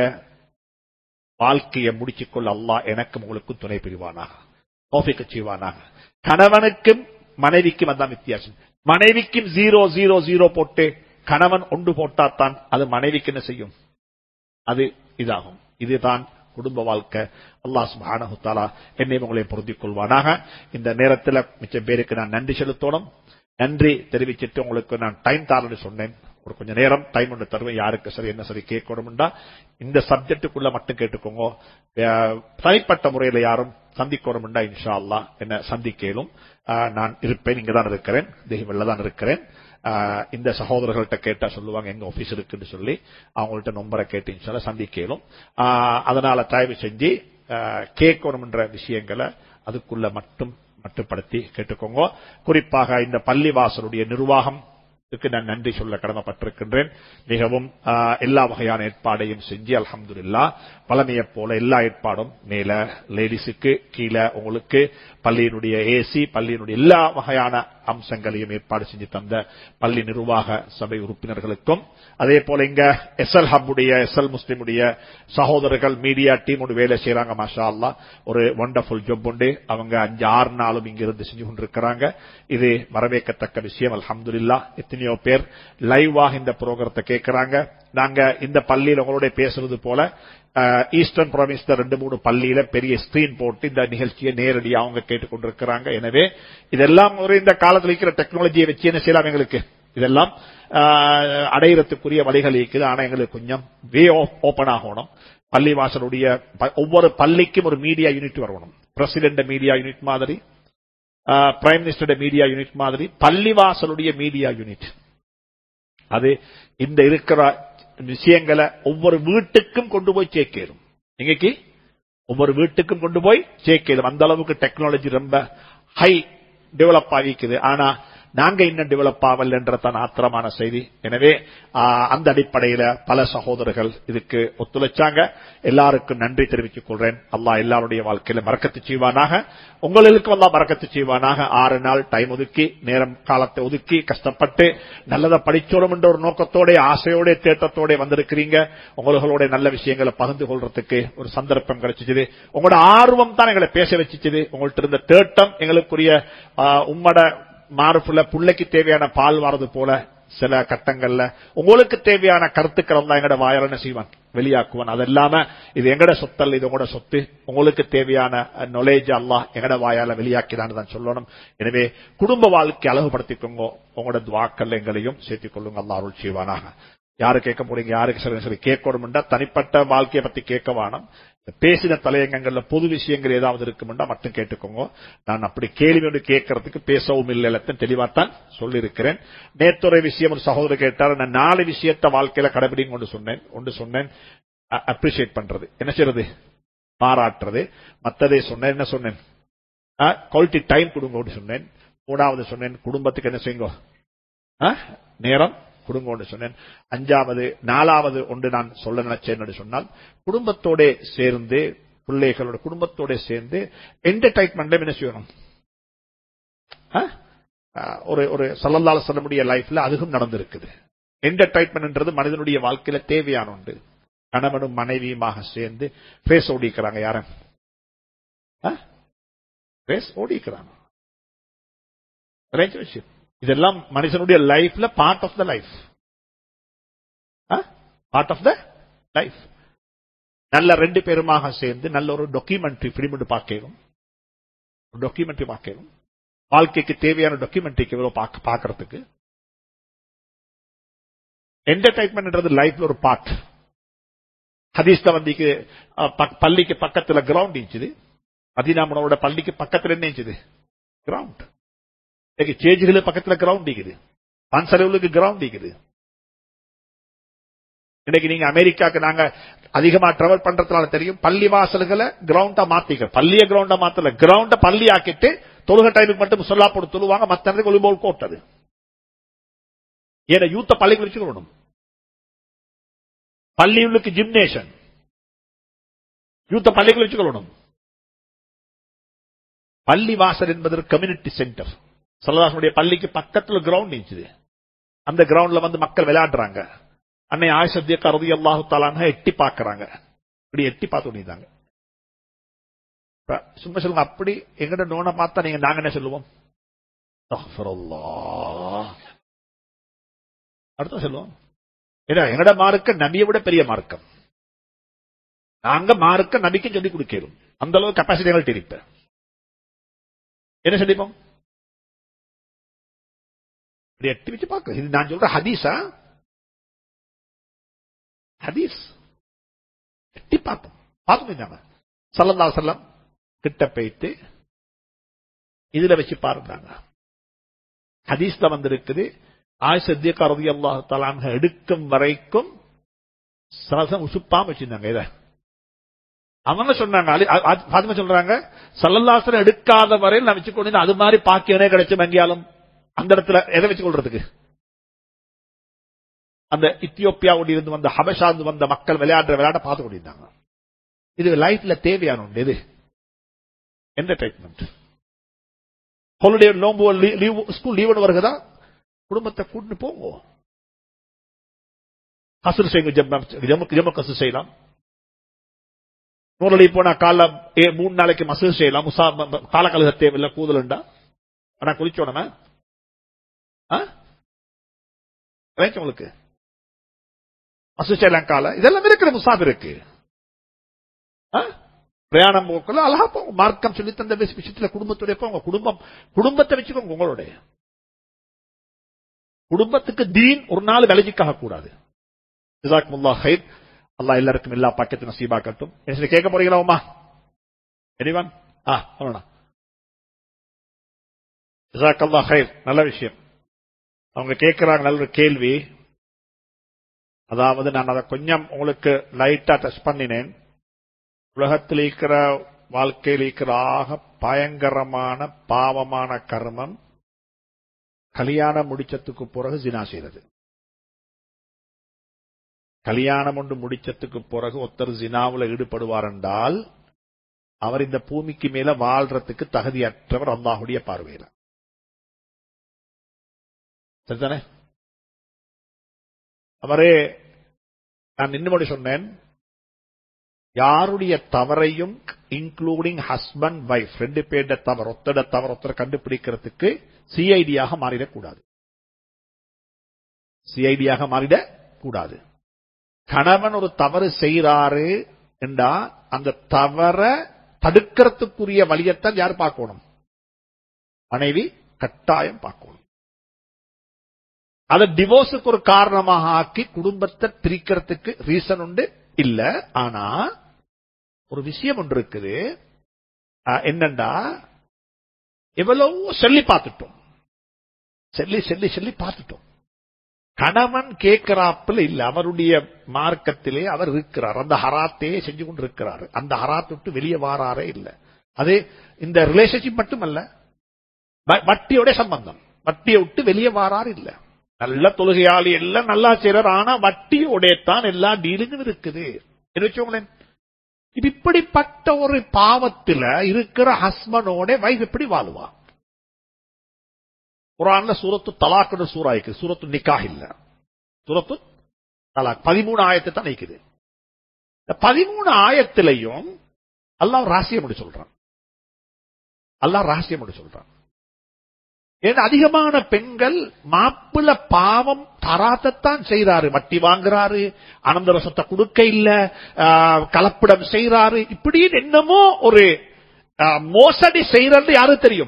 வாழ்க்கையை முடிச்சுக்கொள்ள அல்லாஹ் எனக்கும் உங்களுக்கும் துணை புரிவானாக தோஃபிக்க செய்வானாக கணவனுக்கும் மனைவிக்கும் அதான் வித்தியாசம் மனைவிக்கும் ஜீரோ ஜீரோ ஜீரோ போட்டு கணவன் ஒன்று போட்டாத்தான் அது மனைவிக்கு என்ன செய்யும் அது இதாகும் இதுதான் குடும்ப வாழ்க்கை அல்லாஹ் சுப்ஹானஹு தஆலா என்னை உங்களை பொருந்திக் கொள்வானாக இந்த நேரத்தில் மிச்ச பேருக்கு நான் நன்றி செலுத்தணும் நன்றி தெரிவிச்சிட்டு உங்களுக்கு நான் டைம் தாரன்னு சொன்னேன் ஒரு கொஞ்ச நேரம் டைம் ஒன்று தருவேன் யாருக்கு சரி என்ன சரி கேட்கணும்டா இந்த சப்ஜெக்டுக்குள்ள மட்டும் கேட்டுக்கோங்க அஹ், தனிப்பட்ட முறையில யாரும் சந்திக்கணும்டா இன்ஷா அல்லாஹ் என்ன சந்திக்கலும் நான் இருப்பேன் இங்க தான் இருக்கிறேன் தெய்வல்ல தான் இருக்கிறேன் ஆஹ் இந்த சகோதரர்கள்ட்ட கேட்டா சொல்லுவாங்க எங்க ஆபீஸ் இருக்குன்னு சொல்லி அவங்கள்ட்ட நம்பரை கேட்டு இன்ஷால்ல சந்திக்கலும் ஆஹ் அதனால தயவு செஞ்சு ஆஹ் கேட்கணும்ன்ற விஷயங்களை அதுக்குள்ள மட்டும் மட்டுப்படுத்தி கேட்டுக்கோங்க குறிப்பாக இந்த பள்ளிவாசலுடைய நிர்வாகம் இதுக்கு நான் நன்றி சொல்ல கடமைப்பட்டிருக்கின்றேன் மிகவும் ஆஹ், எல்லா வகையான ஏற்பாடையும் செஞ்சு அல்ஹம்துலில்லாஹ் பழமையை போல எல்லா ஏற்பாடும் மேல லேடிஸுக்கு கீழே உங்களுக்கு பள்ளியினுடைய ஏசி பள்ளியினுடைய எல்லா வகையான அம்சங்களையும் ஏற்பாடு செஞ்சு தந்த பள்ளி நிர்வாக சபை உறுப்பினர்களுக்கும் அதே போல இங்க எஸ்எல் ஹப்புடைய எஸ்எல் முஸ்லிமுடைய சகோதரர்கள் மீடியா டீமோடு வேலை செய்யறாங்க மாஷா அல்லாஹ் ஒரு வண்டர்ஃபுல் ஜப் உண்டு அவங்க அஞ்சு ஆறு நாளும் இங்க இருந்து செஞ்சு கொண்டிருக்கிறாங்க இது வரவேற்கத்தக்க விஷயம் அல்ஹம்துலில்லா எத்தனையோ பேர் லைவாக இந்த புரோகிரத்தை கேட்கறாங்க நாங்க இந்த பள்ளியில உங்களோட பேசுறது போல அஹ், ஈஸ்டர்ன் ப்ராவின்ஸ்ல ரெண்டு மூணு பள்ளியில பெரிய ஸ்கிரீன் போட்டு இந்த நிகழ்ச்சியை நேரடியாக அவங்க கேட்டுக்கொண்டிருக்கிறாங்க எனவே இதெல்லாம் ஒரு இந்த காலத்தில் இருக்கிற டெக்னாலஜியை வச்சு என்ன செய்யலாம் எங்களுக்கு இதெல்லாம் அஹ், அடையறதுக்குரிய வழிகள் இருக்குது ஆனா எங்களுக்கு கொஞ்சம் வே ஓபன் ஆகணும் பள்ளிவாசலுடைய ப- ஒவ்வொரு பள்ளிக்கும் ஒரு மீடியா யூனிட் வரணும் பிரசிடென்ட் மீடியா யூனிட் மாதிரி பிரைம் மினிஸ்டர் மீடியா யூனிட் மாதிரி பள்ளிவாசலுடைய மீடியா யூனிட் அது இந்த இருக்கிற விஷயங்களை ஒவ்வொரு வீட்டுக்கும் கொண்டு போய் சேர்க்கணும் இன்னைக்கு ஒவ்வொரு வீட்டுக்கும் கொண்டு போய் சேர்க்கணும் அந்த அளவுக்கு டெக்னாலஜி ரொம்ப ஹை டெவலப் ஆகிக்குது ஆனா நாங்க இன்னும் டெவலப் ஆகலன்றதான் ஆத்திரமான செய்தி எனவே ஆ, அந்த அடிப்படையில பல சகோதரர்கள் இதுக்கு ஒத்துழைச்சாங்க எல்லாருக்கும் நன்றி தெரிவித்துக் கொள்றேன் அல்லாஹ் எல்லாருடைய வாழ்க்கையில மறக்கத்து செய்வானாக உங்களுக்கு அல்லாஹ் மறக்கத்து செய்வானாக ஆறு நாள் டைம் ஒதுக்கி நேரம் காலத்தை ஒதுக்கி கஷ்டப்பட்டு நல்லதை படிச்சோடும் என்ற ஒரு நோக்கத்தோட ஆசையோட தேட்டத்தோட வந்திருக்கிறீங்க உங்களோட நல்ல விஷயங்களை பகிர்ந்து கொள்றதுக்கு ஒரு சந்தர்ப்பம் கிடைச்சிச்சு உங்களோட ஆர்வம் தான் எங்களை பேச வச்சுச்சு உங்கள்ட்ட இருந்த தேட்டம் எங்களுக்குரிய ஆ, உம்மட மாறுப்புல புள்ளைக்கு தேவையான பால் வரது போல சில கட்டங்கள்ல உங்களுக்கு தேவையான கருத்துக்கள் தான் எங்கட வாயால என்ன செய்வான் வெளியாக்குவான் அது இல்லாம இது எங்கட சொத்தல் இது உங்களோட சொத்து உங்களுக்கு தேவையான நாலேஜ் அல்லாஹ் எங்கட வாயால வெளியாக்கிதான் தான் சொல்லணும் எனவே குடும்ப வாழ்க்கை அழகுபடுத்திக்கோங்க உங்களோட துவாக்கல் எங்களையும் சேர்த்துக் கொள்ளுங்க அல்லாஹ் அருள் செய்வானாக யாரு கேட்க போறீங்க யாருக்கு சரி சரி கேட்கணும்டா தனிப்பட்ட வாழ்க்கையை பத்தி கேட்க வேணும் இந்த பேசின தலையங்கங்கள்ல பொது விஷயங்கள் ஏதாவது இருக்குமெண்டா மட்டும் கேட்டுக்கோங்க நான் அப்படி கேள்வி ஒன்று கேட்கறதுக்கு பேசவும் இல்லை எல்லாத்தையும் தெளிவாத்தான் சொல்லியிருக்கிறேன் நேத்துறை விஷயம் ஒரு சகோதரர் கேட்டார் நான் நாலு விஷயத்த வாழ்க்கையில கடைபிடிங்க ஒன்று சொன்னேன் ஒன்று சொன்னேன் அப்ரிஷியேட் பண்றது என்ன செய்யறது பாராட்டுறது மத்ததை சொன்னேன் என்ன சொன்னேன் குவாலிட்டி டைம் கொடுங்க சொன்னேன் மூணாவது சொன்னேன் குடும்பத்துக்கு என்ன செய்யுங்க ஆ? நேரம் குடும்பம்னு சொன்னேன் அஞ்சாவது நாலாவது ஒன்று நான் சொல்ல நினைச்சேன் என்று சொன்னால் குடும்பத்தோட சேர்ந்து பிள்ளைகளோட குடும்பத்தோட சேர்ந்து என்டர்டைன்மெண்ட்ல என்ன செய்யணும் ஆ? ஆ, ஒரு ஒரு சல்லல்லால சொல்லக்கூடிய லைஃப்ல அதுவும் நடந்திருக்குது என்டர்டைன்மெண்ட்ன்றது மனிதனுடைய வாழ்க்கையில தேவையான உண்டு கணவனும் மனைவியுமாக சேர்ந்து பேச ஓடிக்கிறாங்க யாரும் பேச ஓடிக்கிறாங்க ரிலேஷன்ஷிப் இதெல்லாம் மனுஷனுடைய லைஃப்ல part of the life part of the life நல்ல ரெண்டு பேருமாக சேர்ந்து நல்ல ஒரு டாக்குமெண்ட்ரி பிலிம் பார்க்கணும் டாக்குமெண்ட்ரி பார்க்கணும் வாழ்க்கைக்கு தேவையான டாக்குமெண்ட்ரிக்கு எவ்வளவு பார்க்க- பார்க்கறதுக்கு என்டர்டைன்மெண்ட்ன்றது லைஃப்ல ஒரு பார்ட் ஹதீஸ்ல வந்திக்கு அஹ், பக்- பள்ளிக்கு பக்கத்துல கிரவுண்ட் இருந்துச்சு மதினாமனோட பள்ளிக்கு பக்கத்துல என்ன இருந்துச்சு கிரவுண்ட் இன்னைக்கு சேஜுகளுக்கு பக்கத்துல கிரவுண்ட் இருக்குது பன்சலவுக்கு கிரவுண்ட் இருக்குது இன்னைக்கு நீங்க அமெரிக்காக்கு நாங்க அதிகமா டிராவல் பண்றதுனால தெரியும் பள்ளி வாசல்களை கிரவுண்டா மாத்திக்க பள்ளிய கிரவுண்டா மாத்தல கிரவுண்ட பள்ளி ஆக்கிட்டு தொழுக டைமுக்கு மட்டும் சொல்லா போட்டு தொழுவாங்க மத்த நேரத்துக்கு ஒலிபோல் கோட்டது ஏன்னா யூத்த பள்ளிக்கு வச்சுக்கணும் பள்ளியுள்ளுக்கு ஜிம்னேஷன் யூத்த பள்ளிக்குள்ள வச்சுக்கொள்ளணும் பள்ளி வாசல் என்பது ஒரு கம்யூனிட்டி சென்டர் சல்லதாசனுடைய பள்ளிக்கு பக்கத்துல கிரவுண்ட் இருந்துச்சு அந்த கிரவுண்ட்ல வந்து மக்கள் விளையாடுறாங்க அன்னை ஆயிஷத்திய கருதி அல்லாஹு தாலான எட்டி பாக்குறாங்க இப்படி எட்டி பார்த்து கொண்டிருந்தாங்க இப்ப சும்மா சொல்லுங்க அப்படி எங்கிட்ட நோனை பார்த்தா நீங்க நாங்க என்ன சொல்லுவோம் அஸ்தக்ஃபிருல்லாஹ். அடுத்த சொல்லுவோம் ஏன்னா எங்கட மார்க்க நபியை விட பெரிய மார்க்கம் நாங்க மார்க்க நபிக்கு சொல்லி கொடுக்கிறோம் அந்த அளவு கெப்பாசிட்டி எங்கள்கிட்ட இருப்ப என்ன சொல்லிப்போம் இப்படி எட்டி வச்சு பார்க்க இது நான் சொல்ற ஹதீஸா ஹதீஸ் எட்டி பார்த்தோம் பார்த்துங்க சல்லல்லா செல்லம் கிட்ட போயிட்டு இதுல வச்சு பாருந்தாங்க ஹதீஸ்ல வந்திருக்குது ஆயிஷத்தியக்கா ரவி அல்லாஹ் தலாங்க எடுக்கும் வரைக்கும் சலசம் உசுப்பாம வச்சிருந்தாங்க இத அவங்க சொன்னாங்க அலி- அ- அ- ஃபாத்திமா சொல்றாங்க சல்லல்லாசனம் எடுக்காத வரையில் நான் வச்சு கொண்டு அது மாதிரி பாக்கியனே கிடைச்சு மங்கியாலும் அந்த இடத்துல எதை வச்சு கொள்றதுக்கு அந்த இத்தியோப்பியாவோடு இருந்து வந்த ஹபஷாந்து வந்த மக்கள் விளையாடுற விளையாட பார்த்து கொண்டிருந்தாங்க இது லைஃப்ல தேவையான ஒன்று எது என்டர்டைன்மெண்ட் ஹாலிடே நோம்பு லீவ் ஸ்கூல் லீவுன்னு வருகுதா குடும்பத்தை கூட்டிட்டு போங்க கசுறு செய்யுங்க ஜம்மு- ஜம்மு ஜம்மு கசு செய்யலாம் நூறு போனா கால ஏ- மூணு நாளைக்கு மசூல் செய்யலாம் முசா ம- ம- கால கழுக தேவையில்லை கூதலுண்டா ஆனா குளிச்சோடமே உங்களுக்கு மசூல் செய்யலாம் கால இதெல்லாம் இருக்கிற முசாப் இருக்கு ஆ? பிரயாணம் போக்குள்ள அழகா போங்க மார்க்கம் சொல்லி தந்த விஷ- விஷயத்துல குடும்பத்துடைய போங்க குடும்பம் குடும்பத்தை வச்சுக்கோங்க உங்களுடைய குடும்பத்துக்கு தீன் ஒரு நாள் விலகிக்காக கூடாது ஜிசாக்குமுல்லா ஹைர் அல்லாஹ் எல்லாருக்கும் எல்லா பாக்கத்தையும் நசீபாக்கட்டும் என்ன கேட்க போறீங்களா உமா எனிவன் ஆ சொல்லணும் ஜிசாக்கல்லா ஹைர் நல்ல விஷயம் அவங்க கேட்கிறாங்க நல்ல ஒரு கேள்வி அதாவது நான் அதை கொஞ்சம் உங்களுக்கு லைட்டா டச் பண்ணினேன் உலகத்தில் இருக்கிற வாழ்க்கையில் இருக்கிற ஆக பயங்கரமான பாவமான கர்மம் கல்யாணம் முடிச்சதுக்கு பிறகு ஜினா செய்யறது கல்யாணம் ஒன்று முடிச்சதுக்கு பிறகு ஒருத்தர் ஜினாவுல ஈடுபடுவார் என்றால் அவர் இந்த பூமிக்கு மேல வாழ்றதுக்கு தகுதியற்றவர் அல்லாஹுடைய பார்வையில சரிதானே அவரே நான் இன்னும் சொன்னேன் யாருடைய தவறையும் இன்க்ளூடிங் ஹஸ்பண்ட் வைஃப் ரெண்டு பேருடைய தவறு ஒத்தட தவறு ஒத்தரை கண்டுபிடிக்கிறதுக்கு சிஐடியாக மாறிடக்கூடாது சிஐடியாக மாறிடக் கூடாது கணவன் ஒரு தவறு செய்யறாரு என்றா அந்த தவற தடுக்கிறதுக்குரிய வழியத்தான் யார் பார்க்கணும் மனைவி கட்டாயம் பார்க்கணும் அதை டிவோர்ஸுக்கு ஒரு காரணமாக ஆக்கி குடும்பத்தை பிரிக்கிறதுக்கு ரீசன் உண்டு இல்ல ஆனா ஒரு விஷயம் ஒன்று இருக்குது அஹ், என்னண்டா எவ்வளவு சொல்லி பார்த்துட்டோம் சொல்லி சொல்லி சொல்லி பார்த்துட்டோம் கணவன் கேட்கிறாப்புல இல்ல அவருடைய மார்க்கத்திலே அவர் இருக்கிறார் அந்த ஹராத்தையே செஞ்சு கொண்டு இருக்கிறார் அந்த ஹராத்தை விட்டு வெளியே வாராரே இல்ல அது இந்த ரிலேஷன்ஷிப் மட்டுமல்ல வ- வட்டியோட சம்பந்தம் வட்டியை விட்டு வெளியே வாராரு இல்ல நல்ல தொழுகையாளி எல்லாம் நல்லா செய்றார் ஆனா வட்டியோட தான் எல்லா டீலிங்கும் இருக்குது என்ன வச்சுக்கோங்களேன் இப்ப இப்படிப்பட்ட ஒரு பாவத்துல இருக்கிற ஹஸ்பண்டோட வைஃப் எப்படி வாழுவா குரான்ல சூரத்து தலாக்குன்னு சூறா இருக்குது சூரத்து நிக்காஹ் இல்ல சூரத்து தலாக் பதிமூணு ஆயத்தை தான் நிக்குது இந்த பதிமூணு ஆயத்திலையும் அல்லாஹ் ரகசியம் மட்டும் சொல்றான் அல்லாஹ் ரகசியம் மட்டும் சொல்றான் ஏன்னா அதிகமான பெண்கள் மாப்பிள்ள பாவம் தராத்தத்தான் செய்றாரு வட்டி வாங்குறாரு ஆனந்த ரசத்தை கொடுக்க இல்ல ஆ, கலப்படம் செய்றாரு இப்படி என்னமோ ஒரு ஆ, மோசடி செய்யறது யாருக்கு தெரியும்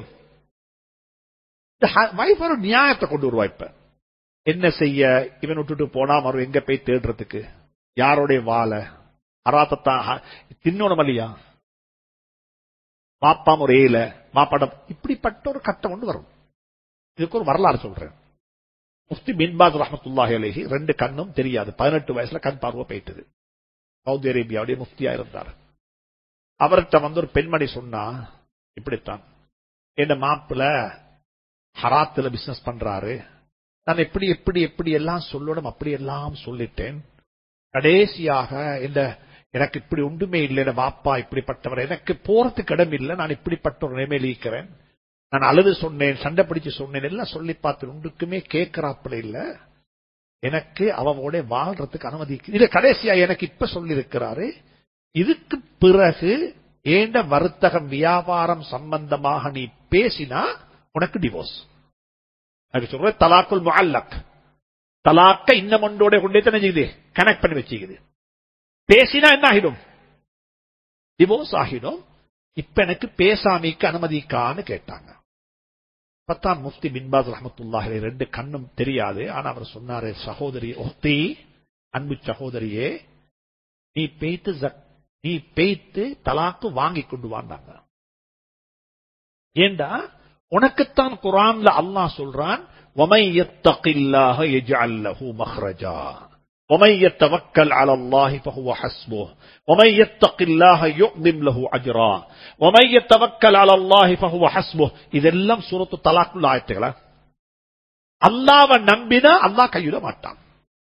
வைஃப் ஒரு நியாயத்தை கொண்டு வருவா இப்ப என்ன செய்ய இவன் விட்டுட்டு போனா மறு எங்க போய் தேடுறதுக்கு யாருடைய வாழ அராத்தத்தான் தின்னோணும் இல்லையா மாப்பாம் ஒரு ஏல மாப்பாடம் இப்படிப்பட்ட ஒரு கட்டம் ஒன்று வரும் இதுக்கு ஒரு வரலாறு சொல்றேன் முஃப்தி பின்பாத் ரஹமத்துல்லாஹி அலைஹி ரெண்டு கண்ணும் தெரியாது பதினெட்டு வயசுல கண் பார்வை போயிட்டது சவுதி அரேபியாவுடைய முஃப்தியா இருந்தார் அவர்கிட்ட வந்து ஒரு பெண்மணி சொன்னா இப்படித்தான் என் மாப்பிள்ள ஹராத்துல பிசினஸ் பண்றாரு நான் எப்படி எப்படி எப்படி எல்லாம் சொல்லணும் அப்படி எல்லாம் சொல்லிட்டேன் கடைசியாக இந்த எனக்கு இப்படி ஒன்றுமே இல்லை வாப்பா இப்படிப்பட்டவர் எனக்கு போறதுக்கு இடம் இல்லை நான் இப்படிப்பட்ட ஒரு நிலைமையில் இருக்கிறேன் நான் அழுது சொன்னேன் சண்டை பிடிச்சு சொன்னேன் எல்லாம் சொல்லி பார்த்து ஒன்றுக்குமே கேட்கிறாப்புல இல்ல எனக்கு அவனோட வாழ்றதுக்கு அனுமதி இது கடைசியா எனக்கு இப்ப சொல்லி இருக்கிறாரு இதுக்கு பிறகு ஏண்ட வர்த்தகம் வியாபாரம் சம்பந்தமாக நீ பேசினா உனக்கு டிவோர்ஸ் அதுக்கு சொல்ற தலாக்குல் முஅல்லக் தலாக்க இன்னும் ஒன்றோட கொண்டே தான் செய்யுது கனெக்ட் பண்ணி வச்சுக்குது பேசினா என்ன ஆகிடும் டிவோர்ஸ் ஆகிடும் இப்ப எனக்கு பேசாமிக்கு அனுமதிக்கான்னு கேட்டாங்க பத்தாம் முஃப்தி பின்பாஸ் ரஹமத்துல்லாஹி ரெண்டு கண்ணும் தெரியாது ஆனா அவர் சொன்னாரு சகோதரி ஒஹ்தி அன்பு சகோதரியே நீ பெய்த்து ஜக்- நீ பெய்த்து தலாக்கு வாங்கி கொண்டு வாண்டாங்க ஏண்டா உனக்குத்தான் குரான்ல அல்லாஹ் சொல்றான் وَمَن يَتَّقِ اللَّهَ يَجْعَل لَّهُ مَخْرَجًا وَمَن يَتَوَكَّلْ عَلَى اللَّهِ فَهُوَ حَسْبُهُ وَمَن يَتَّقِ اللَّهَ يُعْظِمْ لَهُ أَجْرًا وَمَن يَتَوَكَّلْ عَلى اللَّهِ فَهُوَ حَسْبُهُ இதெல்லாம் சூரத்து தலாக்குள்ள ஆயத்துகளா அல்லாஹ்வை நம்பினா அல்லாஹ் கைவிட மாட்டான்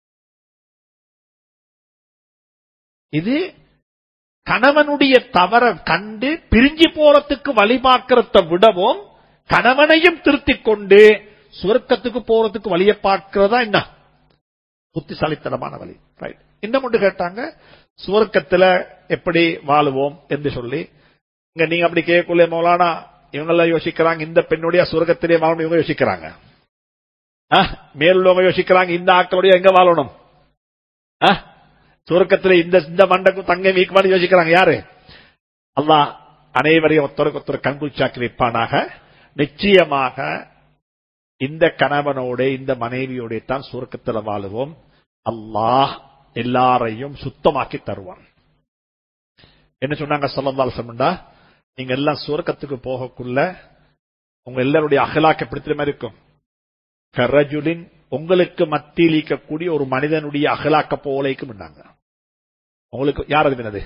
இது கணவனுடைய தவற கண்டு பிரிஞ்சு போறதுக்கு வழிபார்க்கிறத விடவும் கணவனையும் திருத்திக் கொண்டு சுவர்க்கத்துக்கு போறதுக்கு வழியை பார்க்கிறதா என்ன புத்திசாலித்தனமான வழி ரைட் இன்னும் ஒன்று கேட்டாங்க சுவர்க்கத்துல எப்படி வாழுவோம் என்று சொல்லி இங்க நீங்க அப்படி கேட்கல மௌலானா இவங்க எல்லாம் யோசிக்கிறாங்க இந்த பெண்ணுடைய சுவர்க்கத்திலே வாழணும் இவங்க யோசிக்கிறாங்க அஹ், மேலுள்ளவங்க யோசிக்கிறாங்க இந்த ஆக்களுடைய எங்க வாழணும் அஹ், சுவர்க்கத்துல இந்த இந்த மண்டக்கும் தங்க வீக்குமான்னு யோசிக்கிறாங்க யாரு அல்லாஹ் அனைவரையும் ஒருத்தருக்கு ஒருத்தர் கண்குச்சாக்கி வைப்பானாக நிச்சயமாக இந்த கணவனோட இந்த மனைவியோட தான் சுருக்கத்துல வாழுவோம் அல்லாஹ் எல்லாரையும் சுத்தமாக்கி தருவான் என்ன சொன்னாங்க சொல்லந்தால் சொன்னா நீங்க எல்லாம் சுருக்கத்துக்கு போகக்குள்ள உங்க எல்லாருடைய அகலாக்க எப்படி மாதிரி இருக்கும் கரஜுலின் உங்களுக்கு மத்தியில் இருக்கக்கூடிய ஒரு மனிதனுடைய அகலாக்க போலைக்கும் உங்களுக்கு யார் அது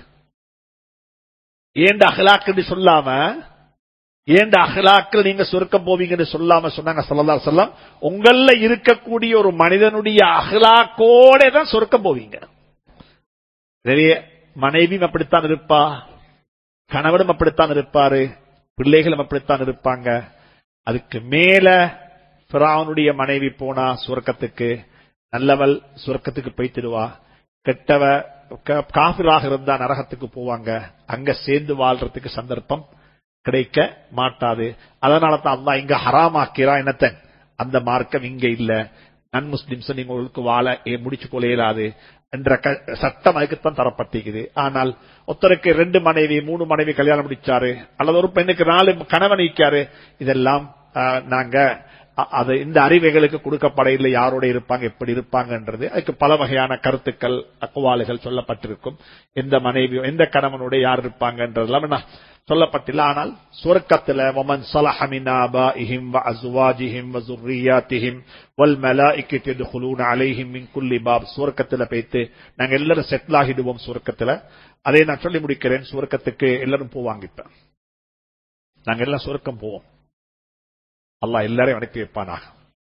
ஏண்ட அகலாக்கு சொல்லாம ஏண்ட அகலாக்கள் நீங்க சுருக்கம் போவீங்கன்னு சொல்லாம சொன்னாங்க சொல்லலாம் சொல்லலாம் உங்கள இருக்கக்கூடிய ஒரு மனிதனுடைய அகலாக்கோட தான் சுருக்கம் போவீங்க நிறைய மனைவியும் அப்படித்தான் இருப்பா கணவனும் அப்படித்தான் இருப்பாரு பிள்ளைகளும் அப்படித்தான் இருப்பாங்க அதுக்கு மேல பிராவனுடைய மனைவி போனா சுரக்கத்துக்கு நல்லவள் சுரக்கத்துக்கு போய்த்திடுவா கெட்டவ க- காபிராக இருந்தா நரகத்துக்கு போவாங்க அங்க சேர்ந்து வாழ்றதுக்கு சந்தர்ப்பம் கிடைக்க மாட்டாது அதனால தான் அல்லாஹ் இங்க ஹராமாக்கிறா என்னத்த அந்த மார்க்கம் இங்க இல்ல நன் முஸ்லிம்ஸ் நீங்க உங்களுக்கு வாழ ஏ- முடிச்சு கொள்ள இயலாது என்ற க- சட்டம் அதுக்குத்தான் தரப்பட்டிருக்குது ஆனால் ஒருத்தருக்கு ரெண்டு மனைவி மூணு மனைவி கல்யாணம் முடிச்சாரு அல்லது ஒரு பெண்ணுக்கு நாலு கணவன் நிற்காரு இதெல்லாம் ஆ, நாங்க அ- அது இந்த அறிவைகளுக்கு கொடுக்கப்பட இல்லை யாரோட இருப்பாங்க எப்படி இருப்பாங்கன்றது அதுக்கு பல வகையான கருத்துக்கள் அக்குவாலுகள் சொல்லப்பட்டிருக்கும் எந்த மனைவியோ எந்த கணவனோட யார் இருப்பாங்கன்றதெல்லாம் என்ன சொல்லப்பட்டில்ல ஆனால் சுவர்க்கத்துல ومن صلح من آبائهم وأزواجهم وذرياتهم والملائكة يدخلون عليهم من كل باب சுவர்க்கத்துல போய்த்து நாங்க எல்லாரும் செட்டில் ஆகிடுவோம் சுவர்க்கத்துல அதை நான் சொல்லி முடிக்கிறேன் சுவர்க்கத்துக்கு எல்லாரும் போவாங்க இப்ப நாங்க எல்லாம் சுவர்க்கம் போவோம் அல்லாஹ் எல்லாரையும் அனுப்பி வைப்பானாக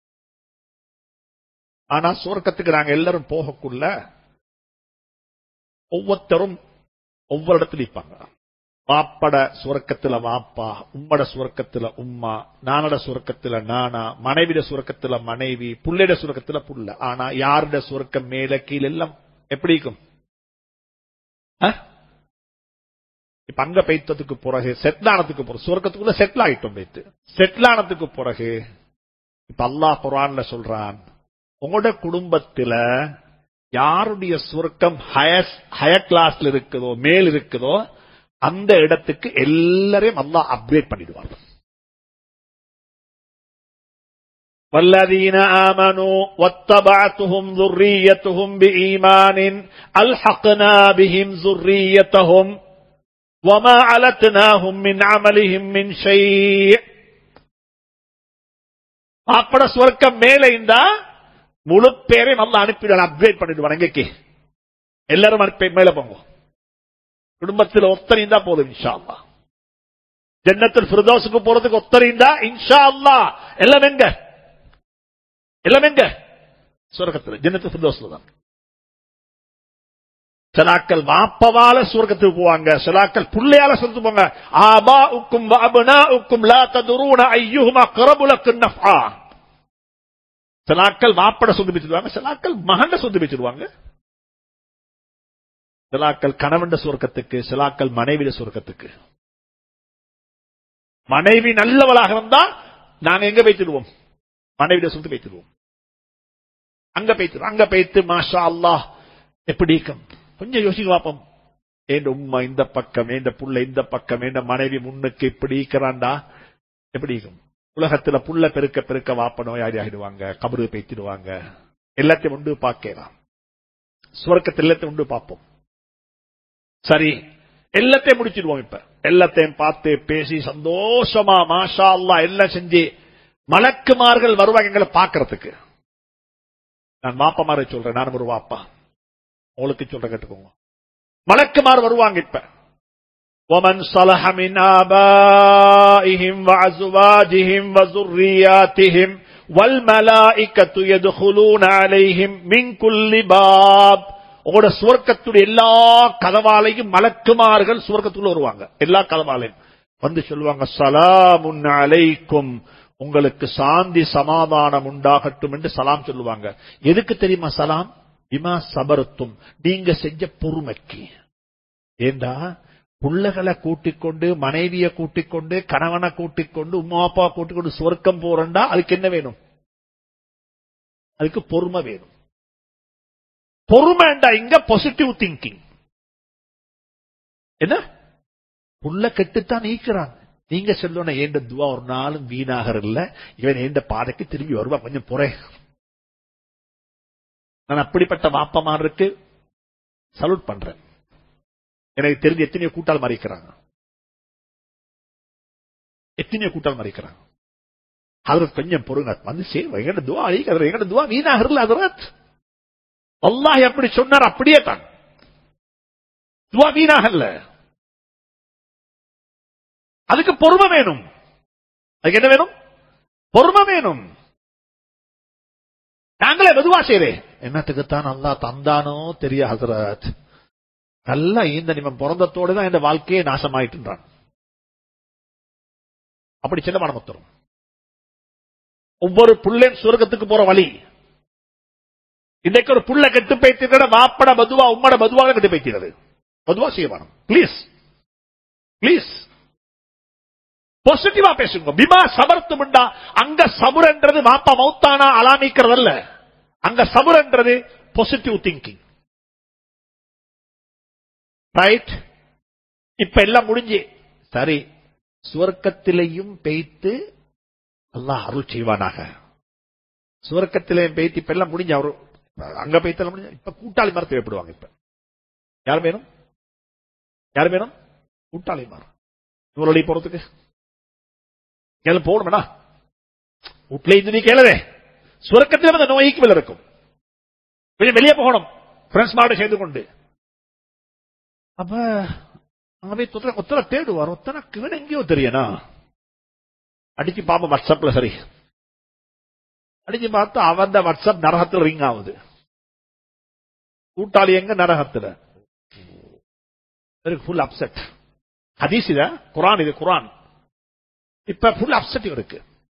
ஆனா சுவர்க்கத்துக்கு நாங்க எல்லாரும் போகக்குள்ள ஒவ்வொருத்தரும் ஒவ்வொரு இடத்துல இருப்பாங்க வாப்பட சுரக்கத்துல வாப்பா உம்மட சுரக்கத்துல உம்மா நானட சுரக்கத்துல நானா மனைவிட சுரக்கத்துல மனைவி புள்ளைட சுரக்கத்துல புள்ள ஆனா யாருட சுரக்கம் மேல கீழ் எல்லாம் எப்படி இருக்கும் அஹ்? இப்ப அங்க பெய்த்ததுக்கு பிறகு செட்டில் ஆனதுக்கு பிறகு சுரக்கத்துக்குள்ள செட்டில் ஆகிட்டோம் பெய்த்து செட்டில் ஆனதுக்கு பிறகு இப்ப அல்லாஹ் குரான்ல சொல்றான் உங்களோட குடும்பத்துல யாருடைய சுருக்கம் ஹயர் ஹயர் கிளாஸ்ல இருக்குதோ மேல் இருக்குதோ அந்த இடத்துக்கு எல்லாரையும் அல்லாஹ் அப்கிரேட் பண்ணிடுவார் والذين آمنوا واتبعتهم ذريتهم بإيمان ألحقنا بهم ذريتهم وما علتناهم من عملهم من شيء அப்பட சுவர்க்கம் மேல இருந்தா முழு பேரையும் நல்லா அனுப்பிடுவான் அப்கிரேட் பண்ணிடுவான் எங்கக்கு எல்லாரும் அனுப்பி மேல போங்க குடும்பத்தில் ஒத்தரிந்தா போதும் இன்ஷா அல்லா ஜன்னத்தில் ஃபிர்தௌஸுக்கு போறதுக்கு ஒத்தரிந்தா இன்ஷா அல்லா எல்லாம் எங்க எல்லாம் எங்க சுரகத்தில் ஜன்னத்தில் ஃபிர்தௌஸ்ல தான் சிலாக்கள் வாப்பவால சுவர்க்கத்துக்கு போவாங்க சிலாக்கள் புள்ளையால சொல்லிட்டு போவாங்க ஆபா உக்கும் அபனா உக்கும் லா ததுரூன ஐயுஹுமா கரபுலக்கு நஃபா சிலாக்கள் வாப்பட சொத்து வச்சிருவாங்க சிலாக்கள் மகண்ட சொத்து வச்சிருவாங்க சிலாக்கள் கணவன் சுவர்க்கத்துக்கு சிலாக்கள் மனைவிட சுவர்க்கத்துக்கு மனைவி நல்லவளாக இருந்தா நாங்க எங்க வைத்திடுவோம் மனைவிட சொத்து வைத்திடுவோம் அங்க பேய்த்து அங்க பேய்த்து மாஷா அல்லாஹ் எப்படி இருக்கும் கொஞ்சம் யோசிக்க பார்ப்போம் ஏண்ட உம்மா இந்த பக்கம் ஏண்ட புள்ள இந்த பக்கம் ஏண்ட மனைவி முன்னுக்கு இப்படி இருக்கிறான்டா எப்படி இருக்கும் உலகத்துல புள்ள பெருக்க பெருக்க வாப்ப நோயாளி ஆகிடுவாங்க கபரு பேத்திடுவாங்க எல்லாத்தையும் உண்டு பார்க்கலாம் சுவர்க்கத்தில் எல்லாத்தையும் உண்டு பார்ப்போம் சரி எல்லாத்தையும் முடிச்சிடுவோம் இப்ப எல்லாத்தையும் பார்த்து பேசி சந்தோஷமா மாஷா அல்லா எல்லாம் செஞ்சு மலக்குமார்கள் வருவாங்க எங்களை பாக்குறதுக்கு நான் வாப்பமாரை சொல்றேன் நான் ஒரு வாப்பா உங்களுக்கு சொல்ற கேட்டுக்கோங்க மலக்குமார் வருவாங்க இப்ப ومن صلح من آبائهم وأزواجهم وذرياتهم والملائكة يدخلون عليهم من كل باب உங்களோட சுவர்க்கத்துடைய எல்லா கதவாலையும் மலக்குமார்கள் சுவர்க்கத்துக்குள்ள வருவாங்க எல்லா கதவாலையும் வந்து சொல்லுவாங்க சலாமுன் அலைக்கும் உங்களுக்கு சாந்தி சமாதானம் உண்டாகட்டும் என்று சலாம் சொல்லுவாங்க எதுக்கு தெரியுமா சலாம் இமா சபரத்தும் நீங்க செஞ்ச பொறுமைக்கு ஏண்டா புள்ளைகளை கூட்டிக் கொண்டு மனைவிய கூட்டிக் கொண்டு கணவனை கூட்டிக் கொண்டு உமா அப்பா கூட்டிக் கொண்டு சொர்க்கம் போறண்டா அதுக்கு என்ன வேணும் அதுக்கு பொறுமை வேணும் பொறுமைண்டா இங்க பாசிட்டிவ் திங்கிங் என்ன புள்ள கெட்டுத்தான் நீக்கிறாங்க நீங்க சொல்லணும் ஏண்ட துவா ஒரு நாளும் வீணாக இல்ல இவன் ஏண்ட பாதைக்கு திரும்பி வருவா கொஞ்சம் புறை நான் அப்படிப்பட்ட வாப்பமாருக்கு சல்யூட் பண்றேன் எனக்கு தெரிஞ்சு எத்தனையோ கூட்டால் மறைக்கிறாங்க எத்தனையோ கூட்டால் மறைக்கிறாங்க ஹதரத் கொஞ்சம் பொறுங்க வந்து சே எங்கட துவா அழிக்கிறது எங்கட துவா வீணாக இல்ல ஹதரத் அல்லாஹ் எப்படி சொன்னார் அப்படியே தான் துவா வீணாக இல்ல அதுக்கு பொறுமை வேணும் அதுக்கு என்ன வேணும் பொறுமை வேணும் நாங்களே மெதுவா செய்றேன் என்னத்துக்குத்தான் அல்லா தந்தானோ தெரிய ஹசரத் நல்லா இந்த நிமம் பிறந்தத்தோடு தான் இந்த வாழ்க்கையே நாசமாயிட்டுன்றான் அப்படி சின்ன மனமத்தரும் ஒவ்வொரு புள்ளேன் சுவர்க்கத்துக்கு போற வழி இன்னைக்கு ஒரு புள்ள கெட்டு பைத்திருக்கிற மாப்பட மதுவா உம்மட மதுவாக கெட்டு பைக்கிறது மதுவா செய்ய வேணும் பிளீஸ் பிளீஸ் பாசிட்டிவா பேசுங்க பிமா சபர்த்துமுண்டா அங்க சபுரன்றது மாப்பா மௌத்தானா அலாமிக்கிறதல்ல அங்க சபுரன்றது பாசிட்டிவ் திங்கிங் ரைட் இப்ப எல்லாம் முடிஞ்சு சரி சுவர்க்கத்திலையும் பெய்த்து அல்லாஹ் அருள் செய்வானாக சுவர்க்கத்திலையும் பெய்த்து இப்ப எல்லாம் முடிஞ்சு அவரு அங்க பெய்த்தல முடிஞ்சு இப்ப கூட்டாளி மரம் தேவைப்படுவாங்க இப்ப யார் வேணும் யார் வேணும் கூட்டாளி மரம் நூலடி போறதுக்கு கேளு போகணும்டா வீட்டுல இருந்து நீ கேளுதே சுரக்கத்தில் வந்து நோய்க்கு மேல இருக்கும் கொஞ்சம் வெளியே போகணும் ஃப்ரெண்ட்ஸ் மாவோட சேர்ந்து கொண்டு அப்ப அங்க போய் ஒத்தனை ஒத்தனை தேடுவார் ஒத்தனை கிவன் எங்கேயோ தெரியனா அடிச்சு பாப்போம் வாட்ஸ்அப்ல சரி அடிச்சு பார்த்தா அவன் வாட்ஸ்அப் நரகத்துல ரிங் ஆகுது கூட்டாளி எங்க நரகத்துல ஃபுல் அப்செட் ஹதீஸ் இத குரான் இது குரான் இப்ப ஃபுல் அப்செட் இருக்கு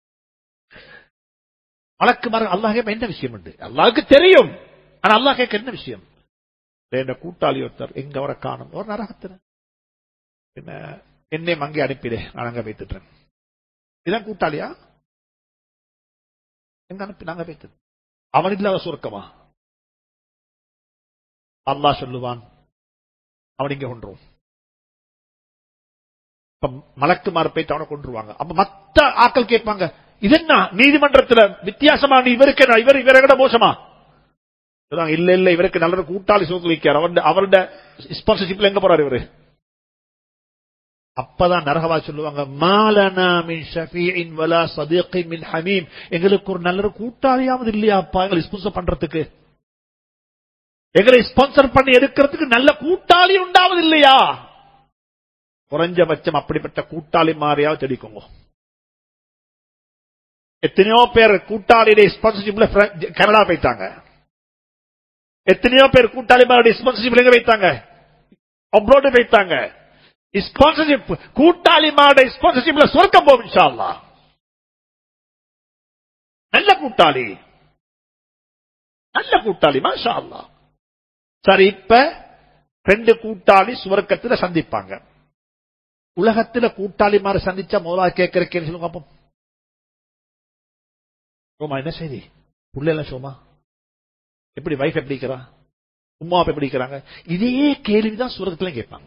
வழக்கு மரம் அல்லாஹ் கேட்ப என்ன விஷயம் உண்டு அல்லாஹுக்கு தெரியும் ஆனா அல்லாஹ் கேட்க என்ன விஷயம் என் கூட்டாளி ஒருத்தர் எங்க அவரை காணும் ஒரு நரகத்துல என்ன என்னை அங்கே அனுப்பிடு நான் அங்க வைத்துட்டேன் இதான் கூட்டாளியா எங்க அனுப்பி நாங்க வைத்து அவன் இல்லாத சுருக்கமா அல்லாஹ் சொல்லுவான் அவன் இங்க கொண்டுருவோம் இப்ப மலக்குமார் போயிட்டு அவனை கொண்டுருவாங்க அப்ப மத்த ஆக்கள் கேட்பாங்க இது என்ன நீதிமன்றத்துல வித்தியாசமா நீ இவருக்கு என்ன? இவர் இவரை விட மோசமா சொல்லுவாங்க, இல்ல இல்ல இவருக்கு நல்ல ஒரு கூட்டாளி சோத்து வைக்கார் அவருடைய அவருடைய ஸ்பான்சர்ஷிப்ல எங்க போறாரு இவரு அப்பதான் நரகவா சொல்லுவாங்க மாலனா மின் ஷஃபீஇன் வலா சதீகின் மின் ஹமீம் எங்களுக்கு ஒரு நல்ல ஒரு கூட்டாளியாவது இல்லையாப்பா எங்களை ஸ்பான்சர் பண்றதுக்கு எங்களை ஸ்பான்சர் பண்ணி எடுக்கிறதுக்கு நல்ல கூட்டாளி உண்டாவது இல்லையா குறைஞ்சபட்சம் அப்படிப்பட்ட கூட்டாளி மாதிரியாவது தெடிக்குங்க எத்தனையோ பேர் கூட்டாளியுடைய ஸ்பான்சர்ஷிப்ல கனடா போயிட்டாங்க எத்தனையோ பேர் கூட்டாளிமாருடைய ஸ்பான்சர்ஷிப் எங்க வைத்தாங்க அப்ரோடு வைத்தாங்க ஸ்பான்சர்ஷிப் கூட்டாளிமாருடைய ஸ்பான்சர்ஷிப்ல சொர்க்கம் போகும் இன்ஷா அல்லாஹ் நல்ல கூட்டாளி நல்ல கூட்டாளி மாஷா அல்லாஹ் சரி இப்ப ரெண்டு கூட்டாளி சுவர்க்கத்துல சந்திப்பாங்க உலகத்துல கூட்டாளி மாதிரி சந்திச்சா முதலாவது கேட்கிற கேள்வி சொல்லுங்க அப்போ சோமா என்ன செய்தி புள்ள எல்லாம் சோமா எப்படி வைஃப் எப்படி இருக்கிறா உமா அப்ப எப்படி இருக்கிறாங்க இதே கேள்விதான் சுவர்க்கத்துல கேட்பாங்க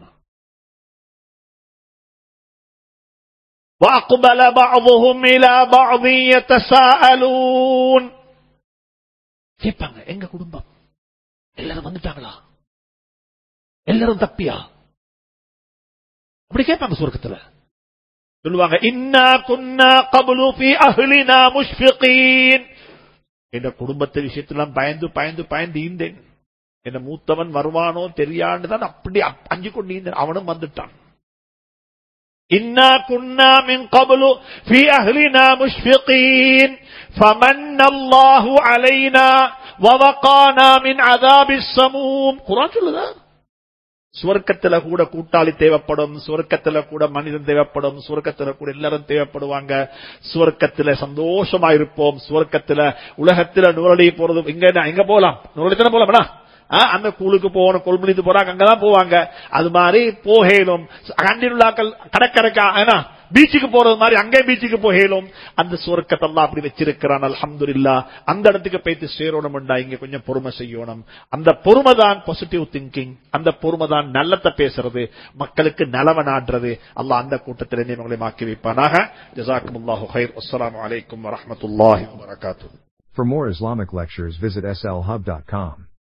وَأَقْبَلَ بَعْضُهُمْ إِلَى بَعْضٍ يَتَسَاءَلُونَ கேட்பாங்க எங்க குடும்பம் எல்லாரும் வந்துட்டாங்களா எல்லாரும் தப்பியா அப்படி கேட்பாங்க சுவர்க்கத்துல சொல்லுவாங்க இன்னா குன்னா கபலு ஃபி அஹ்லினா முஷ்ஃபிகீன் என்ற குடும்பத்து விஷயத்தெல்லாம் பயந்து பயந்து பயந்து ஈந்தேன் என்ன மூத்தவன் வருவானோ தெரியான்னு தான் அப்படி அப்- அஞ்சு கொண்டு ஈந்தேன் அவனும் வந்துட்டான் إنا كنا من قبل في أهلنا مشفقين فمن الله علينا ووقانا من عذاب السموم قرآن சொல்லுதா சுவர்க்கத்துல கூட கூட்டாளி தேவைப்படும் சுவர்க்கத்துல கூட மனிதன் தேவைப்படும் சுவர்க்கத்துல கூட எல்லாரும் தேவைப்படுவாங்க சுவர்க்கத்துல சந்தோஷமா இருப்போம் சுவர்க்கத்துல உலகத்துல நூறடி போறது இங்க என்ன, எங்க போலாம் நூறடி தானே போலாம்டா ஆ, அந்த கூலுக்கு போகணும் கொள்முடித்து போறாங்க அங்கதான் போவாங்க அது மாதிரி போகலும் கண்டினுள்ளாக்கள் கடற்கரைக்கா ஏன்னா பீச்சுக்கு போறது மாதிரி அங்கே பீச்சுக்கு போகலும் அந்த சுவர்க்கத்தெல்லாம் அப்படி வச்சிருக்கிறான் அல்ஹம்துலில்லா அந்த இடத்துக்கு போயிட்டு சேரணும்டா இங்க கொஞ்சம் பொறுமை செய்யணும் அந்த பொறுமை தான் பாசிட்டிவ் திங்கிங் அந்த பொறுமை தான் நல்லத்தை பேசுறது மக்களுக்கு நலவ நாடுறது அல்லாஹ் அந்த கூட்டத்தில் நியமங்களை மாக்கி வைப்பானாக ஜசாக்குமுல்லாஹு ஹைர் அஸ்ஸலாமு அலைக்கும் வரஹ்மத்துல்லாஹி வபரகாத்துஹு For more Islamic lectures visit slhub.com.